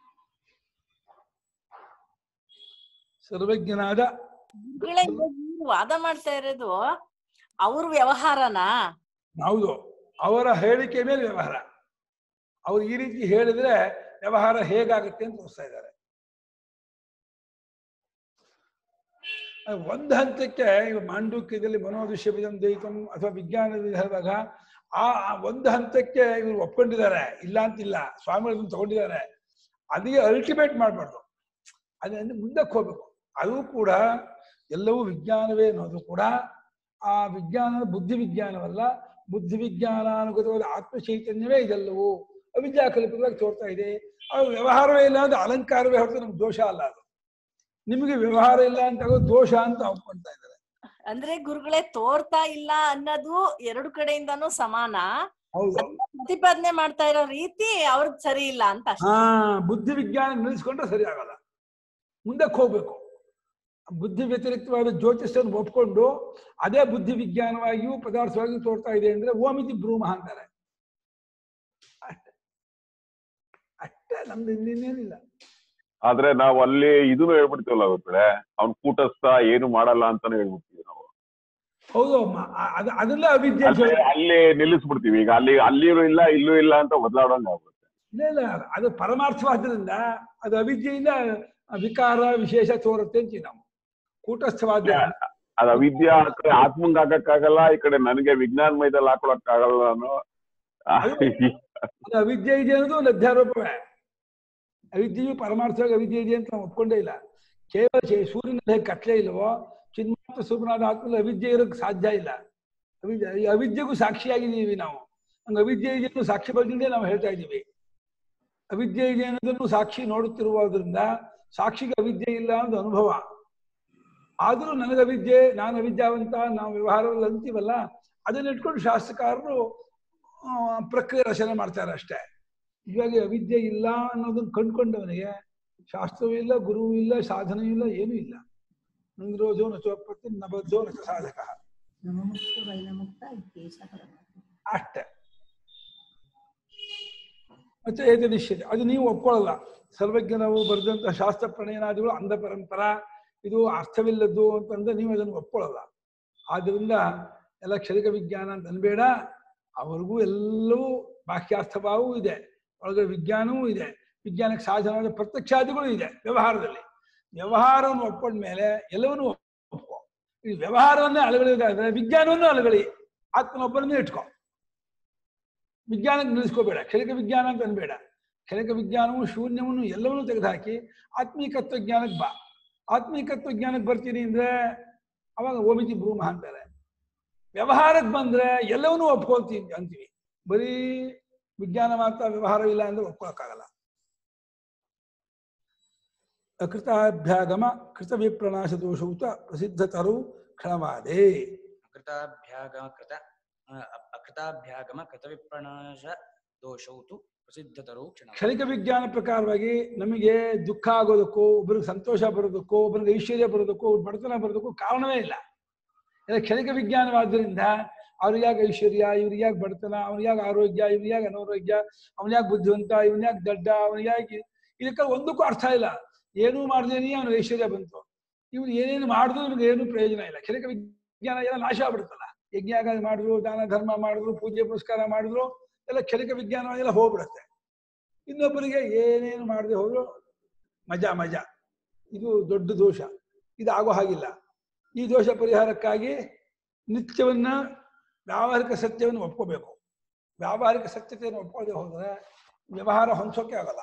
ಸರ್ವಜ್ಞನಾದ ಗುರುಗಳೇ, ಇವಾಗ ನೀವು ವಾದ ಮಾಡ್ತಾ ಇರೋದು ಅವ್ರ ವ್ಯವಹಾರನಾ ಹೌದು ಅವರ ಹೇಳಿಕೆ ಮೇಲೆ ವ್ಯವಹಾರ ಅವ್ರು ಈ ರೀತಿ ಹೇಳಿದ್ರೆ ವ್ಯವಹಾರ ಹೇಗಾಗುತ್ತೆ ಅಂತ ತೋರಿಸ್ತಾ ಇದ್ದಾರೆ ಅಹ್ ಒಂದು ಹಂತಕ್ಕೆ ಇವ ಮಾಂಡುಕ್ಯದಲ್ಲಿ ಮನೋದೃಶ್ಯವಿದಂ ದೈತಂ ಅಥವಾ ವಿಜ್ಞಾನ ಹೇಳುವಾಗ ಆ ಆ ಒಂದು ಹಂತಕ್ಕೆ ಇವರು ಒಪ್ಕೊಂಡಿದ್ದಾರೆ ಇಲ್ಲ ಅಂತಿಲ್ಲ ಸ್ವಾಮಿಗಳು ಇದನ್ನ ತಗೊಂಡಿದ್ದಾರೆ ಅದಿಗೆ ಅಲ್ಟಿಮೇಟ್ ಮಾಡಬಾರ್ದು ಅದನ್ನ ಮುಂದಕ್ಕೆ ಹೋಗ್ಬೇಕು ಅದು ಕೂಡ ಎಲ್ಲವೂ ವಿಜ್ಞಾನವೇ ಅನ್ನೋದು ಕೂಡ ಆ ವಿಜ್ಞಾನ ಬುದ್ಧಿ ವಿಜ್ಞಾನವಲ್ಲ ಬುದ್ಧಿ ವಿಜ್ಞಾನಾನುಗತವಾದ ಆತ್ಮ ಚೈತನ್ಯವೇ ಇದೆಲ್ಲವೂ ಅವಿದ್ಯಾ ಕಲ್ಪಿತವಾಗಿ ತೋರ್ತಾ ಇದೆ ಅದು ವ್ಯವಹಾರವೇ ಇಲ್ಲ ಅಂದ್ರೆ ಅಲಂಕಾರವೇ ಹೊರತು ನಮ್ಗೆ ದೋಷ ಅಲ್ಲ ಅದು ನಿಮಗೆ ವ್ಯವಹಾರ ಇಲ್ಲ ಅಂತ ಆಗೋದು ದೋಷ ಅಂತ ಒಪ್ಕೊಳ್ತಾ ಇದ್ದಾರೆ ಅಂದ್ರೆ ಗುರುಗಳೇ ತೋರ್ತಾ ಇಲ್ಲ ಅನ್ನೋದು ಎರಡು ಕಡೆಯಿಂದಾನು ಸಮಾನ ಹೌದು ಅದ್ನ ಪ್ರತಿಪಾದನೆ ಮಾಡ್ತಾ ಇರೋ ರೀತಿ ಅವ್ರಿಗೆ ಸರಿ ಇಲ್ಲ ಅಂತ ಅಷ್ಟೇ. ಹಾ ಬುದ್ಧಿ ವಿಜ್ಞಾನ ನಿಲ್ಲಿಸ್ಕೊಂಡ್ರೆ ಸರಿ ಆಗಲ್ಲ ಮುಂದಕ್ಕೆ ಹೋಗ್ಬೇಕು ಬುದ್ಧಿ ವ್ಯತಿರಿಕ್ತವಾದ ಜ್ಯೋತಿಷನ್ನು ಒಪ್ಕೊಂಡು ಅದೇ ಬುದ್ಧಿ ವಿಜ್ಞಾನವಾಗಿಯೂ ಪದಾರ್ಥವಾಗಿಯೂ ತೋರ್ತಾ ಇದೆ ಅಂದ್ರೆ ಓಮಿತಿ ಭ್ರೂಮ ಅಂತಾರೆ ಅಷ್ಟೇ ಅಷ್ಟೇ ನಮ್ದು ಇನ್ನೇನಿಲ್ಲ ಆದ್ರೆ ನಾವು ಅಲ್ಲಿ ಇದನ್ನು ಹೇಳ್ಬಿಡ್ತೀವಲ್ಲ ಗೊತ್ತೇ ಅವ್ನ್ ಕೂಟಸ್ಥ ಏನು ಮಾಡಲ್ಲ ಅಂತಾನೆ ಹೇಳ್ಬಿಡ್ತೀವಿ ನಾವು ಹೌದು ಅಮ್ಮ ಅ- ಅದ್- ಅದೆಲ್ಲ ಅವಿದ್ಯೆ ಅಲ್ಲಿ ಅಲ್ಲಿ ನಿಲ್ಲಿಸ್ಬಿಡ್ತೀವಿ ಈಗ ಅಲ್ಲಿ ಅಲ್ಲಿಯೂ ಇಲ್ಲ ಇಲ್ಲೂ ಇಲ್ಲ ಅಂತ ಬದಲಾವಣೆ ಆಗ್ಬಿಡುತ್ತೆ ಇಲ್ಲ ಇಲ್ಲ ಅದು ಪರಮಾರ್ಥವಾದ್ರಿಂದ ಅದು ಅವಿದ್ಯೆಯಿಂದ ವಿಕಾರ ವಿಶೇಷ ತೋರುತ್ತೆ ಅಂತೀವಿ ನಾವು ಕೂಟಸ್ಥವಾದ ಅದ್ ಅವಿದ್ಯಾ ಆ ಕಡೆ ಆತ್ಮಂಗ್ ಹಾಕಕ್ಕಾಗಲ್ಲ ಈ ಕಡೆ ನನಗೆ ವಿಜ್ಞಾನ ಮೈದಲ್ಲಿ ಹಾಕೊಳಕ್ ಆಗಲ್ಲ ಅನ್ನೋ ಅದು ಅವಿದ್ಯೆ ಇದೆ ಅನ್ನೋದು ಒಂದು ಅಧ್ಯಾರೋಪವೇ ಅವಿದ್ಯೆಯು ಪರಮಾರ್ಥವಾಗಿ ಅವಿದ್ಯೆ ಇದೆ ಅಂತ ನಾವು ಒಪ್ಕೊಂಡೇ ಇಲ್ಲ ಕೇವಲ ಚೇ- ಸೂರ್ಯನಲ್ಲಿ ಹೇಗೆ ಕತ್ಲೆ ಇಲ್ವೋ ಚಿನ್ಮಾತ್ರ ಸ್ವಪ್ನಾದ ಆತ್ಮದಲ್ಲಿ ಅವಿದ್ಯೆ ಇರೋಕ್ಕೆ ಸಾಧ್ಯ ಇಲ್ಲ ಅವಿದ್ಯೆ ಈ ಅವಿದ್ಯೆಗೂ ಸಾಕ್ಷಿಯಾಗಿದ್ದೀವಿ ನಾವು ಹಂಗೆ ಅವಿದ್ಯೆ ಇದೆ ಅನ್ನೋ ಸಾಕ್ಷಿ ಬಗ್ಗೆನೇ ನಾವು ಹೇಳ್ತಾ ಇದ್ದೀವಿ ಅವಿದ್ಯೆ ಇದೆ ಅನ್ನೋದನ್ನು ಸಾಕ್ಷಿ ನೋಡುತ್ತಿರುವುದರಿಂದ ಸಾಕ್ಷಿಗೆ ಅವಿದ್ಯೆ ಇಲ್ಲ ಅನ್ನೋದು ಅನುಭವ ಆದರೂ ನನಗೆ ಅವಿದ್ಯೆ ನಾನು ಅವಿದ್ಯಾವಂತ ನಾವು ವ್ಯವಹಾರದಲ್ಲಿ ಅಂತೀವಲ್ಲ ಅದನ್ನ ಇಟ್ಕೊಂಡು ಶಾಸ್ತ್ರಕಾರರು ಆ, ಪ್ರಕ್ರಿಯೆ ರಚನೆ ಮಾಡ್ತಾರೆ ಅಷ್ಟೇ ಇವಾಗ ಅವಿದ್ಯೆ ಇಲ್ಲ ಅನ್ನೋದನ್ನ ಕಂಡ್ಕೊಂಡವನಿಗೆ ಶಾಸ್ತ್ರವೂ ಇಲ್ಲ ಗುರುವೂ ಇಲ್ಲ ಸಾಧನೆಯೂ ಇಲ್ಲ ಏನೂ ಇಲ್ಲ ನಿರೋಧೋ ನ ಚೋತ್ಪತ್ತಿ ನ ಬದ್ಧೋ ನ ಚ ಸಾಧಕ ನಮಮುಕ್ತ ವೈನಮುಕ್ತ ಇತ್ಯೇಷ ಪರಮಾತ್ಮ ಅಷ್ಟೇ ಮತ್ತೆ ಏತದಿಶ್ಯತೆ ಅದು ನೀವು ಒಪ್ಕೊಳ್ಳಲ್ಲ ಸರ್ವಜ್ಞನವು ಬರೆದಂತಹ ಶಾಸ್ತ್ರ ಪ್ರಣಯನಾದಿಗಳು ಅಂಧ ಪರಂಪರ ಇದು ಅರ್ಥವಿಲ್ಲದ್ದು ಅಂತಂದ್ರೆ ನೀವು ಅದನ್ನು ಒಪ್ಕೊಳ್ಳಲ್ಲ ಆದ್ರಿಂದ ಎಲ್ಲ ಕ್ಷಣಿಕ ವಿಜ್ಞಾನ ಅಂತ ಅನ್ಬೇಡ ಅವ್ರಿಗೂ ಎಲ್ಲವೂ ಬಾಹ್ಯಾರ್ಥಭಾವವೂ ಇದೆ ಒಳಗಡೆ ವಿಜ್ಞಾನವೂ ಇದೆ ವಿಜ್ಞಾನಕ್ಕೆ ಸಾಧನವಾದ ಪ್ರತ್ಯಕ್ಷಾದಿಗಳು ಇದೆ ವ್ಯವಹಾರದಲ್ಲಿ ವ್ಯವಹಾರವನ್ನು ಒಪ್ಕೊಂಡ್ಮೇಲೆ ಎಲ್ಲವನ್ನೂ ಒಪ್ಕೊ ಈ ವ್ಯವಹಾರವನ್ನೇ ಅಲಗಳಿದಾದ್ರೆ ವಿಜ್ಞಾನವನ್ನು ಅಲಗಳಿ ಆತ್ಮನೊಬ್ಬರನ್ನೇ ಇಟ್ಕೊ ವಿಜ್ಞಾನಕ್ಕೆ ನಿಲ್ಲಿಸ್ಕೋಬೇಡ ಕ್ಷಣಿಕ ವಿಜ್ಞಾನ ಅಂತ ಅನ್ಬೇಡ ಕ್ಷಣಿಕ ವಿಜ್ಞಾನವು ಶೂನ್ಯವನ್ನು ಎಲ್ಲವನ್ನೂ ತೆಗೆದುಹಾಕಿ ಆತ್ಮೀಕತ್ವ ಜ್ಞಾನಕ್ಕೆ ಬಾ ಆತ್ಮೀಕತ್ವ ಜ್ಞಾನಕ್ಕೆ ಬರ್ತೀನಿ ಅಂದ್ರೆ ಅವಾಗ ಓಮಿತಿ ಭ್ರೂಮ ಅಂತಾರೆ ವ್ಯವಹಾರಕ್ಕೆ ಬಂದ್ರೆ ಎಲ್ಲವನ್ನೂ ಒಪ್ಕೊಳ್ತೀವಿ ಅಂತೀವಿ ಬರೀ ವಿಜ್ಞಾನ ಮಾತ್ರ ವ್ಯವಹಾರವಿಲ್ಲ ಅಂದ್ರೆ ಒಪ್ಕೊಳಕ್ಕಾಗಲ್ಲ ಅಕೃತಾಭ್ಯಾಗಮ ಕೃತವಿಪ್ರಣಾಶ ದೋಷೌತ ಪ್ರಸಿದ್ಧತರು ಕ್ಷಣವಾದೆ ಅಕೃತಾಭ್ಯಾಗಮ ಕೃತ ಆ, ಅ- ಅಕೃತಾಭ್ಯಾಗಮ ಕೃತವಿಪ್ರಣಾಶ ದೋಷೌ ತು ಪ್ರಸಿದ್ಧತರು ಕ್ಷಣ ಕ್ಷಣಿಕ ವಿಜ್ಞಾನ ಪ್ರಕಾರವಾಗಿ ನಮಗೆ ದುಃಖ ಆಗೋದಕ್ಕೂ ಒಬ್ಬರಿಗೆ ಸಂತೋಷ ಬರೋದಕ್ಕೂ ಒಬ್ಬರಿಗೆ ಐಶ್ವರ್ಯ ಬರೋದಕ್ಕೂ ಒಬ್ಬ ಬಡತನ ಬರೋದಕ್ಕೂ ಕಾರಣವೇ ಇಲ್ಲ ಎಲ್ಲ ಕ್ಷಣಿಕ ವಿಜ್ಞಾನವಾದ್ದರಿಂದ ಅವ್ರಿಗೆ ಯಾಕೆ ಐಶ್ವರ್ಯ ಇವ್ರಿಗೆ ಯಾಕೆ ಬಡತನ ಅವ್ನಿಗೆ ಯಾಕೆ ಆರೋಗ್ಯ ಇವ್ನಿಗೆ ಯಾಕೆ ಅನಾರೋಗ್ಯ ಅವ್ನ ಯಾಕೆ ಬುದ್ಧಿವಂತ ಇವನ್ ಯಾಕೆ ದಡ್ಡ ಅವನಿಗೆ ಯಾಕೆ ಇದಕ್ಕೆ ಒಂದಕ್ಕೂ ಅರ್ಥ ಇಲ್ಲ ಏನೂ ಮಾಡ್ದೇನೆ ಅವನಿಗೆ ಐಶ್ವರ್ಯ ಬಂತು ಇವ್ನು ಏನೇನು ಮಾಡಿದ್ರು ಇವ್ನಿಗೆ ಏನೂ ಪ್ರಯೋಜನ ಇಲ್ಲ ಕ್ಷಣಿಕ ವಿಜ್ಞಾನ ಎಲ್ಲ ನಾಶ ಆಗ್ಬಿಡುತ್ತಲ್ಲ ಯಜ್ಞ ಮಾಡಿದ್ರು ದಾನ ಧರ್ಮ ಮಾಡಿದ್ರು ಪೂಜೆ ಪುರಸ್ಕಾರ ಮಾಡಿದ್ರು ಎಲ್ಲ ಕ್ಷಣಿಕ ವಿಜ್ಞಾನ ಎಲ್ಲ ಹೋಗ್ಬಿಡುತ್ತೆ ಇನ್ನೊಬ್ಬರಿಗೆ ಏನೇನು ಮಾಡದೆ ಹೋದ್ರು ಮಜಾ ಮಜಾ ಇದು ದೊಡ್ಡ ದೋಷ ಇದು ಆಗೋ ಹಾಗಿಲ್ಲ ಈ ದೋಷ ಪರಿಹಾರಕ್ಕಾಗಿ ನಿತ್ಯವನ್ನ ವ್ಯಾವಹಾರಿಕ ಸತ್ಯವನ್ನು ಒಪ್ಕೋಬೇಕು ವ್ಯಾವಹಾರಿಕ ಸತ್ಯತೆಯನ್ನು ಒಪ್ಕೊಳ್ಳದೆ ಹೋದ್ರೆ ವ್ಯವಹಾರ ಹೊಂದೋಕೆ ಆಗಲ್ಲ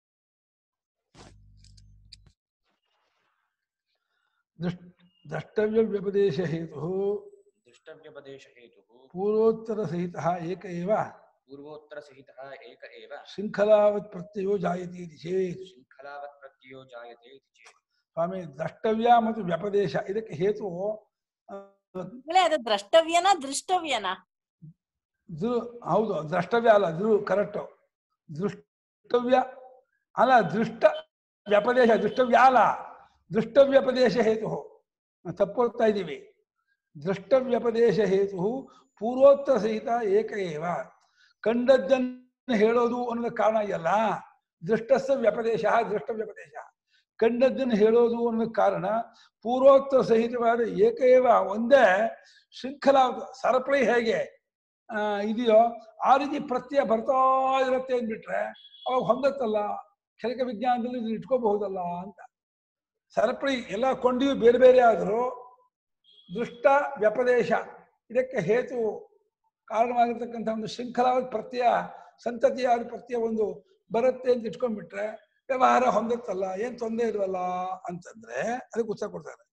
ದೃಷ್ಟ ದ್ರಷ್ಟವ್ಯ ವ್ಯಪದೇಶ ಹೇತು ದೃಷ್ಟವ್ಯಪದೇಶ ಹೇತು ಪೂರ್ವೋತ್ತರ ಸಹಿತ ಏಕ ಏವ ಪೂರ್ವೋತ್ತರ ಸಹಿತ ಏಕ ಏವ ಶೃಂಖಲಾವತ್ ಪ್ರತ್ಯಯೋ ಜಾಯತೆ ಇತಿ ಚೇತ್ ಶೃಂಖಲಾವತ್ ಪ್ರತ್ಯಯೋ ಜಾಯತೆ ಇತಿ ಚೇತ್ ಸ್ವಾಮಿ ದ್ರಷ್ಟವ್ಯ ಮತ್ತು ವ್ಯಪದೇಶ ಇದಕ್ಕೆ ಹೇತು ಆ, ಆಮೇಲೆ ಅದು ದ್ರಷ್ಟವ್ಯನ ದೃಷ್ಟವ್ಯನ ದ್ರು ಹೌದು ದ್ರಷ್ಟವ್ಯ ಅಲ್ಲ ಧ್ರು ಕರೆಕ್ಟ್ ದೃಷ್ಟವ್ಯ ಅಲ್ಲ ದೃಷ್ಟ ವ್ಯಪದೇಶ ದೃಷ್ಟವ್ಯ ಅಲ್ಲ ದೃಷ್ಟವ್ಯಪದೇಶ ಹೇತು ನಾವು ತಪ್ಪು ಓದ್ತಾ ಇದ್ದೀವಿ ದೃಷ್ಟವ್ಯಪದೇಶ ಹೇತು ಪೂರ್ವೋತ್ತರ ಸಹಿತ ಏಕ ಏವ ಕಂಡದ್ದನ್ನು ಹೇಳೋದು ಅನ್ನೋದ ಕಾರಣ ಇದೆಯಲ್ಲ ದೃಷ್ಟಸ್ಸ ವ್ಯಪದೇಶ ದೃಷ್ಟವ್ಯಪದೇಶ ಕಂಡದ್ದನ್ನು ಹೇಳೋದು ಅನ್ನೋ ಕಾರಣ ಪೂರ್ವೋತ್ತರ ಸಹಿತವಾದ ಏಕಏವ ಒಂದೇ ಶೃಂಖಲ ಸರಪಳಿ ಹೇಗೆ ಆ, ಇದೆಯೋ ಆ ರೀತಿ ಪ್ರತ್ಯಯ ಬರ್ತಾ ಇರುತ್ತೆ ಅಂದ್ಬಿಟ್ರೆ ಅವಾಗ ಹೊಂದತ್ತಲ್ಲ ಕ್ಷಣಿಕ ವಿಜ್ಞಾನದಲ್ಲಿ ಇದನ್ನ ಇಟ್ಕೋಬಹುದಲ್ಲ ಅಂತ ಸರಪಳಿ ಎಲ್ಲ ಕೊಂಡಿಯು ಬೇರೆ ಬೇರೆ ಆದರೂ ದೃಷ್ಟ ವ್ಯಪದೇಶ ಇದಕ್ಕೆ ಹೇತು ಕಾರಣವಾಗಿರ್ತಕ್ಕಂಥ ಒಂದು ಶೃಂಖಲಾದ ಪ್ರತ್ಯಯ ಸಂತತಿಯಾದ ಪ್ರತ್ಯಯ ಒಂದು ಬರುತ್ತೆ ಅಂತ ಇಟ್ಕೊಂಡ್ಬಿಟ್ರೆ ವ್ಯವಹಾರ ಹೊಂದತ್ತಲ್ಲ ಏನ್ ತೊಂದರೆ ಇಲ್ವಲ್ಲ ಅಂತಂದ್ರೆ ಅದಕ್ಕೆ ಉತ್ತರ ಕೊಡ್ತಾರೆ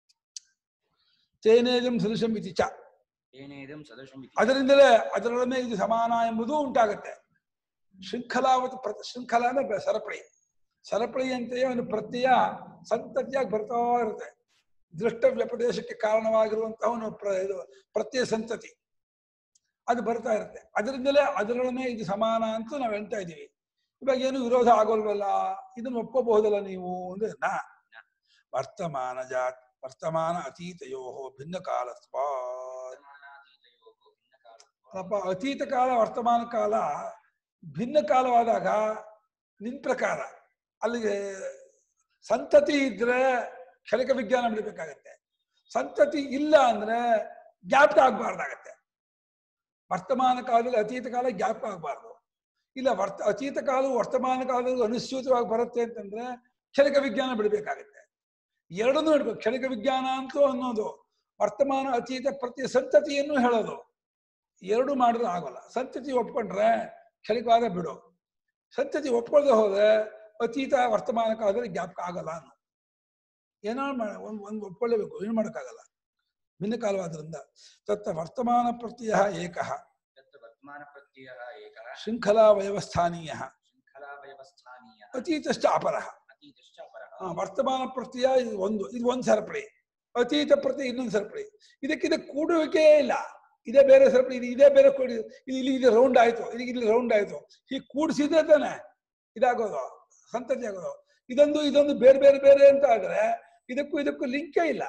ತೇನೇದಂ ಸದೃಶಂ ಇತಿ ಚ ಏನೇದಂ ಸದೃಶಂ ಇತಿ ಅದರಿಂದಲೇ ಅದರೊಡನೆ ಇದು ಸಮಾನ ಎಂಬುದು ಉಂಟಾಗತ್ತೆ ಶೃಂಖಲಾವತ್ ಪ್ರ ಶೃಂಖಲ ಅಂದ್ರೆ ಬೆ- ಸರಪಳಿ ಸರಪಳಿಯಂತೆಯೇ ಒಂದು ಪ್ರತ್ಯಯ ಸಂತತಿಯಾಗಿ ಬರ್ತಾ ಇರುತ್ತೆ ದೃಷ್ಟ ವ್ಯಪದೇಶಕ್ಕೆ ಕಾರಣವಾಗಿರುವಂತಹ ಒಂದು ಪ್ರ ಇದು ಪ್ರತ್ಯಯ ಸಂತತಿ ಅದು ಬರ್ತಾ ಇರುತ್ತೆ ಅದರಿಂದಲೇ ಅದರೊಡನೆ ಇದು ಸಮಾನ ಅಂತ ನಾವು ಹೇಳ್ತಾ ಇದ್ದೀವಿ ಇವಾಗ ಏನು ವಿರೋಧ ಆಗೋಲ್ವಲ್ಲ ಇದನ್ನು ಒಪ್ಕೋಬಹುದಲ್ಲ ನೀವು ಅಂದ್ರೆ ನಾ ವರ್ತಮಾನ ಜಾತ್ ವರ್ತಮಾನ ಅತೀತಯೋ ಭಿನ್ನ ಕಾಲತ್ವ ವರ್ತಮಾನಾತೀತಯೋಃ ಭಿನ್ನಕಾಲತ್ವಾತ್. ಅಪ್ಪ ಅತೀತ ಕಾಲ ವರ್ತಮಾನ ಕಾಲ ಭಿನ್ನ ಕಾಲವಾದಾಗ ನಿನ್ ಪ್ರಕಾರ ಅಲ್ಲಿಗೆ ಸಂತತಿ ಇದ್ರೆ ಕ್ಷಣಿಕ ವಿಜ್ಞಾನ ಬಿಡಬೇಕಾಗತ್ತೆ ಸಂತತಿ ಇಲ್ಲ ಅಂದ್ರೆ ಜ್ಞಾಪಕ ಆಗ್ಬಾರ್ದಾಗತ್ತೆ ವರ್ತಮಾನ ಕಾಲದಲ್ಲಿ ಅತೀತ ಕಾಲ ಜ್ಞಾಪಕ ಆಗ್ಬಾರ್ದು ಇಲ್ಲ ವರ್ತ ಅತೀತ ಕಾಲ ವರ್ತಮಾನ ಕಾಲದಲ್ಲಿ ಅನುಸ್ಯೂತವಾಗಿ ಬರುತ್ತೆ ಅಂತಂದ್ರೆ ಕ್ಷಣಿಕ ವಿಜ್ಞಾನ ಬಿಡಬೇಕಾಗತ್ತೆ ಎರಡನ್ನೂ ಇಡ್ಬೇಕು ಕ್ಷಣಿಕ ವಿಜ್ಞಾನ ಅಂತೂ ಅನ್ನೋದು ವರ್ತಮಾನ ಅತೀತ ಪ್ರತಿ ಸಂತತಿಯನ್ನು ಹೇಳೋದು ಎರಡು ಮಾಡಿದ್ರೆ ಆಗೋಲ್ಲ ಸಂತತಿ ಒಪ್ಕೊಂಡ್ರೆ ಕ್ಷಣಿಕವಾದ ಬಿಡು ಸಂತತಿ ಒಪ್ಕೊಳ್ದೆ ಹೋದ್ರೆ ಅತೀತ ವರ್ತಮಾನ ಕಾಲದಲ್ಲಿ ಜ್ಞಾಪಕ ಆಗಲ್ಲ ಅನ್ನೋ ಏನೋ ಮಾಡ ಒಂದ್ ಒಂದು ಒಪ್ಕೊಳ್ಳೇಬೇಕು ಏನು ಮಾಡೋಕ್ಕಾಗಲ್ಲ ಭಿನ್ನ ಕಾಲವಾದ್ರಿಂದ ತತ್ತ ವರ್ತಮಾನ ಪ್ರತ್ಯಯ ಏಕಃ ತತ್ರ ವರ್ತಮಾನ ಪ್ರತ್ಯಯಃ ಏಕಃ ಶೃಂಖಲಾ ವ್ಯವಸ್ಥಾನೀಯ ಶೃಂಖಲಾವಯವಸ್ಥಾನೀಯಃ ಅತೀತಶ್ಚ ಅಪರಃ ಅತೀತಶ್ಚ ಅಪರಃ ಆ, ವರ್ತಮಾನ ಪ್ರತ್ಯಯ ಇದು ಒಂದು ಇದು ಒಂದು ಸರಪಳಿ ಅತೀತ ಪ್ರತ್ಯಯ ಇನ್ನೊಂದು ಸರಪಳಿ ಇದಕ್ಕೆ ಇದಕ್ಕೆ ಕೂಡುವಿಕೆ ಇಲ್ಲ ಇದೇ ಬೇರೆ ಸರಪಳಿ ಇದು ಇದೇ ಬೇರೆ ಕೂಡಿ ಇದು ಇಲ್ಲಿ ಇದು ರೌಂಡ್ ಆಯ್ತು ಇದಕ್ಕೆ ಇಲ್ಲಿ ರೌಂಡ್ ಆಯ್ತು ಹೀಗೆ ಕೂಡಿಸಿದ್ರೆ ತಾನೆ ಇದಾಗೋದು ಸಂತತಿ ಆಗೋದು ಇದೊಂದು ಇದೊಂದು ಬೇರೆ ಬೇರೆ ಬೇರೆ ಅಂತ ಆದ್ರೆ ಇದಕ್ಕೂ ಇದಕ್ಕೂ ಲಿಂಕೇ ಇಲ್ಲ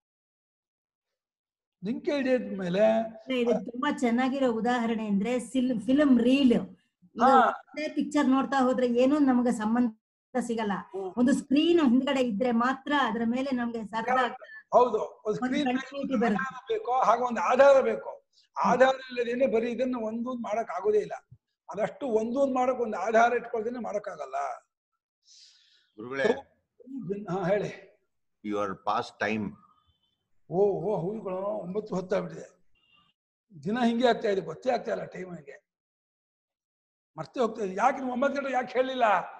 ಲಿಂಕೇ ಇಡಿದ ಮೇಲೆ ಇದು ತುಂಬಾ ಚೆನ್ನಾಗಿರೋ ಉದಾಹರಣೆ ಅಂದ್ರೆ ಸಿಲ್ ಫಿಲ್ಮ್ ರೀಲ್ ಹಾ ಪಿಕ್ಚರ್ ನೋಡ್ತಾ ಹೋದ್ರೆ ಏನೂ ನಮ್ಗೆ ಸಂಬಂಧ ಸಿಗಲ್ಲ ಹ್ಮ್. ಒಂದು ಸ್ಕ್ರೀನ್ ಹಿಂದ್ಗಡೆ ಇದ್ರೆ ಮಾತ್ರ ಅದರ ಮೇಲೆ ನಮ್ಗೆ ಸರ್ದ ಹೌದು ಒಂದು ಒಂದು ಸ್ಕ್ರೀನ್ continuity ಬರುತ್ತೆ. ಬೇಕೋ ಹಾಗೆ ಒಂದು ಆಧಾರ ಬೇಕು ಆಧಾರ ಇಲ್ಲದೇನೆ ಬರೀ ಇದನ್ನ ಒಂದೊಂದು ಮಾಡಕ್ ಆಗೋದೇ ಇಲ್ಲ ಅದಷ್ಟು ಒಂದೊಂದು ಮಾಡಕ್ ಒಂದು ಆಧಾರ ಇಟ್ಕೊಳ್ದೇನೆ ಮಾಡಕ್ಕಾಗಲ್ಲ ಗುರುಗಳೇ ಹಾ ಹೇಳಿ ಯುವರ್ ಪಾಸ್ಟ್ ಟೈಮ್ ಓ ಓ ಹೂವುಗಳು ಒಂಬತ್ತು ಹೊತ್ತಾಗ್ಬಿಟ್ಟಿದೆ ದಿನ ಹಿಂಗೆ ಆಗ್ತಾ ಇದೆ ಗೊತ್ತೇ ಆಗ್ತಾ ಇಲ್ಲ ಟೈಮ್ ನನಗೆ ಮರ್ತೇ ಹೋಗ್ತಾ ಇದೆ ಯಾಕೆ ನೀವು ಒಂಬತ್ತು ಗಂಟೆ ಯಾಕೆ ಹೇಳಿಲ್ಲ